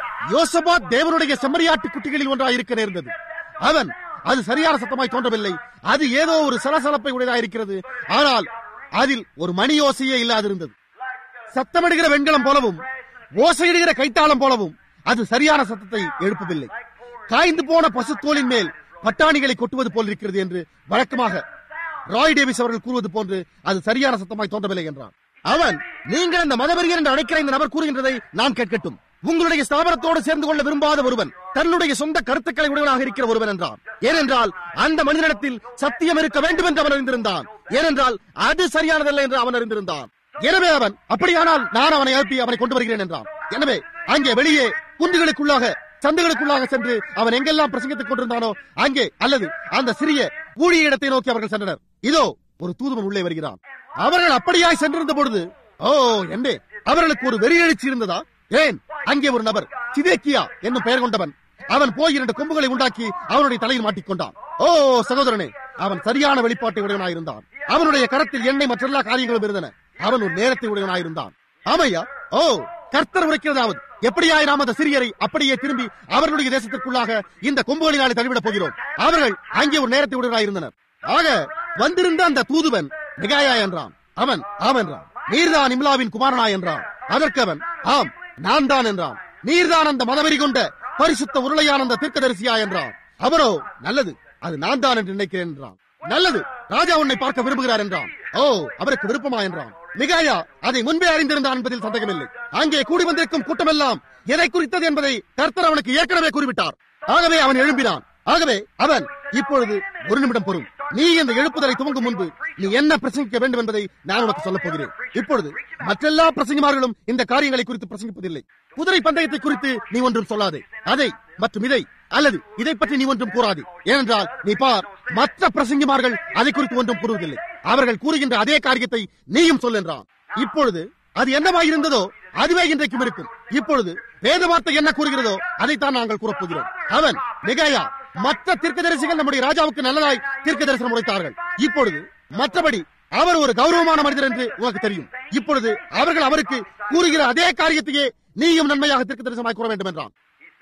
யோசபாத் தேவனுடைய செம்மறியாட்டு குட்டிகளில் ஒன்றாக இருக்க நேர்ந்தது அவன் அது சரியான சத்தமாய் தோன்றவில்லை அது ஏதோ ஒரு சலசலப்பை உடையதாக இருக்கிறது ஆனால் அதில் ஒரு மணி ஓசையே இல்லாதிருந்தது சத்தமிடுகிற வெண்கலம் போலவும் ஓசையிடுகிற கைத்தாளம் போலவும் அது சரியான சத்தத்தை எழுப்பவில்லை காய்ந்து போன பசுத்தோலின் மேல் பட்டாணிகளை கொட்டுவது போல் இருக்கிறது என்று வழக்கமாக ராய் டேவிஸ் அவர்கள் கூறுவது போன்று அது சரியான சத்தமாய் தோன்றவில்லை என்றான் அவன் நீங்கள் அந்த மதவெறியர் என்று அழைக்கிற இந்த நபர் கூறுகின்றதை நான் கேட்கட்டும் உங்களுடைய ஸ்தாபனத்தோடு சேர்ந்து கொள்ள விரும்பாத ஒருவன் தன்னுடைய சொந்த கருத்துக்களை உடையவனாக இருக்கிற ஒருவன் என்றான் ஏனென்றால் அந்த மனிதனிடத்தில் சத்தியம் இருக்க வேண்டும் என்று அவன் அறிந்திருந்தான் ஏனென்றால் அது சரியானதல்ல என்று அவன் அறிந்திருந்தான் எனவே அவன் அப்படியானால் நான் அவனை அனுப்பி அவனை கொண்டு வருகிறேன் என்றான் எனவே அங்கே வெளியே குன்றுகளுக்குள்ளாக சந்துகளுக்குள்ளாக சென்று அவன் எங்கெல்லாம் பிரசங்கித்துக் கொண்டிருந்தானோ அங்கே அல்லது அந்த சிறிய கூடிய இடத்தை நோக்கி அவர்கள் சென்றனர் இதோ ஒரு தூதுவன் உள்ளே வருகிறான் அவர்கள் அப்படியாய் சென்றிருந்த பொழுது ஓ என்னே அவர்களுக்கு ஒரு வெறி எழுச்சி இருந்ததா ஏன் அங்கே ஒரு நபர் சிதேக்கியா என்னும் பெயர் கொண்டவன் அவன் போய் இரண்டு கொம்புகளை உண்டாக்கி அவனுடைய தலையில் மாட்டிக்கொண்டான் ஓ சகோதரனே அவன் சரியான வெளிப்பாட்டை உடையவனாயிருந்தான் அவனுடைய கரத்தில் எண்ணெய் மற்ற எல்லா காரியங்களும் இருந்தன அவன் ஒரு நேரத்தை உடையவனாயிருந்தான் ஆமையா ஓ கர்த்தர் உரைக்கிறதாவது எப்படியாய் நாம் அந்த சிறியரை அப்படியே திரும்பி அவர்களுடைய தேசத்திற்குள்ளாக இந்த கொம்புகளினாலே தள்ளிவிடப் போகிறோம் அவர்கள் அங்கே ஒரு நேரத்தை உடையவனாயிருந்தனர் ஆக வந்திருந்த அந்த தூதுவன் மிகாயா என்றான் அவன் ஆம் என்றான் நீர்தான் இம்லாவின் குமாரனா என்றான் அதற்கு அவன் ஆம் நான் தான் என்றான் நீர்தான் அந்த மதவெறி கொண்ட பரிசுத்த உருளையான அந்த தீர்க்கதரிசியா என்றான் அவரோ நல்லது அது நான் தான் என்று நினைக்கிறேன் என்றான் நல்லது ராஜா உன்னை பார்க்க விரும்புகிறார் என்றான் ஓ அவருக்கு விருப்பமா என்றான் மிகாயா அதை முன்பே அறிந்திருந்தான் என்பதில் சந்தேகமில்லை அங்கே கூடி வந்திருக்கும் கூட்டமெல்லாம் எதை குறித்தது என்பதை கர்த்தர் அவனுக்கு ஏற்கனவே கூறிவிட்டார் ஆகவே அவன் எழும்பினான் ஆகவே அவன் இப்பொழுது ஒரு நிமிடம் பொறும் நீ இந்த எழுப்புதலை துவங்கும் முன்பு நீ என்ன பிரசங்கிக்க வேண்டும் என்பதை நான் உனக்கு சொல்லப் போகிறேன் இப்பொழுது மற்றெல்லா பிரசங்கிமார்களும் இந்த காரியங்களை குறித்து பிரசங்கிப்பதில்லை குதிரை பந்தயத்தை குறித்து நீ ஒன்றும் சொல்லாதே அதை மற்றும் இதை அல்லது இதை பற்றி நீ ஒன்றும் கூறாது ஏனென்றால் நீ பார் மற்ற பிரசங்கிமார்கள் அதை குறித்து ஒன்றும் கூறுவதில்லை அவர்கள் கூறுகின்ற அதே காரியத்தை நீயும் சொல் என்றான் இப்பொழுது அது என்னவாயிருந்ததோ அதுவே இன்றைக்கும் இருக்கும் இப்பொழுது வேத வார்த்தை என்ன கூறுகிறதோ அதைத்தான் நாங்கள் கூறப்போகிறோம் அவன் மிகாயா மற்ற தீர்க்கதரிசிகள் நம்முடைய ராஜாவுக்கு நல்லதாய் தீர்க்க தரிசனம் உரைத்தார்கள் இப்பொழுது மற்றபடி அவர் ஒரு கௌரவமான மனிதர் என்று உனக்கு தெரியும் இப்பொழுது அவர்கள் அவருக்கு கூறுகிற அதே காரியத்தையே நீயும் நன்மையாக தீர்க்க தரிசனமாய் கூற வேண்டும் என்றான்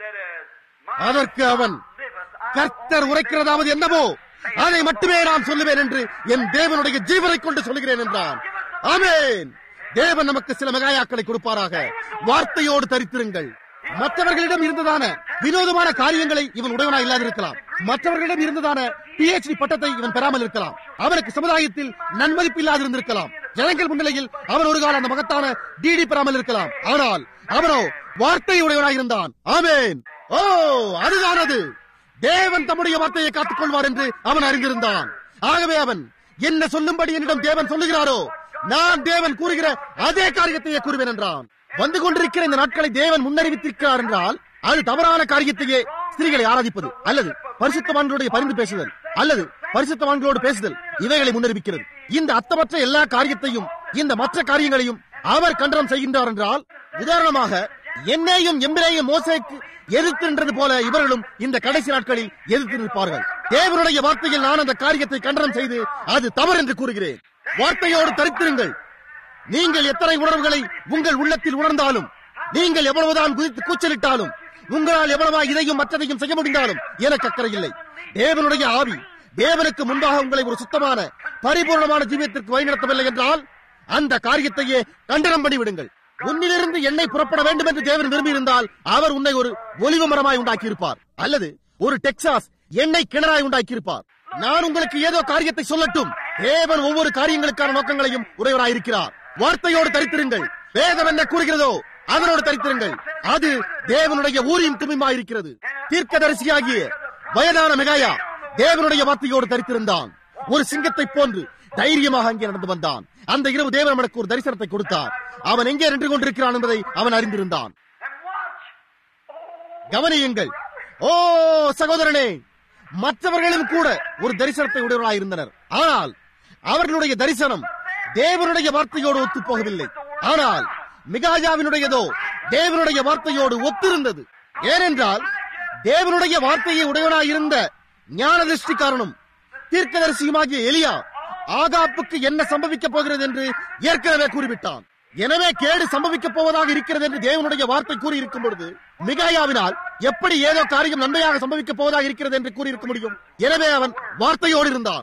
அதற்கு அவன் கர்த்தர் உரைக்கிறதாவது என்னவோ அதை மட்டுமே நான் சொல்லுவேன் என்று என் தேவனுடைய ஜீவனை கொண்டு சொல்லுகிறேன் என்றான் ஆமேன் தேவன் நமக்கு சில மெகாயாக்களை கொடுப்பாராக வார்த்தையோடு தரித்திருங்கள் மற்றவர்களிடம் இருந்ததான வினோதமான காரியங்களை இவன் உடையவனா இல்லாதிருக்கலாம் மற்றவர்களிடம் இருந்ததான பிஹெச்டி பட்டத்தை இவன் பெறாமல் இருக்கலாம் அவனுக்கு சமுதாயத்தில் நன்மதிப்பு இல்லாதிருந்திருக்கலாம் ஜனங்கள் முன்னிலையில் அவன் ஒரு கால அந்த மகத்தான டிடி பெறாமல் இருக்கலாம் ஆனால் அவனோ வார்த்தை உடையவனாக இருந்தான் ஆமேன் ஓ அதுதான் அது தேவன் தம்முடைய வார்த்தையை காத்துக் கொள்வார் என்று அவன் அறிந்திருந்தான் ஆகவே அவன் என்ன சொல்லும்படி என்னிடம் தேவன் சொல்லுகிறாரோ நான் தேவன் கூறுகிற அதே காரியத்தையே கூறுவேன் என்றான் வந்து கொண்டிருக்கிற இந்த நாட்களை தேவன் முன்னறிவித்திருக்கிறார் என்றால் அது தவறான காரியத்தையே ஸ்திரீகளை ஆராதிப்பது அல்லது பரிசுத்தவான்களுடைய பரிந்து பேசுதல் அல்லது பரிசுத்தவான்களோடு பேசுதல் இவைகளை முன்னறிவிக்கிறது இந்த அத்தமற்ற எல்லா காரியத்தையும் இந்த மற்ற காரியங்களையும் அவர் கண்டனம் செய்கின்றார் என்றால் உதாரணமாக என்னையும் எம்பிரையும் மோசைக்கு எதிர்த்து நின்றது போல இவர்களும் இந்த கடைசி நாட்களில் எதிர்த்து நிற்பார்கள் தேவனுடைய வார்த்தையில் நான் அந்த காரியத்தை கண்டனம் செய்து அது தவறு என்று கூறுகிறேன் வார்த்தையோடு தரித்திருங்கள் நீங்கள் எத்தனை உணர்வுகளை உங்கள் உள்ளத்தில் உணர்ந்தாலும் நீங்கள் எவ்வளவுதான் குதித்து கூச்சலிட்டாலும் உங்களால் எவ்வளவா இதையும் மற்றதையும் செய்ய முடிந்தாலும் எனக்கு அக்கறை இல்லை தேவனுடைய ஆவி தேவனுக்கு முன்பாக உங்களை ஒரு சுத்தமான பரிபூர்ணமான ஜீவியத்திற்கு வழிநடத்தவில்லை என்றால் அந்த காரியத்தையே கண்டனம் பண்ணிவிடுங்கள் உன்னிலிருந்து எண்ணெய் புறப்பட வேண்டும் என்று தேவன் விரும்பியிருந்தால் அவர் உன்னை ஒரு ஒலிவு மரமாய் உண்டாக்கியிருப்பார் அல்லது ஒரு டெக்சாஸ் எண்ணெய் கிணறாய் உண்டாக்கியிருப்பார் நான் உங்களுக்கு ஏதோ காரியத்தை சொல்லட்டும் தேவன் ஒவ்வொரு காரியங்களுக்கான நோக்கங்களையும் உடையவராயிருக்கிறார் வார்த்தையோடு தரித்திருங்கள் வேதம் என்ன கூறுகிறதோ அதனோடு தரித்திருங்கள் அது தேவனுடைய ஊரின் துமிமாயிருக்கிறது தீர்க்கதரிசியாகிய வயதான மெகாயா தேவனுடைய வார்த்தையோடு தரித்திருந்தான் ஒரு சிங்கத்தை போன்று தைரியமாக அங்கே நடந்து வந்தான் அந்த இரவு தேவன் அவனுக்கு ஒரு தரிசனத்தை கொடுத்தார் அவன் எங்கே நின்று கொண்டிருக்கிறான் என்பதை அவன் அறிந்திருந்தான் கவனியுங்கள் ஓ சகோதரனே மற்றவர்களும் கூட ஒரு தரிசனத்தை உடையவர்களாயிருந்தனர் ஆனால் அவர்களுடைய தரிசனம் தேவனுடைய வார்த்தையோடு ஒத்து போகவில்லை ஆனால் மிகாஜாவினுடையதோ தேவனுடைய வார்த்தையோடு ஒத்திருந்தது ஏனென்றால் தேவனுடைய வார்த்தையை உடையவனாயிருந்த ஞான திருஷ்டிக்காரனும் தீர்க்கதரிசியுமாகிய எலியா ஆகாப்புக்கு என்ன சம்பவிக்கப் போகிறது என்று ஏற்கனவே கூறிவிட்டான் எனவே கேடு சம்பவிக்கப் போவதாக இருக்கிறது என்று தேவனுடைய வார்த்தை கூறியிருக்கும் பொழுது மிகாயாவினால் எப்படி ஏதோ காரியம் நன்மையாக சம்பவிக்கப் போவதாக இருக்கிறது என்று கூறியிருக்க முடியும் எனவே அவன் வார்த்தையோடு இருந்தான்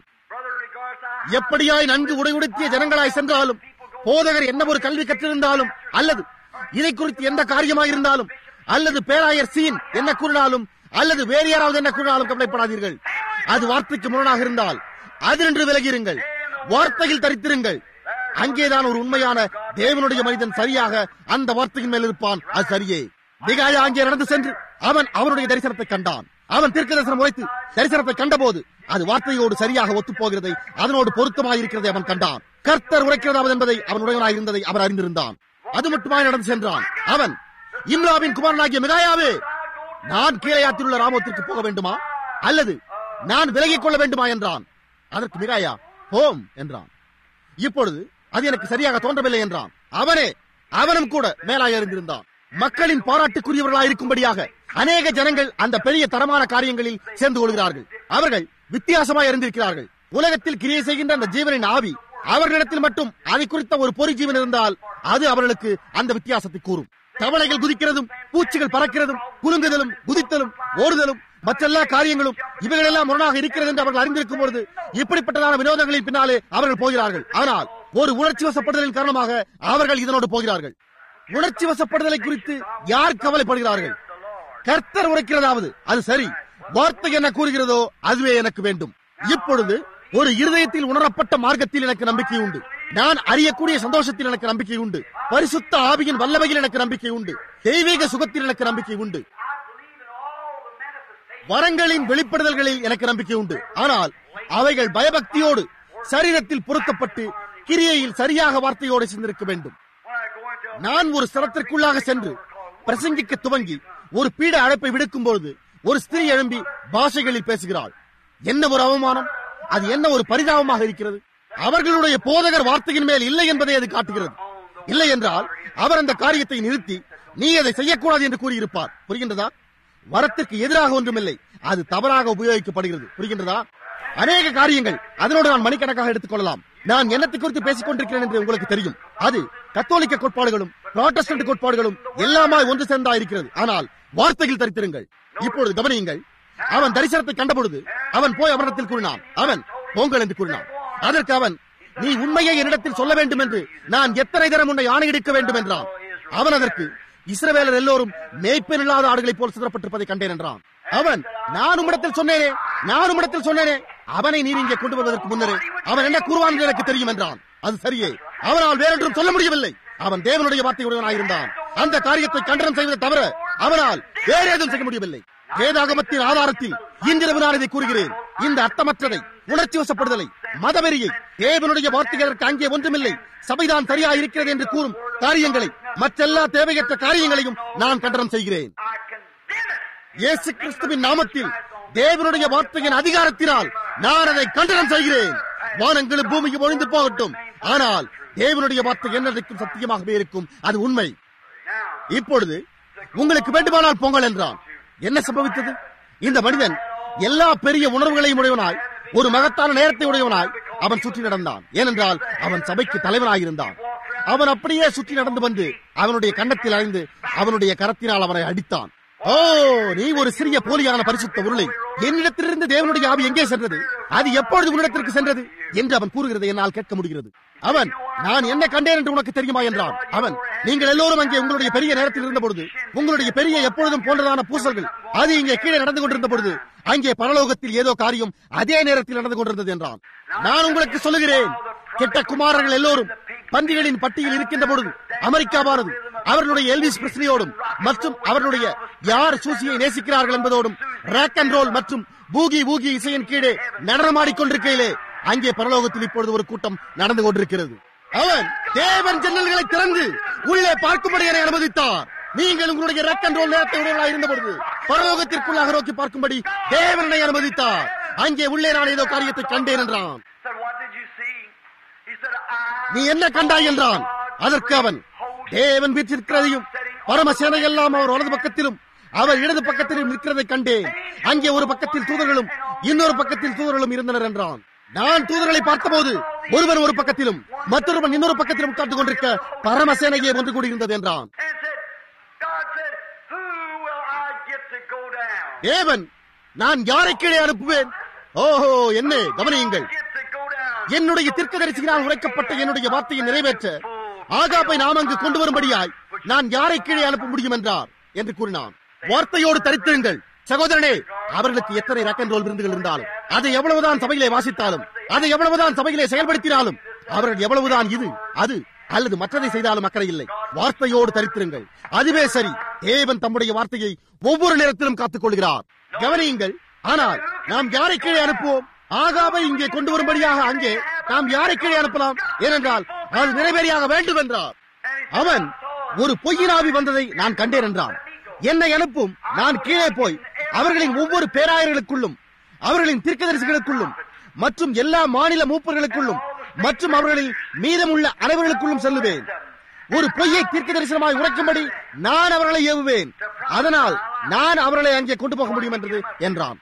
எப்படியாய் நன்கு உடையுடுத்திய ஜனங்களாய் சென்றாலும் போதகர் என்ன ஒரு கல்வி கற்றிருந்தாலும் அல்லது இதை குறித்து எந்த காரியமாயிருந்தாலும் அல்லது பேராயர் சீன் என்ன கூறினாலும் அல்லது வேறு யாராவது என்ன கூறினாலும் கவலைப்படாதீர்கள் அது வார்த்தைக்கு முரணாக இருந்தால் அதினின்று விலகிருங்கள் வார்த்தையில் தரித்திருங்கள் அங்கேதான் ஒரு உண்மையான தேவனுடைய மனிதன் சரியாக அந்த வார்த்தையின் மேல் இருப்பான் அது சரியே மிகாயா அங்கே நடந்து சென்று அவன் அவனுடைய தரிசனத்தை கண்டான் அவன் தீர்க்க தரிசனம் உரைத்து தரிசனத்தை கண்டபோது அது வார்த்தையோடு சரியாக ஒத்துப் போகிறதை அதனோடு பொருத்தமாயிருக்கிறதை அவன் கண்டான் கர்த்தர் உரைக்கிறதாவது என்பதை அவன் உடையவனாய் இருந்ததை அவர் அறிந்திருந்தான் அது மட்டுமாய் நடந்து சென்றான் அவன் இம்ராவின் குமாரனாகிய மிகாயாவே நான் கீழையாத்தில் உள்ள ராமத்திற்கு போக வேண்டுமா அல்லது நான் விலகிக் கொள்ள வேண்டுமா என்றான் அதற்கு மிகாயா ஹோம் என்றான் இப்பொழுது அது எனக்கு சரியாக தோன்றவில்லை என்றான் அவனே அவனும் கூட மேலாக இருந்திருந்தான் மக்களின் பாராட்டுக்குரியவர்களாக இருக்கும்படியாக அநேக ஜனங்கள் அந்த பெரிய தரமான காரியங்களில் சேர்ந்து கொள்கிறார்கள் அவர்கள் வித்தியாசமாய் அறிந்திருக்கிறார்கள் உலகத்தில் கிரியை செய்கின்ற அந்த ஜீவனின் ஆவி அவர்களிடத்தில் மட்டும் அதை குறித்த ஒரு பொறி ஜீவன் இருந்தால் அது அவர்களுக்கு அந்த வித்தியாசத்தை கூறும் தவளைகள் குதிக்கிறதும் பூச்சிகள் பறக்கிறதும் குலுங்குதலும் குதித்தலும் ஓடுதலும் மற்றெல்லா காரியங்களும் இவைகளெல்லாம் முரணாக இருக்கிறது என்று அவர்கள் அறிந்திருக்கும் பொழுது இப்படிப்பட்டதான வினோதங்களின் பின்னாலே அவர்கள் போகிறார்கள் ஆனால் ஒரு உணர்ச்சி வசப்படுதலின் காரணமாக அவர்கள் இதனோடு போகிறார்கள் உணர்ச்சி வசப்படுதலை குறித்து யார் கவலைப்படுகிறார்கள் கர்த்தர் உரைக்கிறதாவது அது சரி வார்த்தை என்ன கூறுகிறதோ அதுவே எனக்கு வேண்டும் இப்பொழுது ஒரு இருதயத்தில் உணரப்பட்ட மார்க்கத்தில் எனக்கு நம்பிக்கை உண்டு நான் அறியக்கூடிய சந்தோஷத்தில் எனக்கு நம்பிக்கை உண்டு பரிசுத்த ஆவியின் வல்லமையில் எனக்கு நம்பிக்கை உண்டு தெய்வீக சுகத்தில் எனக்கு நம்பிக்கை உண்டு வரங்களின் வெளிப்படுதல்களில் எனக்கு நம்பிக்கை உண்டு ஆனால் அவைகள் பயபக்தியோடு சரீரத்தில் பொருத்தப்பட்டு கிரியையில் சரியாக வார்த்தையோடு சேர்ந்திருக்க வேண்டும் நான் ஒரு ஸ்தலத்திற்குள்ளாக சென்று பிரசங்கிக்க துவங்கி ஒரு பீட அழைப்பை விடுக்கும் பொழுது ஒரு ஸ்திரீ எழும்பி பாஷைகளில் பேசுகிறாள் என்ன ஒரு அவமானம் அது என்ன ஒரு பரிதாபமாக இருக்கிறது அவர்களுடைய போதகர் வார்த்தையின் மேல் இல்லை என்பதை அது காட்டுகிறது இல்லை என்றால் அவர் அந்த காரியத்தை நிறுத்தி நீ அதை செய்யக்கூடாது என்று கூறியிருப்பார் புரிகின்றதா வரத்திற்கு எதிராக ஒன்றுமில்லை அது தவறாக உபயோகிக்கப்படுகிறது புரிகின்றதா அநேக காரியங்கள் அதனோடு நான் மணிக்கணக்காக எடுத்துக் கொள்ளலாம் நான் என்னத்தை குறித்து பேசிக் கொண்டிருக்கிறேன் என்று உங்களுக்கு தெரியும் அது கத்தோலிக்க கோட்பாடுகளும் புராட்டஸ்டன்ட் கோட்பாடுகளும் எல்லாமாய் ஒன்று சேர்ந்தா இருக்கிறது ஆனால் வார்த்தையில் தரித்திருங்கள் இப்பொழுது கவனியுங்கள் அவன் தரிசனத்தை கண்டபொழுது அவன் போய் அவரிடத்தில் கூறினான் அவன் போங்கள் என்று கூறினான் அதற்கு அவன் நீ உண்மையை என்னிடத்தில் சொல்ல வேண்டும் என்று நான் எத்தனை தரம் உன்னை ஆணையிடிக்க வேண்டும் என்றான் அவன் அதற்கு இஸ்ரவேலர் எல்லோரும் மேய்ப்பன் இல்லாத ஆடுகளைப் போல் சிதறப்பட்டிருப்பதை கண்டேன் என்றான் அவன் நான் உம்மிடத்தில் சொன்னேனே நான் உம்மிடத்தில் சொன்னேனே அவனை நீர் இங்கே கொண்டு வருவதற்கு முன்னரே அவன் என்ன கூறுவான் என்று எனக்கு தெரியும் என்றான் அது சரியே அவனால் வேறொன்றும் சொல்ல முடியவில்லை அவன் தேவனுடைய வார்த்தை உடையவனாயிருந்தான் அந்த காரியத்தை கண்டனம் செய்வதை தவிர அவனால் வேற ஏதும் செய்ய முடியவில்லை வேதாகமத்தின் ஆதாரத்தில் இன்றிரவு நான் இதை கூறுகிறேன் இந்த அர்த்தமற்றதை உணர்ச்சி வசப்படுதலை மதவெறியை தேவனுடைய வார்த்தைகளுக்கு அங்கே ஒன்றுமில்லை சபைதான் சரியா இருக்கிறது என்று கூறும் காரியங்களை மற்றெல்லா தேவையற்ற காரியங்களையும் நான் கண்டனம் செய்கிறேன் இயேசு கிறிஸ்துவின் நாமத்தில் தேவனுடைய வார்த்தையின் அதிகாரத்தினால் நான் அதை கண்டனம் செய்கிறேன் வானங்களும் பூமிக்கு ஒழிந்து போகட்டும் ஆனால் தேவனுடைய வார்த்தை என்னதைக்கும் சத்தியமாகவே இருக்கும் அது உண்மை இப்பொழுது உங்களுக்கு வேண்டுமானால் பொங்கல் என்றான் என்ன சம்பவித்தது இந்த மனிதன் எல்லா பெரிய உணர்வுகளையும் உடையவனாய் ஒரு மகத்தான நேரத்தை உடையவனாய் அவன் சுற்றி நடந்தான் ஏனென்றால் அவன் சபைக்கு தலைவனாயிருந்தான் அவன் அப்படியே சுற்றி நடந்து வந்து அவனுடைய கன்னத்தில் அழிந்து அவனுடைய கரத்தினால் அவனை அடித்தான் ஓ நீ ஒரு சிறிய போலியான பரிசுத்த உருளை என்னிடத்திலிருந்து தேவனுடைய ஆவி எங்கே சென்றது அது எப்பொழுது உன்னிடத்திற்கு சென்றது என்று அவன் கூறுகிறது என்னால் கேட்க முடிகிறது அவன் நான் என்ன கண்டேன் என்று உனக்கு தெரியுமா என்றான் அவன் நீங்கள் எல்லோரும் அங்கே உங்களுடைய பெரிய நேரத்தில் இருந்த பொழுது உங்களுடைய பெரிய எப்பொழுதும் போன்றதான பூசல்கள் அது இங்கே கீழே நடந்து கொண்டிருந்த பொழுது அங்கே பரலோகத்தில் ஏதோ காரியம் அதே நேரத்தில் நடந்து கொண்டிருந்தது என்றான் நான் உங்களுக்கு சொல்லுகிறேன் கெட்ட குமாரர்கள் எல்லோரும் பந்திகளின் பட்டியல் இருக்கின்ற பொழுது அமெரிக்காவானது அவர்களுடைய எல்விஸ் பிரஸ்லியோடும் மற்றும் அவர்களுடைய யார் சூசியை நேசிக்கிறார்கள் என்பதோடும் ராக் அண்ட் ரோல் மற்றும் பூகி பூகி இசையின் கீழே நடனமாடிக்கொண்டிருக்கையிலே அங்கே பரலோகத்தில் இப்பொழுது ஒரு கூட்டம் நடந்து கொண்டிருக்கிறது அவன் தேவன் ஜன்னல்களை திறந்து உள்ளே பார்க்கும்படி என்னை அனுமதித்தார் நீங்கள் உங்களுடைய ரக் அண்ட் ரோல் நேரத்தை உடையவர்களாக இருந்த பொழுது பரலோகத்திற்குள்ளாக நோக்கி பார்க்கும்படி தேவனை அனுமதித்தார் அங்கே உள்ளே நான் ஏதோ காரியத்தை கண்டேன் என்றான் நீ என்ன கண்டாய் என்றான் அதற்கு அவன் தேவன் வீற்றிருக்கிறதையும் பரமசேனை எல்லாம் அவர் வலது பக்கத்திலும் அவர் இடது பக்கத்திலும் நிற்கிறதை கண்டேன் அங்கே ஒரு பக்கத்தில் தூதர்களும் இன்னொரு பக்கத்தில் தூதர்களும் இருந்தனர் என்றான் நான் தூதர்களை பார்த்தபோது ஒருவன் ஒரு பக்கத்திலும் மற்றொருவன் இன்னொரு பக்கத்திலும் உட்கார்ந்து கொண்டிருக்க பரமசேனையே ஒன்று கூடியிருந்தது என்றான் தேவன் நான் யாரை கீழே அனுப்புவேன் ஓஹோ என்ன கவனியுங்கள் என்னுடைய தீர்க்கதரிசியினால் உரைக்கப்பட்ட என்னுடைய வார்த்தையை நிறைவேற்ற ஆகாப்பை நாம் அங்கு கொண்டு வரும்படியாய் நான் யாரை கீழே அனுப்ப முடியும் என்றார் என்று கூறினான் வார்த்தையோடு தரித்திருங்கள் சகோதரனே அவர்களுக்கு எத்தனை ரக் அண்ட் ரோல் விருந்துகள் இருந்தாலும் அதை எவ்வளவுதான் சபையிலே வாசித்தாலும் அதை எவ்வளவுதான் சபையிலே செயல்படுத்தினாலும் அவர்கள் எவ்வளவுதான் இது அது அல்லது மற்றதை செய்தாலும் அக்கறை இல்லை வார்த்தையோடு தரித்திருங்கள் அதுவே சரி தேவன் தம்முடைய வார்த்தையை ஒவ்வொரு நேரத்திலும் காத்துக் கொள்கிறார் கவனியுங்கள் ஆனால் நாம் யாரை கீழே அனுப்புவோம் ஆகாவை இங்கே கொண்டு வரும்படியாக அங்கே நாம் யாரை கீழே அனுப்பலாம் ஏனென்றால் அது நிறைவேறியாக வேண்டும் என்றார் அவன் ஒரு பொய்யினாவி வந்ததை நான் கண்டேன் என்றான் என்னை அனுப்பும் நான் கீழே போய் அவர்களின் ஒவ்வொரு பேராயர்களுக்குள்ளும் அவர்களின் தீர்க்கதரிசிகளுக்குள்ளும் மற்றும் எல்லா மாநில மூப்பர்களுக்குள்ளும் மற்றும் அவர்களில் மீதமுள்ள அனைவர்களுக்குள்ளும் செல்லுவேன் ஒரு பொய்யை தீர்க்க தரிசனமாய் உரைக்கும்படி நான் அவர்களை ஏவுவேன் அதனால் நான் அவர்களை அங்கே கொண்டு போக முடியும் என்றது என்றான்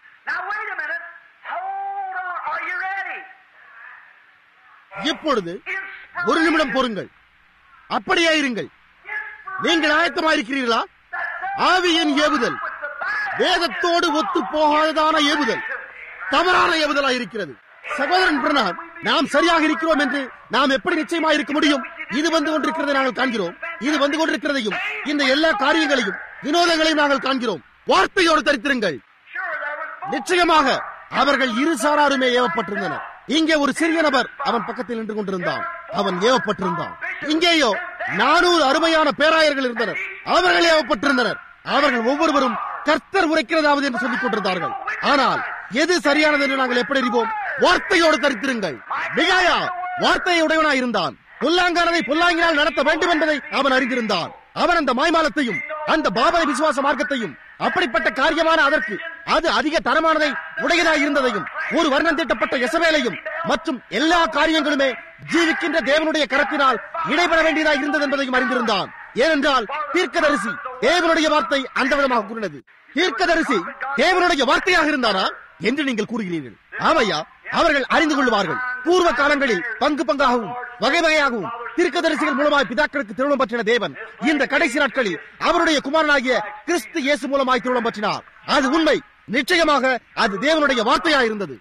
இப்பொழுது ஒரு நிமிடம் பொறுங்கள் அப்படியே இருங்கள் நீங்கள் ஆயத்தமாயிருக்கிறீர்களா ஆவியின் ஏவுதல் வேதத்தோடு ஒத்து போகாததான ஏவுதல் தவறான ஏவுதலாக இருக்கிறது சகோதரன் பிரணாம் நாம் சரியாக இருக்கிறோம் என்று நாம் எப்படி நிச்சயமாக இருக்க முடியும் இது வந்து கொண்டிருக்கிறதை நாங்கள் காண்கிறோம் இது வந்து கொண்டிருக்கிறதையும் இந்த எல்லா காரியங்களையும் வினோதங்களையும் நாங்கள் காண்கிறோம் வார்த்தையோடு தரித்திருங்கள் நிச்சயமாக அவர்கள் இரு சாராருமே ஏவப்பட்டிருந்தனர் இங்கே ஒரு சிறிய நபர் அவன் பக்கத்தில் நின்று கொண்டிருந்தான் அவன் ஏவப்பட்டிருந்தான் இங்கேயோ நானூறு அருமையான பேராயர்கள் இருந்தனர் அவர்கள் ஏவப்பட்டிருந்தனர் அவர்கள் ஒவ்வொருவரும் கர்த்தர் உரைக்கிறதாவது என்று சொல்லிக் கொண்டிருந்தார்கள் ஆனால் எது சரியானது என்று நாங்கள் எப்படி அறிவோம் வார்த்தையோடு தரித்திருங்கள் மிகாயா வார்த்தையை உடையவனாய் இருந்தான் புல்லாங்கானதை புல்லாங்கினால் நடத்த வேண்டும் என்பதை அவன் அறிந்திருந்தான் அவன் அந்த மாய்மாலத்தையும் அந்த பாபரை விசுவாச மார்க்கத்தையும் அப்படிப்பட்ட காரியமான அதற்கு அது அதிக தரமானதை உடையதாய் இருந்ததையும் ஒரு வர்ணம் தீட்டப்பட்ட எசவேலையும் மற்றும் எல்லா காரியங்களுமே ஜீவிக்கின்ற தேவனுடைய கரத்தினால் இடைபெற வேண்டியதாக இருந்தது என்பதையும் அறிந்திருந்தான் ஏனென்றால் தீர்க்கதரிசி தேவனுடைய வார்த்தை அந்த விதமாக கூறினது தீர்க்கதரிசி தேவனுடைய வார்த்தையாக இருந்தாரா என்று நீங்கள் கூறுகிறீர்கள் ஆமையா அவர்கள் அறிந்து கொள்வார்கள் பூர்வ காலங்களில் பங்கு பங்காகவும் வகை வகையாகவும் தீர்க்கதரிசிகள் மூலமாய் பிதாக்களுக்கு திருமணம் பற்றின தேவன் இந்த கடைசி நாட்களில் அவருடைய குமாரனாகிய கிறிஸ்து இயேசு மூலமாய் திருமணம் பற்றினார் அது உண்மை நிச்சயமாக அது தேவனுடைய வார்த்தையாக இருந்தது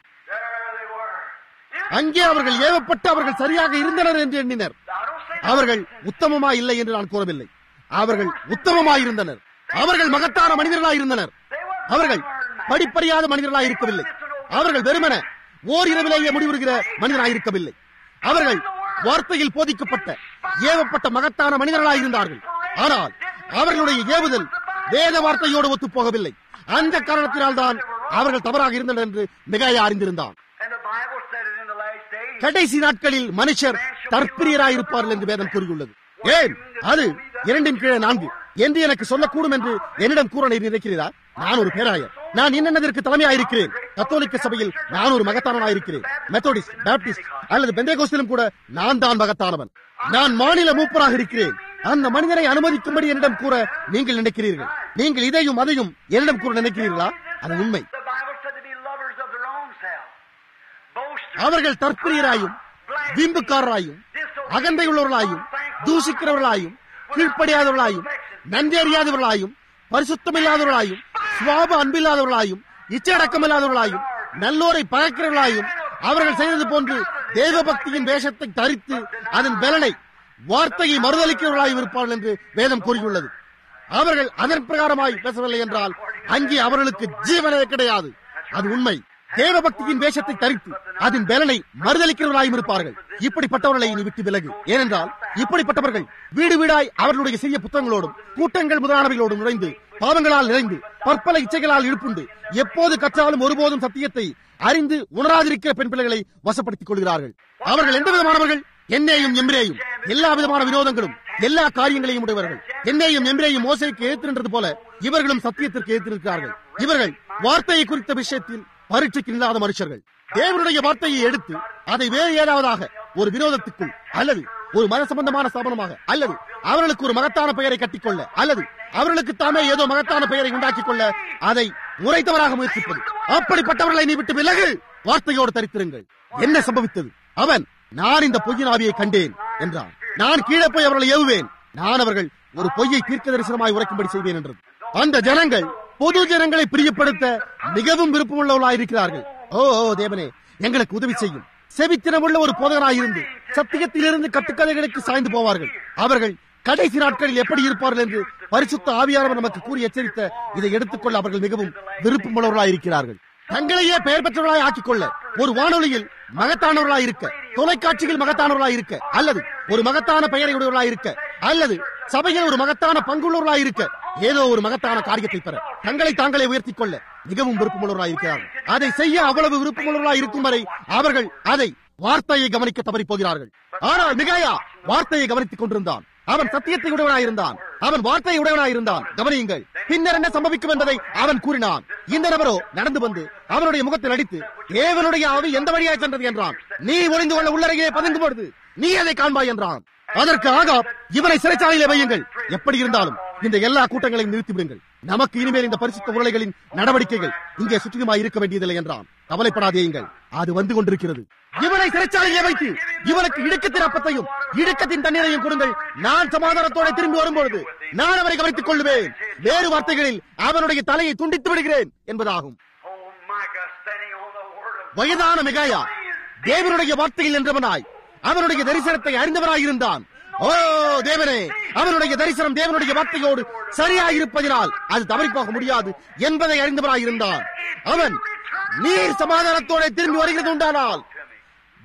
அங்கே அவர்கள் ஏவப்பட்டு அவர்கள் சரியாக இருந்தனர் என்று எண்ணினர் அவர்கள் உத்தமமா இல்லை என்று நான் கூறவில்லை அவர்கள் உத்தமமாய் இருந்தனர் அவர்கள் மகத்தான மனிதர்களாய் இருந்தனர் அவர்கள் படிப்பறியாத மனிதர்களாய் இருக்கவில்லை அவர்கள் வெறுமன ஓர் இரவிலேயே முடிவுறுகிற மனிதனாய் இருக்கவில்லை அவர்கள் வார்த்தையில் போதிக்கப்பட்ட ஏவப்பட்ட மகத்தான மனிதர்களாய் இருந்தார்கள் ஆனால் அவர்களுடைய ஏவுதல் வேத வார்த்தையோடு ஒத்துப் போகவில்லை அந்த காரணத்தினால் தான் அவர்கள் தவறாக இருந்தனர் என்று மிகாயா அறிந்திருந்தான் And the Bible said it in the last days. கடைசி நாட்களில் மனுஷர் தற்பிரியராயிருப்பார்கள் என்று வேதம் கூறியுள்ளது ஏன் அது இரண்டின் கீழே நான்கு என்று எனக்கு சொல்லக்கூடும் என்று என்னிடம் கூற நீர் நினைக்கிறீரா நான் ஒரு பேராயர் நான் என்னென்னதற்கு தலைமையாயிருக்கிறேன் கத்தோலிக்க சபையில் நான் ஒரு மகத்தானவனாயிருக்கிறேன் மெத்தோடிஸ்ட் பேப்டிஸ்ட் அல்லது பெந்தேகோஸ்திலும் கூட நான் தான் மகத்தானவன் நான் மாநில மூப்பராக இருக்கிறேன் அந்த மனிதனை அனுமதிக்கும்படி என்னிடம் கூற நீங்கள் நினைக்கிறீர்கள் நீங்கள் இதையும் அதையும் என்னிடம் கூற நினைக்கிறீர்களா அது உண்மை The Bible said to be lovers of their own self. Boasters. அவர்கள் தற்பிரியராயும் வீம்புக்காரராயும் அகந்தையுள்ளவர்களாயும் தூசிக்கிறவர்களாயும் கீழ்ப்படியாதவர்களாயும் நன்றறியாதவர்களாயும் பரிசுத்தமில்லாதவர்களாயும் சுவாப அன்பில்லாதவர்களாயும் இச்சடக்கமில்லாதவர்களாயும் நல்லோரை பகைக்கிறவர்களாயும் அவர்கள் செய்தது போன்று தேவபக்தியின் வேஷத்தை தரித்து அதன் பலனை வார்த்தையை மறுதளிக்கிறவர்களாயும் இருப்பார்கள் என்று வேதம் கூறியுள்ளது அவர்கள் அதன் பிரகாரமாய் பேசவில்லை என்றால் அங்கே அவர்களுக்கு ஜீவனே கிடையாது அது உண்மை தேவபக்தியின் வேஷத்தை தரித்து அதன் பலனை மறுதளிக்கிறவர்களாயும் இருப்பார்கள் இப்படிப்பட்டவர்களை நீ விட்டு விலகு ஏனென்றால் இப்படிப்பட்டவர்கள் வீடு வீடாய் அவர்களுடைய சிறிய புத்தகங்களோடும் கூட்டங்கள் முதலானவைகளோடும் நுழைந்து பாவங்களால் நிறைந்து பற்பல இச்சைகளால் இழுப்புண்டு எப்போது கற்றாலும் ஒருபோதும் சத்தியத்தை அறிந்து உணராதிருக்கிற பெண் பிள்ளைகளை வசப்படுத்திக் கொள்கிறார்கள் அவர்கள் எந்த விதமானவர்கள் என்னையும் எம்பிரேயும் எல்லா விதமான விரோதங்களும் எல்லா காரியங்களையும் உடையவர்கள் என்னையும் எம்பிரேயும் மோசைக்கு எதிர்த்து போல இவர்களும் சத்தியத்திற்கு எதிர்த்திருக்கிறார்கள் இவர்கள் வார்த்தையை குறித்த விஷயத்தில் பரீட்சைக்கு இல்லாத மனுஷர்கள் தேவனுடைய வார்த்தையை எடுத்து அதை வேறு ஏதாவதாக ஒரு விரோதத்துக்குள் அல்லது ஒரு மத சம்பந்தமான ஸ்தாபனமாக அல்லது அவர்களுக்கு ஒரு மகத்தான பெயரை கட்டிக்கொள்ள அல்லது அவர்களுக்கு தாமே ஏதோ மகத்தான பெயரை உண்டாக்கிக் கொள்ள அதை முறைத்தவராக முயற்சிப்பது அப்படிப்பட்டவர்களை நீ விட்டு விலகு வார்த்தையோடு தரித்திருங்கள் என்ன சம்பவித்தது அவன் நான் இந்த பொய்யின் ஆவியை கண்டேன் என்றான் நான் கீழே போய் அவர்களை ஏவுவேன் நான் அவர்கள் ஒரு பொய்யை தீர்க்க தரிசனமாய் உரைக்கும்படி செய்வேன் என்றது அந்த ஜனங்கள் பொது ஜனங்களை பிரியப்படுத்த மிகவும் விருப்பமுள்ளவர்களாய் இருக்கிறார்கள் ஓ ஓ தேவனே எங்களுக்கு உதவி செய்யும் செவித்தினமுள்ள ஒரு போதகராயிருந்து சத்தியத்திலிருந்து கட்டுக்கதைகளுக்கு சாய்ந்து போவார்கள் அவர்கள் கடைசி நாட்களில் எப்படி இருப்பார்கள் என்று பரிசுத்த ஆவியானவர் நமக்கு கூறி எச்சரித்த இதை எடுத்துக்கொள்ள அவர்கள் மிகவும் விருப்பமுள்ளவர்களாய் இருக்கிறார்கள் தங்களையே பெயர் பெற்றவர்களாய் ஆக்கிக் கொள்ள ஒரு வானொலியில் மகத்தானவர்களாய் இருக்க தொலைக்காட்சியில் மகத்தானவர்களாய் இருக்க அல்லது ஒரு மகத்தான பெயரை உடையவர்களாய் இருக்க அல்லது சபையில் ஒரு மகத்தான பங்குள்ளவர்களாய் இருக்க ஏதோ ஒரு மகத்தான காரியத்தை பெற தங்களை தாங்களே உயர்த்திக் கொள்ள மிகவும் விருப்பமுள்ளவர்களாய் இருக்கிறார்கள் அதை செய்ய அவ்வளவு விருப்பமுள்ளவர்களாய் இருக்கும் வரை அவர்கள் அதை வார்த்தையை கவனிக்க தவறி போகிறார்கள் ஆனால் மிகாயா வார்த்தையை கவனித்துக் கொண்டிருந்தான் அவன் சத்தியத்தை உடையவனாயிருந்தான் அவன் வார்த்தையை உடையவனாயிருந்தான் கவனியுங்கள் பின்னர் என்ன சம்பவிக்கும் என்பதை அவன் கூறினான் இந்த நபரோ நடந்து வந்து அவனுடைய முகத்தில் அடித்து தேவனுடைய ஆவி எந்த வழியாய் சென்றது என்றான் நீ ஒளிந்து கொள்ள உள்ளறையே பதுங்கு பொழுது நீ அதை காண்பாய் என்றான் அதற்கு ஆகாப் இவனை சிறைச்சாலையிலே வையுங்கள் எப்படி இருந்தாலும் இந்த எல்லா கூட்டங்களையும் நிறுத்திவிடுங்கள் நமக்கு இனிமேல் இந்த பரிசுத்த உருளைகளின் நடவடிக்கைகள் இங்கே சுற்றிலுமாய் இருக்க வேண்டியதில்லை என்றான் கவலைப்படாதேயுங்கள் அது வந்து கொண்டிருக்கிறது இவனை சிறைச்சாலையிலே வைத்து இவனுக்கு இடுக்கத்தின் அப்பத்தையும் இடுக்கத்தின் தண்ணீரையும் கொடுங்கள் நான் சமாதானத்தோட திரும்பி வரும்பொழுது நான் அவரை கவனித்துக் கொள்ளுவேன் வேறு வார்த்தைகளில் அவனுடைய தலையை துண்டித்து விடுகிறேன் என்பதாகும் Oh, Micah standing on the word of வயதான மிகாயா தேவனுடைய வார்த்தையில் நின்றவனாய் அவனுடைய தரிசனத்தை அறிந்தவனாய் இருந்தான் ஓ தேவனே அவனுடைய தரிசனம் தேவனுடைய வார்த்தையோடு சரியாய் இருப்பதினால் அது தவறி போக முடியாது என்பதை அறிந்தவனாய் இருந்தான் அவன் நீர் சமாதானத்தோட திரும்பி வருகிறது உண்டானால்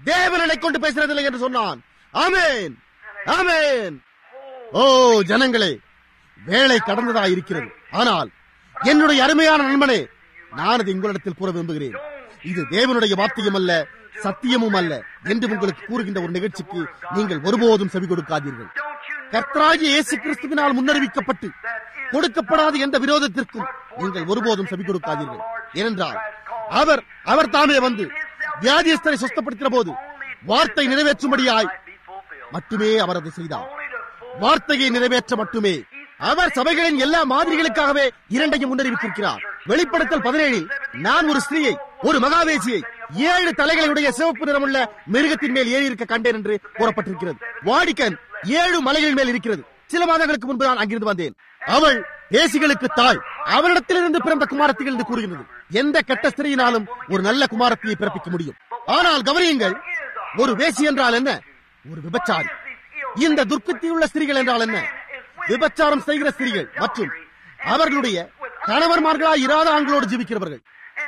தேவனை கொண்டு பேசுறதில்லை என்று சொன்னான் ஆமேன் ஆமேன் ஓ ஜனங்களே வேலை கடந்ததா இருக்கிறது ஆனால் என்னுடைய அருமையான நண்பனே நான் அதை உங்களிடத்தில் கூற விரும்புகிறேன் இது தேவனுடைய வார்த்தையும் அல்ல சத்தியமும் அல்ல என்று உங்களுக்கு கூறுகின்ற ஒரு நிகழ்ச்சிக்கு நீங்கள் ஒருபோதும் செவி கொடுக்காதீர்கள் கர்த்தராகிய இயேசு கிறிஸ்துவினால் முன்னறிவிக்கப்பட்டு கொடுக்கப்படாத எந்த விரோதத்திற்கும் நீங்கள் ஒருபோதும் செவி கொடுக்காதீர்கள் ஏனென்றால் அவர் அவர் தாமே வந்து வியாதியஸ்தரை சுத்தப்படுத்தின போது வார்த்தை நிறைவேற்றும்படியாய் மட்டுமே அவர் அதை செய்தார் வார்த்தையை நிறைவேற்ற மட்டுமே அவர் சபைகளின் எல்லா மாதிரிகளுக்காகவே இரண்டையும் முன்னறிவித்திருக்கிறார் வெளிப்படுத்தல் பதினேழில் நான் ஒரு ஸ்திரீயை ஒரு மகாவேசியை ஏழு தலைகளுடைய சிவப்பு நிறமுள்ள மிருகத்தின் மேல் ஏறி இருக்க கண்டேன் என்று கூறப்பட்டிருக்கிறது வாடிக்கன் ஏழு மலைகளின் மேல் இருக்கிறது சில மாதங்களுக்கு முன்பு நான் அங்கிருந்து வந்தேன் அவள் தேசிகளுக்கு தாய் அவளிடத்திலிருந்து பிறந்த குமாரத்திகள் என்று கூறுகிறது எந்த கெட்ட ஸ்திரீயினாலும் ஒரு நல்ல குமாரத்தியை பிறப்பிக்க முடியும் ஆனால் கவனியுங்கள் ஒரு வேசி என்றால் என்ன ஒரு விபச்சாரி இந்த துர்க்கத்தியுள்ள ஸ்திரீகள் என்றால் என்ன விபச்சாரம் செய்கிற ஸ்திரீகள் மற்றும் அவர்களுடைய கணவன்மார்களாய் இராத ஆண்களோடு ஜீவிக்கிறவர்கள்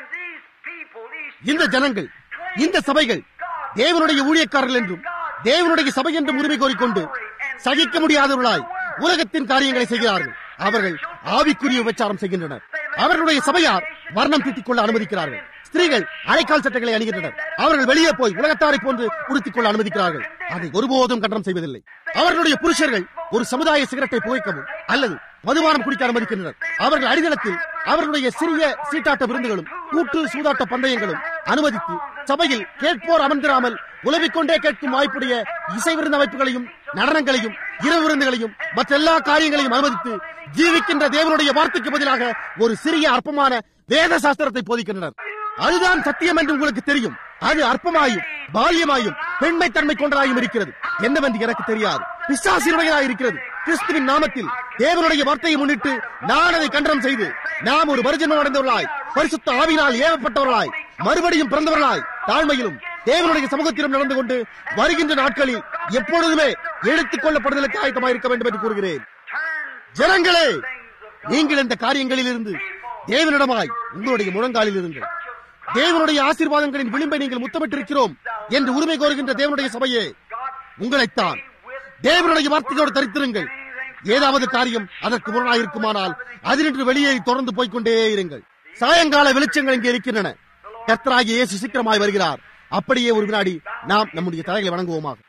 இந்த ஜனங்கள் இந்த சபைகள் தேவனுடைய ஊழியக்காரர்கள் என்றும் தேவனுடைய சபை என்றும் உரிமை கோரிக்கொண்டு சகிக்க முடியாதவர்களாய் உலகத்தின் காரியங்களை செய்கிறார்கள் அவர்கள் ஆவிக்குரிய விபச்சாரம் செய்கின்றனர் அவர்களுடைய சபையார் வர்ணம் தீட்டிக் கொள்ள அனுமதிக்கிறார்கள் ஸ்திரீகள் அரைக்கால் சட்டைகளை அணிகின்றனர் அவர்கள் வெளியே போய் உலகத்தாரை போன்று உடுத்திக் கொள்ள அனுமதிக்கிறார்கள் அதை ஒருபோதும் கண்டனம் செய்வதில்லை அவர்களுடைய புருஷர்கள் ஒரு சமுதாய சிகரெட்டை புகைக்கவும் அல்லது மதுபானம் குடிக்க அனுமதிக்கின்றனர் அவர்கள் அடித்தளத்தில் அவர்களுடைய சிறிய சீட்டாட்ட விருந்துகளும் கூட்டு சூதாட்ட பந்தயங்களும் அனுமதித்து சபையில் கேட்போர் அமர்ந்திராமல் உலவிக்கொண்டே கேட்கும் வாய்ப்புடைய இசை விருந்து அமைப்புகளையும் நடனங்களையும் இரவு விருந்துகளையும் மற்ற எல்லா காரியங்களையும் அனுமதித்து ஜீவிக்கின்ற தேவனுடைய வார்த்தைக்கு பதிலாக ஒரு சிறிய அற்பமான வேத சாஸ்திரத்தை போதிக்கின்றனர் அதுதான் சத்தியம் என்று உங்களுக்கு தெரியும் அது அற்பமாயும் பால்யமாயும் பெண்மை தன்மை கொண்டதாயும் இருக்கிறது என்னவென்று எனக்கு தெரியாது பிசாசிறுமையாய் இருக்கிறது கிறிஸ்துவின் நாமத்தில் தேவனுடைய வார்த்தையை முன்னிட்டு நான் அதை கண்டனம் செய்து நாம் ஒரு மறுஜன்மம் அடைந்தவர்களாய் பரிசுத்த ஆவினால் ஏவப்பட்டவர்களாய் மறுபடியும் பிறந்தவர்களாய் தாழ்மையிலும் தேவனுடைய சமூகத்திலும் நடந்து கொண்டு வருகின்ற நாட்களில் எப்பொழுதுமே எடுத்துக் கொள்ளப்படுதலுக்கு ஆயத்தமாக இருக்க வேண்டும் என்று கூறுகிறேன் ஜனங்களே நீங்கள் இந்த காரியங்களில் இருந்து தேவனிடமாய் உங்களுடைய முழங்காலில் இருங்கள் தேவனுடைய ஆசீர்வாதங்களின் விளிம்பை நீங்கள் முத்தமிட்டிருக்கிறோம் என்று உரிமை கோருகின்ற தேவனுடைய சபையே உங்களைத்தான் தேவனுடைய வார்த்தையோடு தரித்திருங்கள் ஏதாவது காரியம் அதற்கு முரணாக இருக்குமானால் அதினின்று வெளியே தொடர்ந்து போய்க்கொண்டே இருங்கள் சாயங்கால வெளிச்சங்கள் இங்கே இருக்கின்றன கர்த்தராகிய இயேசு சீக்கிரமாய் வருகிறார் அப்படியே ஒரு வினாடி நாம் நம்முடைய தலைகளை வணங்குவோமாக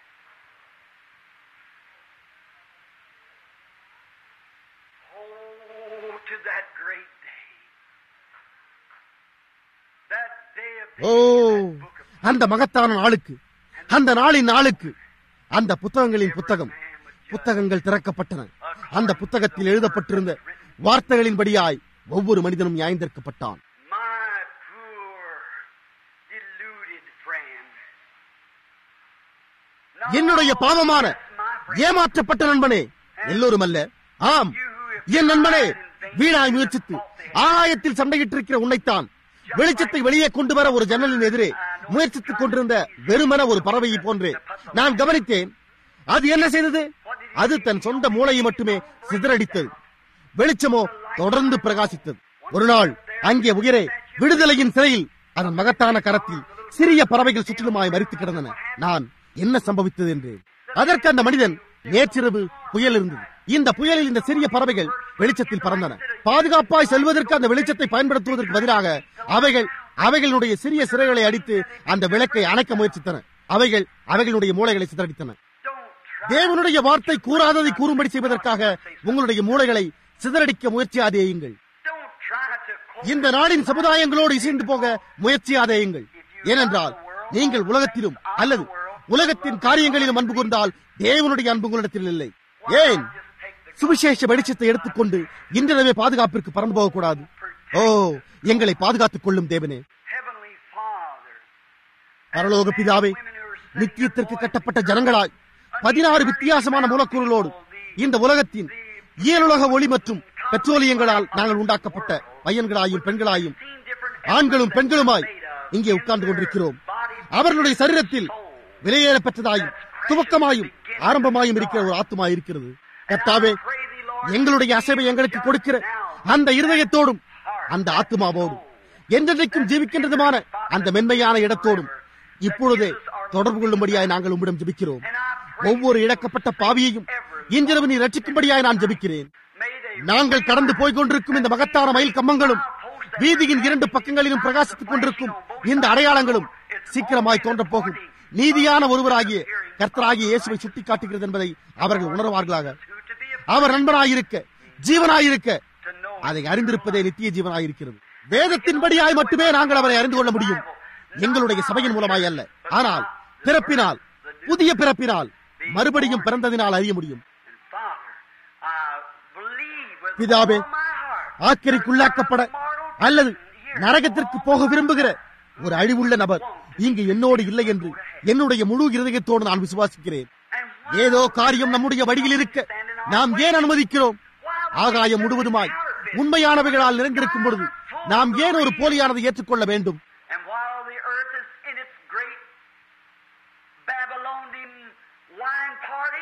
Oh, to that great day. That day of ஓ அந்த மகத்தான நாளுக்கு அந்த நாளின் நாளுக்கு அந்த புத்தகங்களின் புத்தகம் புத்தகங்கள் திறக்கப்பட்டன அந்த புத்தகத்தில் எழுதப்பட்டிருந்த வார்த்தைகளின்படியாய் ஒவ்வொரு மனிதனும் நியாயந்திருக்கப்பட்டான் my poor, deluded friend. Not என்னுடைய பாவமான my friend. ஏமாற்றப்பட்ட நண்பனே எல்லோரும் அல்ல ஆம் என் நண்பனே வீணாய் முயற்சித்து ஆகாயத்தில் சண்டையிட்டிருக்கிற உன்னைத்தான் வெளிச்சத்தை வெளியே கொண்டு வர ஒரு ஜன்னலின் எதிரே முயற்சித்துக் கொண்டிருந்த வெறுமன ஒரு பறவையை போன்றே நான் கவனித்தேன் அது என்ன செய்தது அது தன் சொந்த மூளையை மட்டுமே சிதறடித்தது வெளிச்சமோ தொடர்ந்து பிரகாசித்தது ஒரு நாள் அங்கே உயரே விடுதலையின் சிறையில் அதன் மகத்தான கரத்தில் சிறிய பறவைகள் சுற்றிலுமாய் மறித்து கிடந்தன நான் என்ன சம்பவித்தது என்று அதற்கு அந்த மனிதன் நேற்றிரவு புயல் இருந்தது இந்த புயலில் இந்த சிறிய பறவைகள் வெளிச்சத்தில் பறந்தன பாதுகாப்பாய் செல்வதற்கு அந்த வெளிச்சத்தை பயன்படுத்துவதற்கு பதிலாக அவைகள் அவைகளுடைய சிறிய சிறைகளை அடித்து அந்த விளக்கை அணைக்க முயற்சித்தன அவைகள் அவைகளுடைய மூளைகளை சிதறடித்தன Don't try. தேவனுடைய வார்த்தை கூறாததை கூறும்படி செய்வதற்காக உங்களுடைய மூளைகளை சிதறடிக்க முயற்சியாதேயுங்கள் Don't try to quote இந்த நாடின் சமுதாயங்களோடு இசைந்து போக முயற்சியாதேயுங்கள் ஏனென்றால் நீங்கள் உலகத்திலும் அல்லது உலகத்தின் காரியங்களிலும் அன்பு கொண்டால் தேவனுடைய அன்பு உங்களிடத்தில் இல்லை ஏன் சுவிசேஷ வெளிச்சத்தை எடுத்துக்கொண்டு இன்றிரவே பாதுகாப்பிற்கு பறந்து போகக்கூடாது ஓ எங்களை பாதுகாத்துக் கொள்ளும் தேவனே Heavenly Father. பரலோக பிதாவே நித்தியத்திற்கு கட்டப்பட்ட ஜனங்களாய் பதினாறு வித்தியாசமான மூலக்கூறுகளோடு இந்த உலகத்தின் இயலுலக ஒளி மற்றும் பெட்ரோலியங்களால் நாங்கள் உண்டாக்கப்பட்ட பையன்களாயும் பெண்களாயும் ஆண்களும் பெண்களுமாய் இங்கே உட்கார்ந்து கொண்டிருக்கிறோம் அவர்களுடைய சரீரத்தில் விலையேற பெற்றதாயும் துவக்கமாயும் ஆரம்பமாயும் இருக்கிற ஒரு ஆத்மா இருக்கிறது கர்த்தாவே எங்களுடைய அசைவை எங்களுக்கு கொடுக்கிற அந்த இருதயத்தோடும் அந்த ஆத்மாவோடும் என்றென்றைக்கும் ஜீவிக்கின்றதுமான அந்த மென்மையான இடத்தோடும் இப்பொழுதே தொடர்பு கொள்ளும்படியாய் நாங்கள் உம்மிடம் ஜெபிக்கிறோம் ஒவ்வொரு இழக்கப்பட்ட பாவியையும் இன்றிரவு நீ ரட்சிக்கும்படியாய் நான் ஜெபிக்கிறேன் நாங்கள் கடந்து போய்க் கொண்டிருக்கும் இந்த மகத்தான மயில் கம்பங்களும் வீதியின் இரண்டு பக்கங்களிலும் பிரகாசித்துக் கொண்டிருக்கும் இந்த அடையாளங்களும் சீக்கிரமாய் தோன்றப் போகும் நீதியான ஒருவராகிய கர்த்தராகிய இயேசுவை சுட்டிக்காட்டுகிறது என்பதை அவர்கள் உணர்வார்களாக அவர் நண்பனாயிருக்க ஜீவனாயிருக்க அதை அறிந்திருப்பதே நித்திய ஜீவனாயிருக்கிறது வேதத்தின்படியாய் மட்டுமே நாங்கள் அவரை அறிந்து கொள்ள முடியும் எங்களுடைய சபையின் மூலமாய் அல்ல ஆனால் பிறப்பினால் புதிய பிறப்பினால் மறுபடியும் பிறந்ததினால் அறிய முடியும் பிதாவே ஆக்கிரிக்குள்ளாக்கப்பட அல்லது நரகத்திற்கு போக விரும்புகிற ஒரு அழிவுள்ள நபர் இங்கு என்னோடு இல்லை என்று என்னுடைய முழு இருதயத்தோடு நான் விசுவாசிக்கிறேன் ஏதோ காரியம் நம்முடைய வழியில் இருக்க நாம் ஏன் அனுமதிக்கிறோம் ஆகாயம் முழுவதுமாய் உண்மையானவைகளால் நிறைந்திருக்கும் பொழுது நாம் ஏன் ஒரு போலியானதை ஏற்றுக்கொள்ள வேண்டும் And while the earth is in its great Babylonian wine party,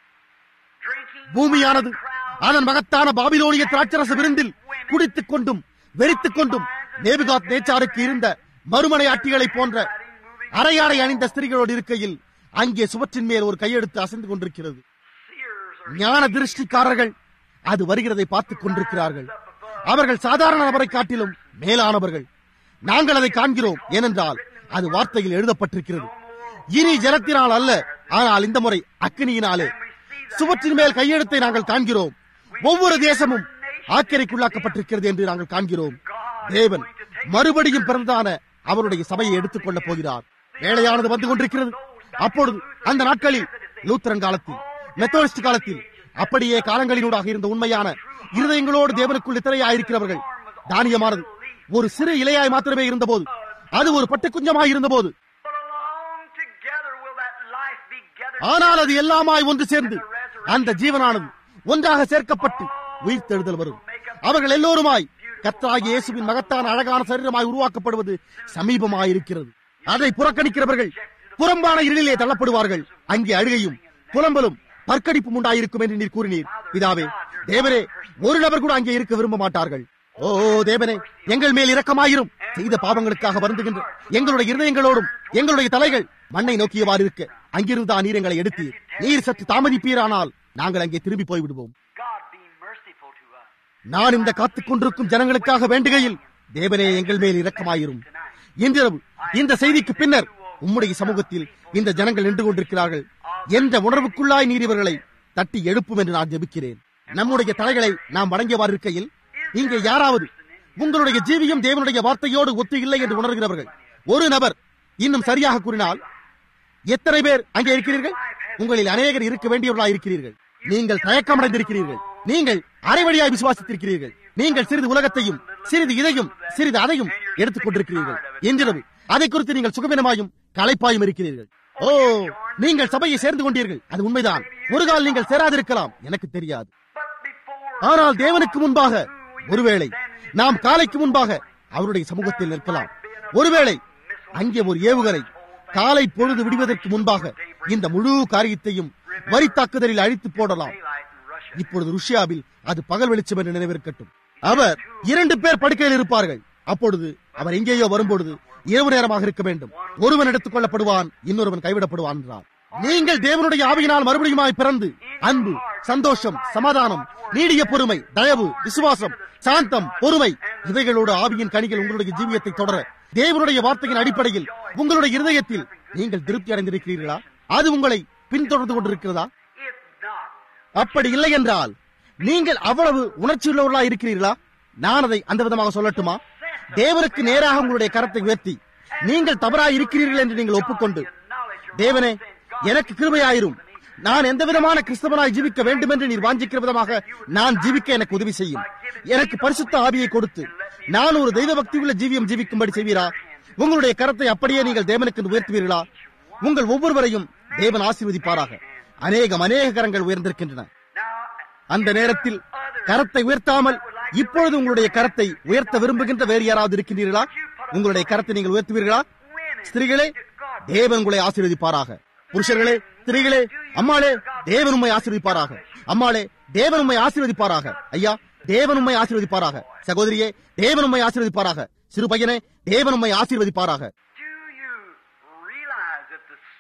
drinking பூமியானது wine crowds, அதன் மகத்தான பாபிலோனிய திராட்சரச விருந்தில் குடித்துக் கொண்டும் வெறித்துக் கொண்டும் நேபுகாத் நேச்சாருக்கு இருந்த மறுமனையாட்டிகளைப் போன்ற அரையாடை அணிந்த ஸ்திரீகளோடு இருக்கையில் அங்கே சுவற்றின் மேல் ஒரு கையெடுத்து அசைந்து கொண்டிருக்கிறது seers are ஞான திருஷ்டிக்காரர்கள் அது வருகிறதை பார்த்துக் கொண்டிருக்கிறார்கள் அவர்கள் சாதாரண நபரை காட்டிலும் மேலானவர்கள் நாங்கள் அதை காண்கிறோம் ஏனென்றால் அது வார்த்தையில் எழுதப்பட்டிருக்கிறது இனி ஜலத்தினால் அல்ல ஆனால் இந்த முறை அக்கினியினாலே சுவற்றின் மேல் கையெழுத்தை நாங்கள் காண்கிறோம் ஒவ்வொரு தேசமும் ஆக்கிரைக்குள்ளாக்கப்பட்டிருக்கிறது என்று நாங்கள் காண்கிறோம் தேவன் மறுபடியும் பிறந்தான அவருடைய சபையை எடுத்துக் கொள்ளப் போகிறார் வேலையானது வந்து கொண்டிருக்கிறது அப்பொழுது அந்த நாட்களில் லூத்தரன் காலத்தில் மெத்தோடிஸ்ட் காலத்தில் அப்படியே காலங்களினூடாக இருந்த உண்மையான இருதயங்களோடு தேவனுக்குள் இத்தனையாயிருக்கிறவர்கள் தானியமானது ஒரு சிறு இலையாய் மாத்திரமே இருந்தபோது அது ஒரு பட்டுக்குஞ்சமாய் இருந்தபோது But along together will that life be gathered. ஆனால் அது எல்லாமாய் ஒன்று சேர்ந்து அந்த ஜீவனானது ஒன்றாக சேர்க்கப்பட்டு உயிர்த்தெழுதல் வரும் அவர்கள் எல்லோருமாய் கர்த்தராகிய இயேசுவின் மகத்தான அழகான சரீரமாய் உருவாக்கப்படுவது சமீபமாயிருக்கிறது அதை புறக்கணிக்கிறவர்கள் புறம்பான இருளிலே தள்ளப்படுவார்கள் அங்கே அழுகையும் புலம்பலும் பற்கடிப்பும் உண்டாயிருக்கும் என்று நீர் கூறினீர் பிதாவே தேவரே ஒரு நபர் கூட அங்கே இருக்க விரும்ப மாட்டார்கள் ஓ தேவனே எங்கள் மேல் இரக்கமாயிரும் செய்த பாவங்களுக்காக வருந்துகின்ற எங்களுடைய இருதயங்களோடும் எங்களுடைய தலைகள் மண்ணை நோக்கியவாறு இருக்க அங்கிருந்து தான் நீர் எங்களை எடுத்தீர் நீர் சற்று தாமதிப்பீரானால் நாங்கள் அங்கே திரும்பி போய்விடுவோம் God be merciful to us. நான் இந்த காத்துக் கொண்டிருக்கும் ஜனங்களுக்காக வேண்டுகையில் தேவனே எங்கள் மேல் இரக்கமாயிரும் இன்றிரவு இந்த செய்திக்கு பின்னர் உம்முடைய சமூகத்தில் இந்த ஜனங்கள் நின்று கொண்டிருக்கிறார்கள் என்ற உணர்வுக்குள்ளாய் நீர் இவர்களை தட்டி எழுப்பும் என்று நான் ஜெபிக்கிறேன் நம்முடைய தலைகளை நாம் வணங்கியவாறு இருக்கையில் இங்கே யாராவது உங்களுடைய ஜீவியம் தேவனுடைய வார்த்தையோடு ஒத்து இல்லை என்று உணர்கிறவர்கள் ஒரு நபர் இன்னும் சரியாக கூறினால் எத்தனை பேர் அங்கே இருக்கிறீர்கள் உங்களில் அநேகர் இருக்க வேண்டியவர்களாய் இருக்கிறீர்கள் நீங்கள் தயக்கமடைந்திருக்கிறீர்கள் நீங்கள் அரைவழியாய் விசுவாசித்திருக்கிறீர்கள் நீங்கள் சிறிது உலகத்தையும் சிறிது இதையும் சிறிது அதையும் எடுத்துக் கொண்டிருக்கிறீர்கள் என்றிரவு அதை குறித்து நீங்கள் சுகவீனமாயும் களைப்பாயும் இருக்கிறீர்கள் ஓ நீங்கள் சபையை சேர்ந்து கொண்டீர்கள் அது உண்மைதான் ஒரு கால் நீங்கள் சேராதிருக்கலாம் எனக்கு தெரியாது But before ஆனால் தேவனுக்கு முன்பாக ஒருவேளை நாம் காலைக்கு முன்பாக அவருடைய சமூகத்தில் நிற்கலாம் ஒருவேளை அங்கே ஒரு ஏவுகணை காலை பொழுது விடுவதற்கு முன்பாக இந்த முழு காரியத்தையும் வரி தாக்குதலில் அழித்து போடலாம் daylight in Russia, இப்பொழுது ருஷ்யாவில் அது பகல் வெளிச்சம் என்று நினைவிருக்கட்டும் அவர் இரண்டு பேர் படுக்கையில் இருப்பார்கள் அப்பொழுது அவர் எங்கேயோ வரும்பொழுது இரவு நேரமாக இருக்க வேண்டும் ஒருவன் எடுத்துக் கொள்ளப்படுவான் இன்னொருவன் கைவிடப்படுவான் என்றார் நீங்கள் தேவனுடைய ஆவியினால் மறுபடியுமாய் பிறந்து அன்பு சந்தோஷம் சமாதானம் நீடிய பொறுமை தயவு விசுவாசம் சாந்தம் பொறுமை இவைகளோடு ஆவியின் கனிகள் உங்களுடைய ஜீவியத்தை தொடர தேவனுடைய வார்த்தையின் அடிப்படையில் உங்களுடைய இருதயத்தில் நீங்கள் திருப்தி அடைந்திருக்கிறீர்களா அது உங்களை பின்தொடர்ந்து கொண்டிருக்கிறதா if not, அப்படி இல்லை என்றால் நீங்கள் அவ்வளவு உணர்ச்சியுள்ளவர்களா இருக்கிறீர்களா நான் அதை அந்த விதமாக சொல்லட்டுமா தேவனுக்கு நேராக உங்களுடைய கரத்தை உயர்த்தி நீங்கள் தவறாய் இருக்கிறீர்கள் என்று நீங்கள் ஒப்புக்கொண்டு தேவனே எனக்கு கிருபையாயிரும் நான் எந்த விதமான கிறிஸ்தவனாய் ஜீவிக்க வேண்டும் என்று நீர் வாஞ்சிக்கிற விதமாக நான் ஜீவிக்க எனக்கு உதவி செய்யும் எனக்கு பரிசுத்த ஆவியை கொடுத்து நான் ஒரு தெய்வ பக்தி உள்ள ஜீவியம் ஜீவிக்கும்படி செய்வீரா உங்களுடைய கரத்தை அப்படியே நீங்கள் தேவனுக்கு உயர்த்துவீர்களா உங்கள் ஒவ்வொருவரையும் தேவன் ஆசீர்வதிப்பாராக அநேகம் அநேக கரங்கள் உயர்ந்திருக்கின்றன now அந்த நேரத்தில் கரத்தை உயர்த்தாமல் இப்பொழுது உங்களுடைய கரத்தை உயர்த்த விரும்புகின்ற வேறு யாராவது இருக்கின்றீர்களா உங்களுடைய கரத்தை நீங்கள் உயர்த்துவீர்களா ஸ்திரீகளே தேவன் உங்களை ஆசீர்வதிப்பாராக புருஷர்களே ஸ்திரீகளே அம்மாளே தேவன் உம்மை ஆசீர்வதிப்பாராக அம்மாளே தேவன் உம்மை ஆசீர்வதிப்பாராக ஐயா தேவன் உம்மை ஆசீர்வதிப்பாராக சகோதரியே தேவன் உம்மை ஆசீர்வதிப்பாராக சிறு பையனே தேவன் உம்மை ஆசீர்வதிப்பாராக do you realize that the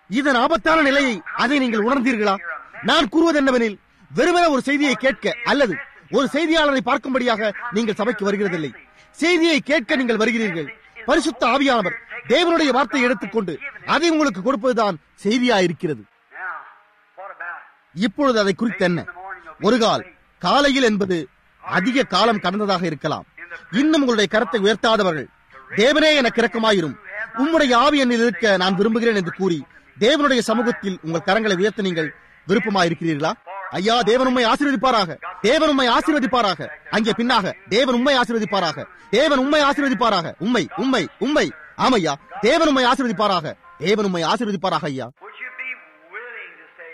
இதன் ஆபத்தான நிலையை அதை நீங்கள் உணர்ந்தீர்களா நான் கூறுவது என்னவெனில் வெறுமனே ஒரு செய்தியை கேட்க அல்லது ஒரு செய்தியாளரை பார்க்கும்படியாக நீங்கள் சபைக்கு வருகிறதில்லை செய்தியை கேட்க நீங்கள் வருகிறீர்கள் பரிசுத்த ஆவியானவர் தேவனுடைய வார்த்தையை எடுத்துக்கொண்டு அதை உங்களுக்கு கொடுப்பதுதான் செய்தியா இருக்கிறது Now, what about இப்பொழுது அதை குறித்து என்ன ஒரு கால் காலையில் என்பது அதிக காலம் கடந்ததாக இருக்கலாம் இன்னும் உங்களுடைய கரத்தை உயர்த்தாதவர்கள் தேவனே எனக்கு இரக்கமாயிரும் உம்முடைய ஆவி என்னில் இருக்க நான் விரும்புகிறேன் என்று கூறி தேவனுடைய சமூகத்தில் உங்கள் கரங்களை உயர்த்த நீங்கள் விருப்பமாயிருக்கிறீர்களா ஐயா தேவன் உண்மை ஆசீர்வதிப்பாராக தேவன் உண்மை ஆசீர்வதிப்பாராக அங்கே பின்னாக தேவன் உண்மை ஆசீர்வதிப்பாராக தேவன் உண்மை ஆசீர்வதிப்பாராக உண்மை உண்மை உண்மை ஆமையா தேவன் உண்மை ஆசீர்வதிப்பாராக தேவன் உண்மை ஆசீர்வதிப்பாராக ஐயா Would you be willing to say,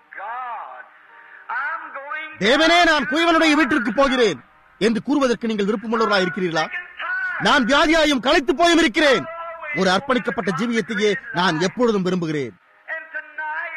God, I'm going தேவனே நான் குயவனுடைய வீட்டிற்கு போகிறேன் என்று கூறுவதற்கு நீங்கள் விருப்பமுள்ளவராக இருக்கிறீர்களா நான் வியாதியாயும் களைத்து போயும் இருக்கிறேன் ஒரு அர்ப்பணிக்கப்பட்ட ஜீவியத்தையே நான் எப்பொழுதும் விரும்புகிறேன் And tonight,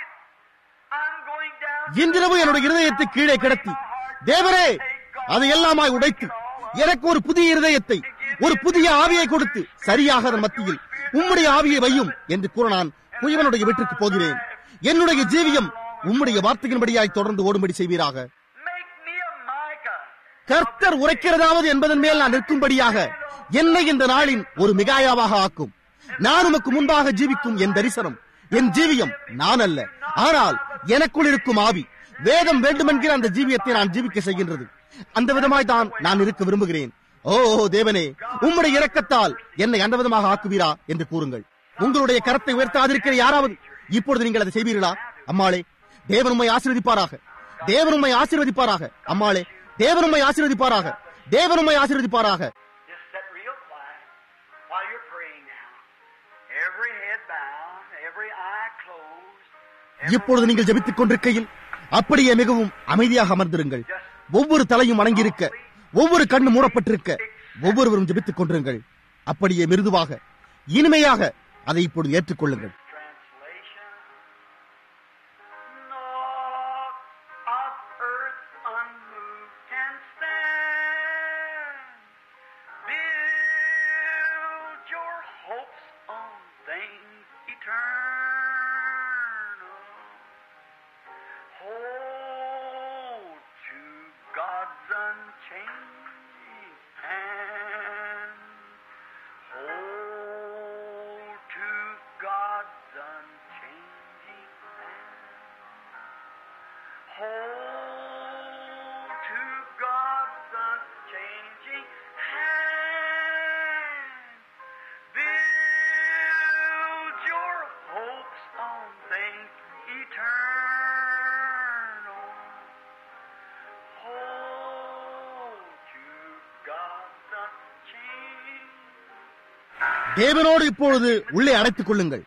I'm going down இன்றிரவு என்னுடைய இருதயத்தை கீழே கிடத்தி தேவரே அதை எல்லாமாய் உடைத்து எனக்கு ஒரு புதிய இருதயத்தை ஒரு புதிய ஆவியை கொடுத்து சரியாக அதன் மத்தியில் உம்முடைய ஆவியை வையும் என்று கூற நான் குயவனுடைய வீட்டிற்கு போகிறேன் என்னுடைய ஜீவியம் உம்முடைய வார்த்தையின்படியாய் தொடர்ந்து ஓடும்படி செய்வீராக Make me a Micah. கர்த்தர் உரைக்கிறதாவது என்பதன் மேல் நான் நிற்கும்படியாக என்னை இந்த நாளின் ஒரு மிகாயாவாக ஆக்கும் நான் உமக்கு முன்பாக ஜீவிக்கும் என் தரிசனம் என் ஜீவியம் நான் அல்ல ஆனால் எனக்குள் இருக்கும் ஆவி வேதம் வேண்டுமென்கிற அந்த ஜீவியத்தை நான் ஜீவிக்க செய்கின்றது அந்த விதமாய் தான் நான் இருக்க விரும்புகிறேன் ஓ தேவனே உம்முடைய இரக்கத்தால் என்னை அந்த விதமாக ஆக்குவீரா என்று கூறுங்கள் உங்களுடைய கரத்தை உயர்த்தாதிருக்கிற யாராவது இப்பொழுது நீங்கள் அதை செய்வீர்களா அம்மாளே தேவன் உம்மை ஆசீர்வதிப்பாராக தேவன் உம்மை ஆசீர்வதிப்பாராக அம்மாளே தேவன் உம்மை ஆசீர்வதிப்பாராக தேவன் உம்மை ஆசீர்வதிப்பாராக Just sit real quiet while you're praying now. Every head bowed, every eye closed. இப்பொழுது நீங்கள் ஜெபித்துக் கொண்டிருக்கையில் அப்படியே மிகவும் அமைதியாக அமர்ந்திருங்கள் ஒவ்வொரு தலையும் வணங்கியிருக்க ஒவ்வொரு கண்ணு மூடப்பட்டிருக்க ஒவ்வொருவரும் ஜெபித்துக் கொண்டிருங்கள் அப்படியே மிருதுவாக இனிமையாக அதை இப்பொழுது ஏற்றுக்கொள்ளுங்கள் Translation. Naught of earth unmoved can stand. Build your hopes on things eternal. Hold to God's unchanging hand. Hold to God's unchanging hand. Hold to God's unchanging hand. Build your hopes on things eternal. Hold to God's unchanging தேவனோடு இப்பொழுது உள்ளே அடைத்துக் கொள்ளுங்கள்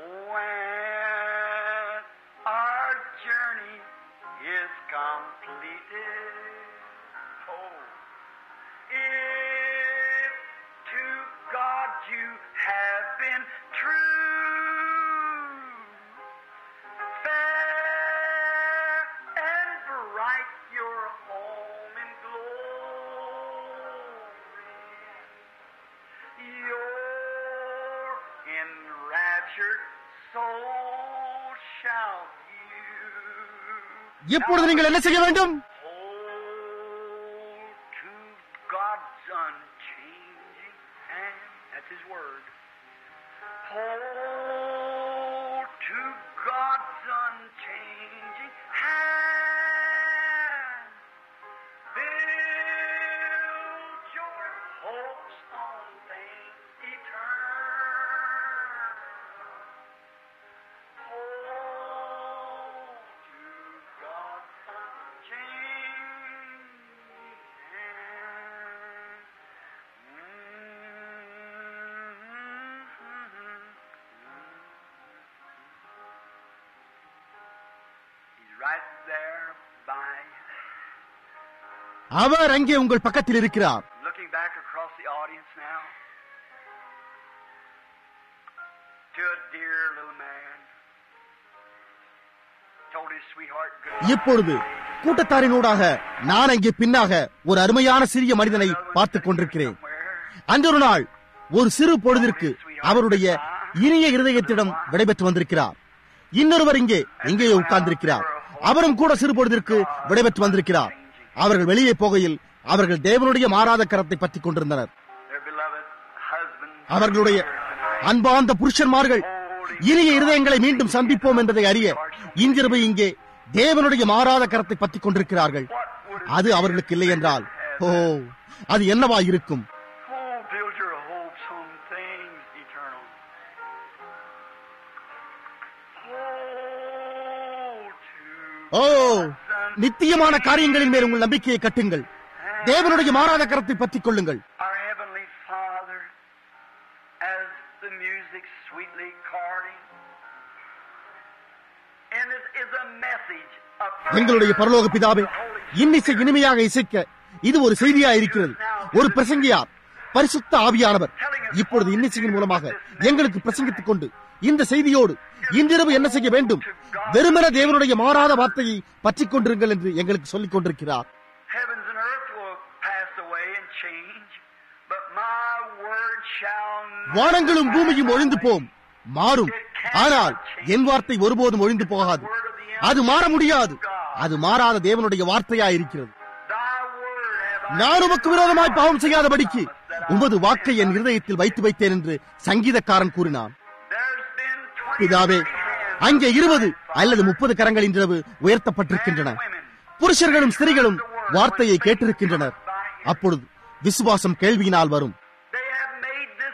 When our journey is completed, oh, if to God you have been true, fair and bright your home in glory. Your enraptured soul shall view. இப்பொழுது நீங்கள் என்ன செய்ய வேண்டும் Hold to God's unchanging hand. That's His word. Hold to God's unchanging hand. Build your hopes on things eternal. Hold to God's unchanging hand. He's right there by you. அவர் அங்கே உங்கள் பக்கத்தில் இருக்கிறார் Looking back across the audience now to a dear little man. Told his sweetheart good இப்பொழுது கூட்டத்தாரினூடாக நான் அங்கே பின்னாக ஒரு அருமையான சிறிய மனிதனை பார்த்துக் கொண்டிருக்கிறேன் அன்றொரு நாள் ஒரு சிறு பொழுதிற்கு அவருடைய இனிய இருதயத்திடம் விடைபெற்று வந்திருக்கிறார் இன்னொருவர் இங்கே இங்கேயே உட்கார்ந்திருக்கிறார் அவரும் கூட சிறுபொழுதிற்கு விடைபெற்று வந்திருக்கிறார் அவர்கள் வெளியே போகையில் அவர்கள் தேவனுடைய மாறாத கரத்தை பற்றிக் கொண்டிருந்தனர் Their beloved husband. அவர்களுடைய அன்பார்ந்த புருஷன்மார்கள் இனிய இருதயங்களை மீண்டும் சந்திப்போம் என்பதை அறிய இன்றிரவு இங்கே தேவனுடைய மாறாத கரத்தை பற்றிக் கொண்டிருக்கிறார்கள் அது அவர்களுக்கு இல்லை என்றால் ஓ அது என்னவா இருக்கும் Oh, build your hopes on things eternal. Hold to ஓ நித்தியமான காரியங்களின் மேல் உங்கள் நம்பிக்கையை கட்டுங்கள் தேவனுடைய மாறாத கரத்தை பற்றிக் கொள்ளுங்கள் our Heavenly Father as the music sweetly chording. And it is a message of எங்களுடைய பரலோக பிதாவே இன்னிசை இனிமையாக இசைக்க இது ஒரு செய்தியா இருக்கிறது ஒரு பிரசங்கியார் பரிசுத்த ஆவியானவர் இப்பொழுது இன்னிசையின் மூலமாக எங்களுக்கு பிரசங்கித்துக் கொண்டு இந்த செய்தியோடு இன்றிரவு என்ன செய்ய வேண்டும் வெறுமன தேவனுடைய மாறாத வார்த்தையை பற்றிக் கொண்டிருங்கள் என்று எங்களுக்கு சொல்லிக் கொண்டிருக்கிறார் Heavens and earth will pass away and change, but my word shall not. வானங்களும் பூமியும் ஒழிந்து போம் மாறும் ஆனால் என் வார்த்தை ஒருபோதும் ஒழிந்து போகாது அது மாற முடியாது அது மாறாத தேவனுடைய வார்த்தையா இருக்கிறது Thy word have I நான் உமக்கு விரோதமாய் பாவம் செய்யாதபடிக்கு உமது வாக்கை என் இருதயத்தில் வைத்து வைத்தேன் என்று சங்கீதக்காரன் கூறினான் There's been twenty பிதாவே அங்கே இருபது அல்லது முப்பது கரங்கள் இன்றிரவு உயர்த்தப்பட்டிருக்கின்றன புருஷர்களும் ஸ்திரீகளும் வார்த்தையை கேட்டிருக்கின்றனர் அப்பொழுது விசுவாசம் கேள்வியினால் வரும் They have made this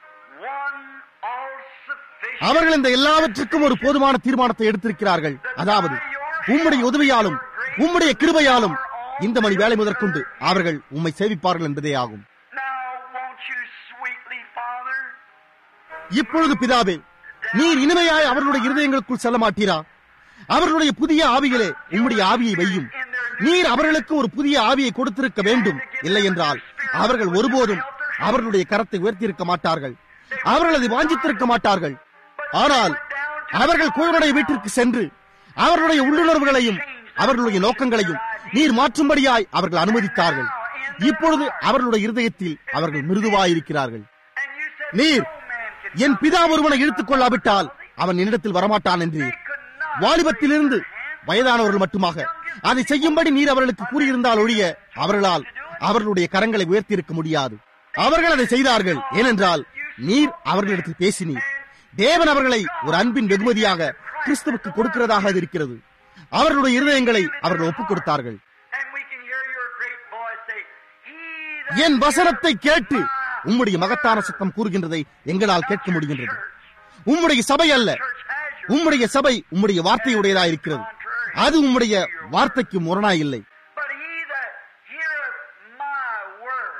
one all sufficient. அவர்கள் இந்த எல்லாவற்றுக்கும் ஒரு போதுமான தீர்மானத்தை எடுத்திருக்கிறார்கள் அதாவது உம்முடைய உதவியாலும் உம்முடைய கிருபையாலும் இந்த மணி வேலை முதற்கொண்டு அவர்கள் உம்மை சேவிப்பார்கள் என்பதே ஆகும் Now, won't you sweetly, Father, இப்பொழுது பிதாவே நீர் இனிமையாய் அவர்களுடைய இருதயங்களுக்குள் செல்ல மாட்டீரா அவர்களுடைய புதிய ஆவிகளே உம்முடைய ஆவியை வையும் நீர் அவர்களுக்கு ஒரு புதிய ஆவியை கொடுத்திருக்க வேண்டும் இல்லை என்றால் அவர்கள் ஒருபோதும் அவர்களுடைய கரத்தை உயர்த்தியிருக்க மாட்டார்கள் அவர்கள் அதை வாஞ்சித்திருக்க மாட்டார்கள் ஆனால் அவர்கள் குழுவனுடைய வீட்டிற்கு சென்று அவர்களுடைய உள்ளுணர்வுகளையும் அவர்களுடைய நோக்கங்களையும் நீர் மாற்றும்படியாய் அவர்கள் அனுமதித்தார்கள் இப்பொழுது அவர்களுடைய இருதயத்தில் அவர்கள் மிருதுவாயிருக்கிறார்கள் and you said நீர் no man can என் பிதா ஒருவனை இழுத்துக் கொள்ளாவிட்டால் அவன் என்னிடத்தில் வரமாட்டான் என்று வாலிபத்திலிருந்து வயதானவர்கள் மட்டுமாக அதை செய்யும்படி நீர் அவர்களுக்கு கூறியிருந்தால் ஒழிய அவர்களால் அவர்களுடைய கரங்களை உயர்த்தியிருக்க முடியாது அவர்கள் அதை செய்தார்கள் ஏனென்றால் நீர் அவர்களிடத்தில் பேசினீர் தேவன் அவர்களை ஒரு அன்பின் வெகுமதியாக கிறிஸ்துவுக்கு கொடுக்கிறதாக அது இருக்கிறது அவர்களுடைய இருதயங்களை அவர்கள் ஒப்புக் கொடுத்தார்கள் And we can hear your great voice say, He என் வசனத்தை கேட்டு உம்முடைய மகத்தான சத்தம் கூறுகின்றதை எங்களால் கேட்க முடிகின்றது உம்முடைய சபை அல்ல உம்முடைய சபை உம்முடைய வார்த்தையுடையதா இருக்கிறது அது உம்முடைய வார்த்தைக்கு முரணாய் இல்லை But he that heareth my word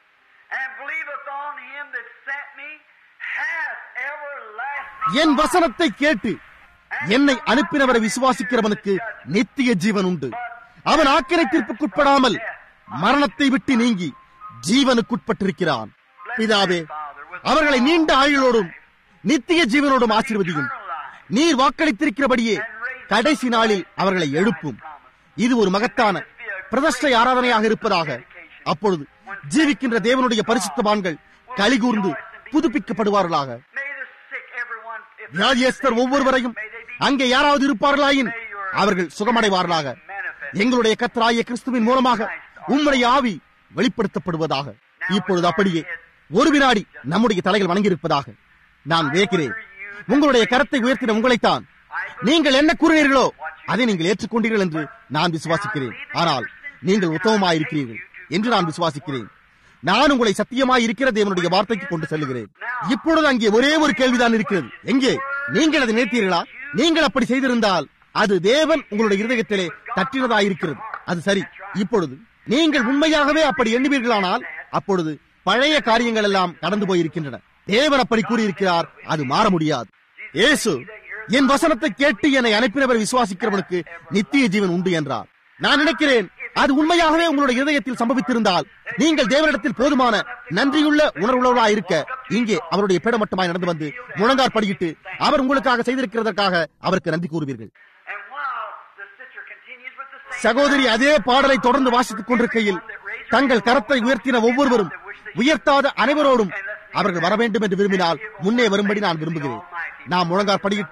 and believeth on him that sent me hath everlasting என் வசனத்தை கேட்டு என்னை அனுப்பினவரை விசுவாசிக்கிறவனுக்கு நித்திய ஜீவன் உண்டு அவன் ஆக்கிரை தீர்ப்புக்குட்படாமல் மரணத்தை விட்டு நீங்கி ஜீவனுக்குட்பட்டிருக்கிறான் பிதாவே அவர்களை நீண்ட ஆயுளோடும் நித்திய ஜீவனோடும் ஆசீர்வதியும் நீர் வாக்களித்திருக்கிறபடியே கடைசி நாளில் அவர்களை எழுப்பும் இது ஒரு மகத்தான பிரதஷ்டை ஆராதனையாக இருப்பதாக அப்பொழுது ஜீவிக்கின்ற தேவனுடைய பரிசுத்தவான்கள் கலிகூர்ந்து புதுப்பிக்கப்படுவார்களாக May the sick everyone if வியாதியஸ்தர் ஒவ்வொருவரையும் அங்கே யாராவது இருப்பார்களாயின் அவர்கள் சுகமடைவார்களாக எங்களுடைய கத்தராய கிறிஸ்துவின் மூலமாக உம்முடைய ஆவி வெளிப்படுத்தப்படுவதாக இப்பொழுது அப்படியே ஒரு வினாடி நம்முடைய தலைகள் வணங்கியிருப்பதாக நான் வியக்கிறேன் உங்களுடைய கரத்தை உயர்த்தின உங்களைத்தான் நீங்கள் என்ன கூறுகிறீர்களோ அதை நீங்கள் ஏற்றுக்கொண்டீர்கள் என்று நான் விசுவாசிக்கிறேன் ஆனால் நீங்கள் உத்தமமாயிருக்கிறீர்கள் என்று நான் விசுவாசிக்கிறேன் நான் உங்களை சத்தியமாய் இருக்கிற தேவனுடைய வார்த்தைக்கு கொண்டு செல்லுகிறேன் இப்பொழுது அங்கே ஒரே ஒரு கேள்விதான் இருக்கிறது எங்கே நீங்கள் அதை நினைத்தீர்களா நீங்கள் அப்படி செய்திருந்தால் அது தேவன் உங்களுடைய இருதயத்திலே தட்டினதாயிருக்கிறது அது சரி இப்பொழுது நீங்கள் உண்மையாகவே அப்படி எண்ணுவீர்களானால் அப்பொழுது பழைய காரியங்கள் எல்லாம் கடந்து போயிருக்கின்றன தேவன் அப்படி கூறியிருக்கிறார் அது மாற முடியாது இயேசு என் வசனத்தை கேட்டு என்னை அனுப்பினவர் விசுவாசிக்கிறவனுக்கு நித்திய ஜீவன் உண்டு என்றார் நான் நினைக்கிறேன் அது உண்மையாகவே உங்களுடைய இதயத்தில் சம்பவித்திருந்தால் நீங்கள் தேவனிடத்தில் போதுமான நன்றியுள்ள உணர்வுள்ளவர்களாக இருக்க இங்கே அவருடைய பேடமட்டமாய் நடந்து வந்து முழங்கார் படியிட்டு அவர் உங்களுக்காக செய்திருக்கிறதற்காக அவருக்கு நன்றி கூறுவீர்கள் and while the sister continues with the same சகோதரி அதே பாடலை தொடர்ந்து வாசித்துக் கொண்டிருக்கையில் தங்கள் கரத்தை உயர்த்தின ஒவ்வொருவரும் உயர்த்தாத அனைவரோடும் அவர்கள் வர வேண்டும் என்று விரும்பினால் முன்னே வரும்படி நான் விரும்புகிறேன் நாம் முழங்கார் படியிட்டு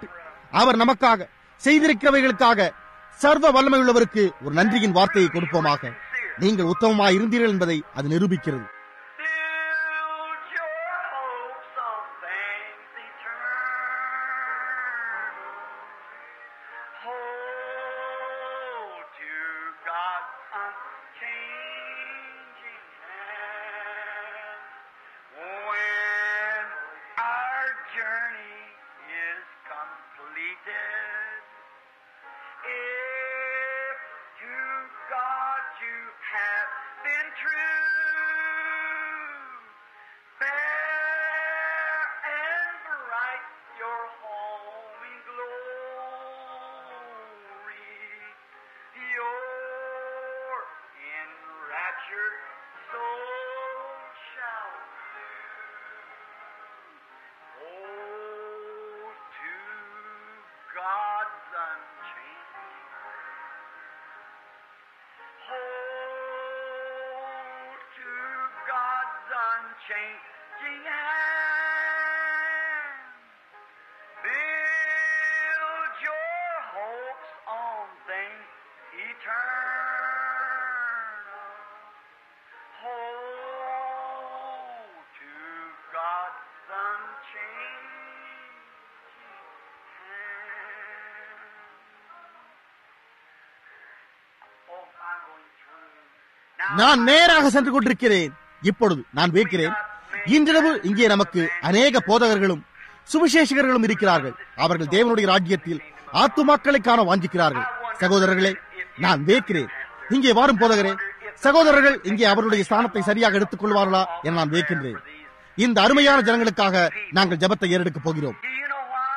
அவர் நமக்காக செய்திருக்கிறவைகளுக்காக சர்வ வல்லமை உள்ளவருக்கு ஒரு நன்றியின் வார்த்தையை கொடுப்போமாக நீங்கள் உத்தமமாய் இருந்தீர்கள் என்பதை அது நிரூபிக்கிறது Build your hopes on things eternal. Hold to God's unchanging hand. When our journey is completed, if to God you have been true, fair and bright your home in glory, your enraptured soul shall hold to God's unchanging hold to God's unchanging hand. Build your hopes on things eternal. Hold to God's unchanging hand. Oh, I'm going through. Now, நான் நேராக சென்று கொண்டிருக்கிறேன் இப்பொழுது நான் வைக்கிறேன் இன்றிரவு இங்கே நமக்கு அநேக போதகர்களும் சுவிசேஷகர்களும் இருக்கிறார்கள் அவர்கள் தேவனுடைய ராஜ்யத்தில் ஆத்துமாக்களை காண வாஞ்சிக்கிறார்கள் சகோதரர்களே நான் வேக்கிறேன் இங்கே வாரும் போதகரே சகோதரர்கள் இங்கே அவருடைய ஸ்தானத்தை சரியாக எடுத்துக் கொள்வார்களா என நான் வேக்கின்றேன் இந்த அருமையான ஜனங்களுக்காக நாங்கள் ஜெபத்தை ஏறெடுக்கப் போகிறோம் Do you know why?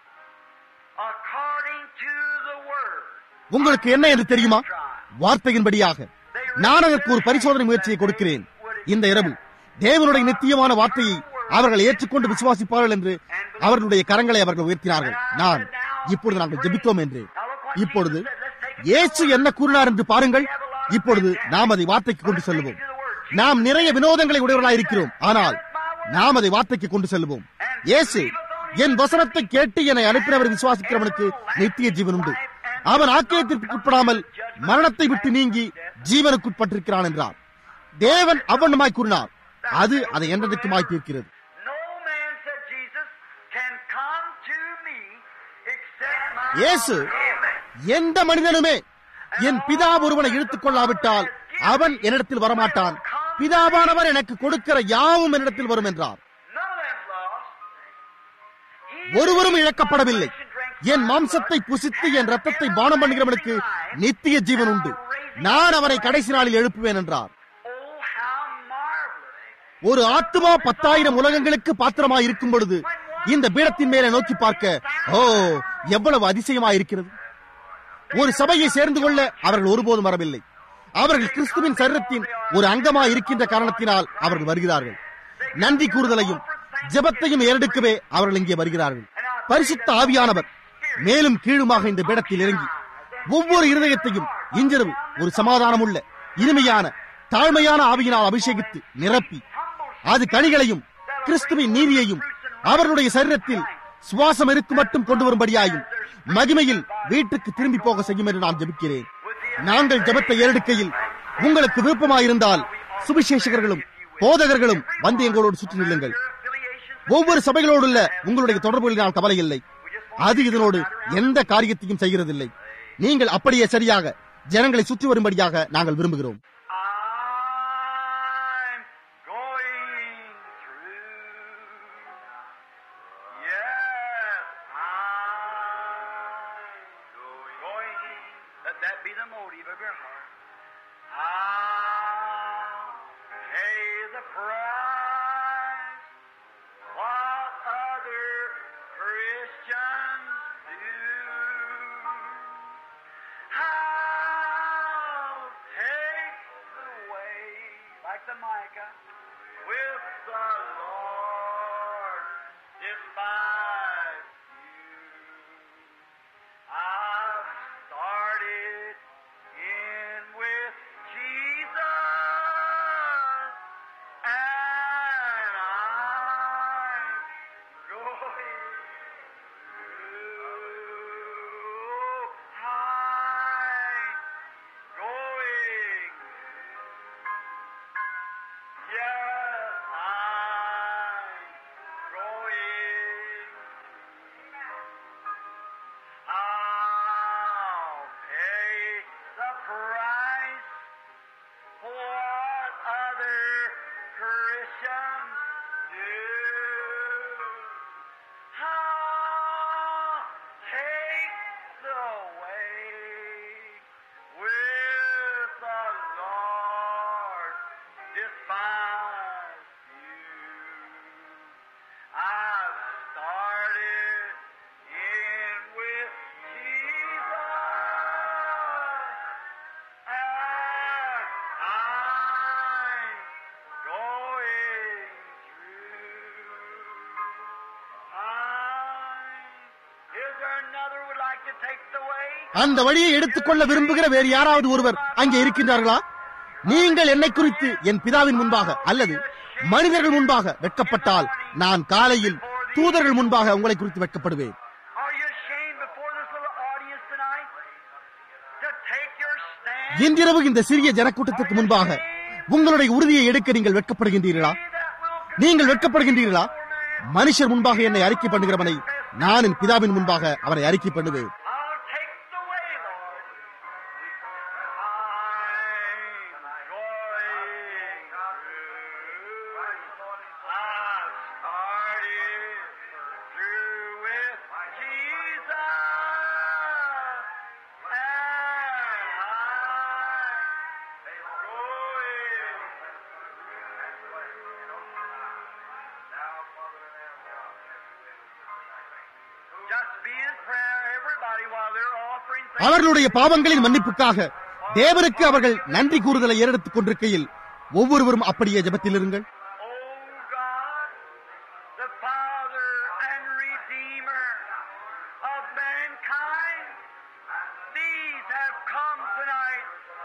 According to the word. உங்களுக்கு என்ன என்று தெரியுமா வார்த்தையின்படியாக நான் அதற்கு ஒரு பரிசோதனை முயற்சியை கொடுக்கிறேன் இந்த இரவு தேவனுடைய நித்தியமான வார்த்தையை அவர்கள் ஏற்றுக்கொண்டு விசுவாசிப்பார்கள் என்று அவர்களுடைய கரங்களை அவர்கள் உயர்த்தினார்கள் நான் இப்பொழுது நாங்கள் ஜெபித்தோம் என்று இப்பொழுது இயேசு என்ன கூறினார் என்று பாருங்கள் இப்பொழுது நாம் அதை வார்த்தைக்கு கொண்டு செல்வோம் நாம் நிறைய வினோதங்களை உடையவர்களாக இருக்கிறோம் ஆனால் நாம் அதை வார்த்தைக்கு கொண்டு செல்வோம் இயேசு என் வசனத்தை கேட்டு என்னை அனுப்பினவர் விசுவாசிக்கிறவனுக்கு நித்திய ஜீவன் உண்டு அவன் ஆக்கியத்திற்குட்படாமல் மரணத்தை விட்டு நீங்கி ஜீவனுக்குட்பட்டிருக்கிறான் என்றார் தேவன் அவ்வண்ணமாய் கூறினார் அது அதை என்றதுக்குமாய் தீர்க்கிறது No man, said Jesus, can come to me except my இயேசு எந்த மனிதனுமே என் பிதா ஒருவனை இழுத்துக் கொள்ளாவிட்டால் அவன் என்னிடத்தில் வரமாட்டான் பிதாவானவர் எனக்கு கொடுக்கிற யாவும் என்னிடத்தில் வரும் என்றார் None of them's lost. ஒருவரும் இழக்கப்படவில்லை என் மாம்சத்தை புசித்து என் ரத்தத்தை பானம் பண்ணுகிறவனுக்கு நித்திய ஜீவன் உண்டு நான் அவனை கடைசி நாளில் எழுப்புவேன் என்றார் Oh, how marvelous. ஒரு ஆத்மா பத்தாயிரம் உலகங்களுக்கு பாத்திரமாய் இருக்கும் பொழுது இந்த பீடத்தின் மேலே நோக்கி பார்க்க ஓ எவ்வளவு அதிசயமாய் இருக்கிறது ஒரு சபையை சேர்ந்து கொள்ள அவர்கள் ஒருபோதும் வரவில்லை அவர்கள் கிறிஸ்துவின் சரீரத்தின் ஒரு அங்கமாய் இருக்கின்ற காரணத்தினால் அவர்கள் வருகிறார்கள் நன்றி கூறுதலையும் ஜெபத்தையும் ஏறெடுக்கவே அவர்கள் இங்கே வருகிறார்கள் பரிசுத்த ஆவியானவர் மேலும் கீழுமாக இந்த பீடத்தில் இறங்கி ஒவ்வொரு இருதயத்தையும் இன்றிரவு ஒரு சமாதானமுள்ள இனிமையான தாழ்மையான ஆவியினால் அபிஷேகித்து நிரப்பி அது கனிகளையும் கிறிஸ்துவின் நீதியையும் அவர்களுடைய சரீரத்தில் சுவாசம் இருக்கு மட்டும் கொண்டு வரும்படியாயும் மகிமையில் வீட்டுக்கு திரும்பி போக செய்யும் என்று நான் ஜெபிக்கிறேன் நாங்கள் ஜெபத்தை ஏறெடுக்கையில் உங்களுக்கு விருப்பமாயிருந்தால் சுவிசேஷகர்களும் போதகர்களும் வந்து எங்களோடு சுற்றி நில்லுங்கள் ஒவ்வொரு சபைகளோடுள்ள உங்களுடைய தொடர்புகளினால் கவலை இல்லை அது இதனோடு எந்த காரியத்தையும் செய்கிறதில்லை நீங்கள் அப்படியே சரியாக ஜனங்களை சுற்றி வரும்படியாக நாங்கள் விரும்புகிறோம் I'm going through. Yes, I'm going. Let that be the motive of your heart. I'll pay the price. What other Christians do. I'll take the way, like the Micah, with the Lord despise you. I've started in with Jesus, and I'm going through. take the way? அந்த வழியை எடுத்துக்கொள்ள விரும்புகிற வேறு யாராவது ஒருவர் அங்கே இருக்கின்றார்களா நீங்கள் என்னை குறித்து என் பிதாவின் முன்பாக அல்லது மனிதர்கள் முன்பாக வெட்கப்பட்டால் நான் காலையில் தூதர்கள் முன்பாக உங்களை குறித்து வெட்கப்படுவேன் Are you ashamed before this little audience tonight to take your stand? இன்றிரவு இந்த சிறிய ஜனக்கூட்டத்துக்கு முன்பாக உங்களுடைய உறுதியை எடுக்க நீங்கள் வெட்கப்படுகின்றீர்களா நீங்கள் வெட்கப்படுகின்றீர்களா மனுஷர் முன்பாக என்னை அறிக்கை பண்ணுகிறவனை நான் என் பிதாவின் முன்பாக அவரை அறிக்கை பண்ணுவேன் I'll take the way, Lord. I'm going through. I started through with Jesus. And I'm going. Just be in prayer, everybody, while they're offering things. அவர்களுடைய பாவங்களின் மன்னிப்புக்காக தேவனுக்கு அவர்கள் நன்றி கூறுதலை ஏறெடுத்துக் கொண்டிருக்கையில் ஒவ்வொருவரும் அப்படியே ஜெபத்தில் இருங்கள் Oh God, the Father and Redeemer of mankind, these have come tonight.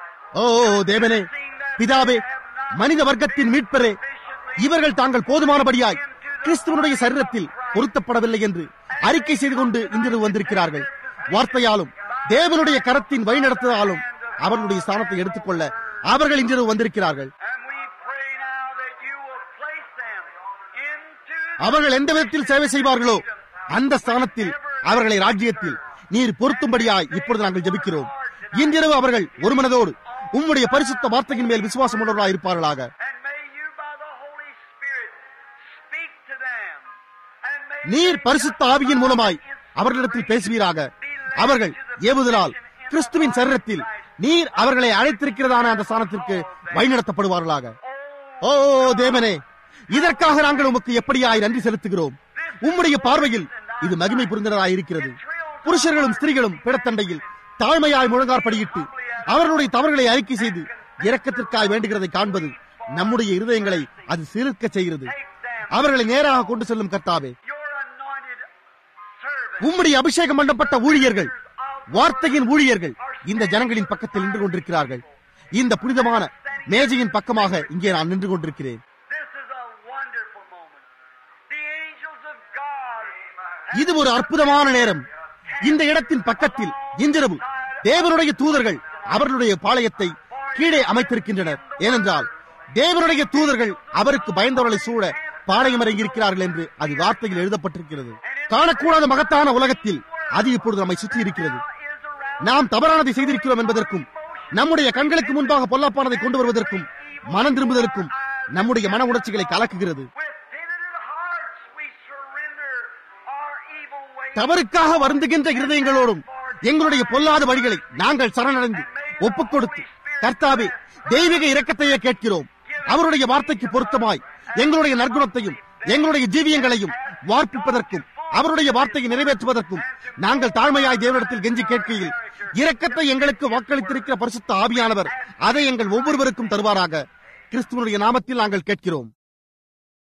ஓ தேவனே பிதாவே மனித வர்க்கத்தின் மீட்பரே இவர்கள் தாங்கள் போதுமானபடியாய் கிறிஸ்துவனுடைய சரீரத்தில் பொருத்தப்படவில்லை என்று அறிக்கை செய்து கொண்டு இன்றிரவு வந்திருக்கிறார்கள் வார்த்தையாலும் தேவனுடைய கரத்தின் வழிநடத்துதலாலும் அவர்களுடைய ஸ்தானத்தை எடுத்துக்கொள்ள அவர்கள் இன்றிரவு வந்திருக்கிறார்கள் And we pray now that you will place them into அவர்கள் எந்த விதத்தில் சேவை செய்வார்களோ அந்த ஸ்தானத்தில் அவர்களை ராஜ்யத்தில் நீர் பொருத்தும்படியாய் இப்பொழுது நாங்கள் ஜெபிக்கிறோம் இன்றிரவு அவர்கள் ஒரு மனதோடு உம்முடைய பரிசுத்த வார்த்தையின் மேல் விசுவாசம் உள்ளவர்களாய் இருப்பார்களாக and may you by the Holy Spirit speak to them. And may நீர் பரிசுத்த ஆவியின் மூலமாய் அவர்களிடத்தில் பேசுவீராக அவர்கள் ஏவுதலால் கிறிஸ்துவின் சரீரத்தில் நீர் அவர்களை அழைத்திருக்கிறதான அந்த ஸ்தானத்திற்கு வழிநடத்தப்படுவார்களாக ஓ தேவனே இதற்காக நாங்கள் உமக்கு எப்படியாய் நன்றி செலுத்துகிறோம் உம்முடைய பார்வையில் இது மகிமை புரிந்ததாய் இருக்கிறது புருஷர்களும் ஸ்திரீகளும் பிடத்தண்டையில் தாழ்மையாய் முழங்காற்படியிட்டு அவர்களுடைய தவறுகளை அறிக்கை செய்து இரக்கத்திற்காய் வேண்டுகிறதை காண்பது நம்முடைய இருதயங்களை அது சீர்க்க செய்கிறது அவர்களை நேராக கொண்டு செல்லும் கர்த்தாவே your anointed servant உம்முடைய அபிஷேகம் பண்ணப்பட்ட ஊழியர்கள் வார்த்தையின் ஊழியர்கள் இந்த ஜனங்களின் பக்கத்தில் நின்று கொண்டிருக்கிறார்கள் இந்த புனிதமான மேஜையின் பக்கமாக இங்கே நான் நின்று கொண்டிருக்கிறேன் This is a wonderful moment. The angels of God இது ஒரு அற்புதமான நேரம் இந்த இடத்தின் பக்கத்தில் இன்றிரவு தேவனுடைய தூதர்கள் அவர்களுடைய பாளையத்தை கீழே அமைத்திருக்கின்றனர் ஏனென்றால் தேவனுடைய தூதர்கள் அவருக்கு பயந்தவர்களை சூழ பாளையம் இறங்கியிருக்கிறார்கள் என்று அது வார்த்தையில் எழுதப்பட்டிருக்கிறது காணக்கூடாத மகத்தான உலகத்தில் அது இப்பொழுது நம்மை சுற்றி இருக்கிறது is around நாம் தவறானதை செய்திருக்கிறோம் என்பதற்கும் நம்முடைய கண்களுக்கு முன்பாக பொல்லாப்பானதை கொண்டு வருவதற்கும் மனம் திரும்புவதற்கும் நம்முடைய மன உணர்ச்சிகளை கலக்குகிறது with penitent hearts we surrender our evil ways. தவறுக்காக வருந்துகின்ற இருதயங்களோடும் எங்களுடைய பொல்லாத வழிகளை நாங்கள் சரணடைந்து ஒப்புக் கொடுத்து கர்த்தாவே தெய்வீக இரக்கத்தையே கேட்கிறோம் அவருடைய வார்த்தைக்கு பொருத்தமாய் எங்களுடைய நற்குணத்தையும் எங்களுடைய ஜீவியங்களையும் வார்ப்பிப்பதற்கும் அவருடைய வார்த்தையை நிறைவேற்றுவதற்கும் நாங்கள் தாழ்மையாய் தேவனிடத்தில் கெஞ்சி கேட்கையில் இரக்கத்தை எங்களுக்கு வாக்களித்திருக்கிற பரிசுத்த ஆவியானவர் அதை எங்கள் ஒவ்வொருவருக்கும் தருவாராக கிறிஸ்துவனுடைய நாமத்தில் நாங்கள் கேட்கிறோம்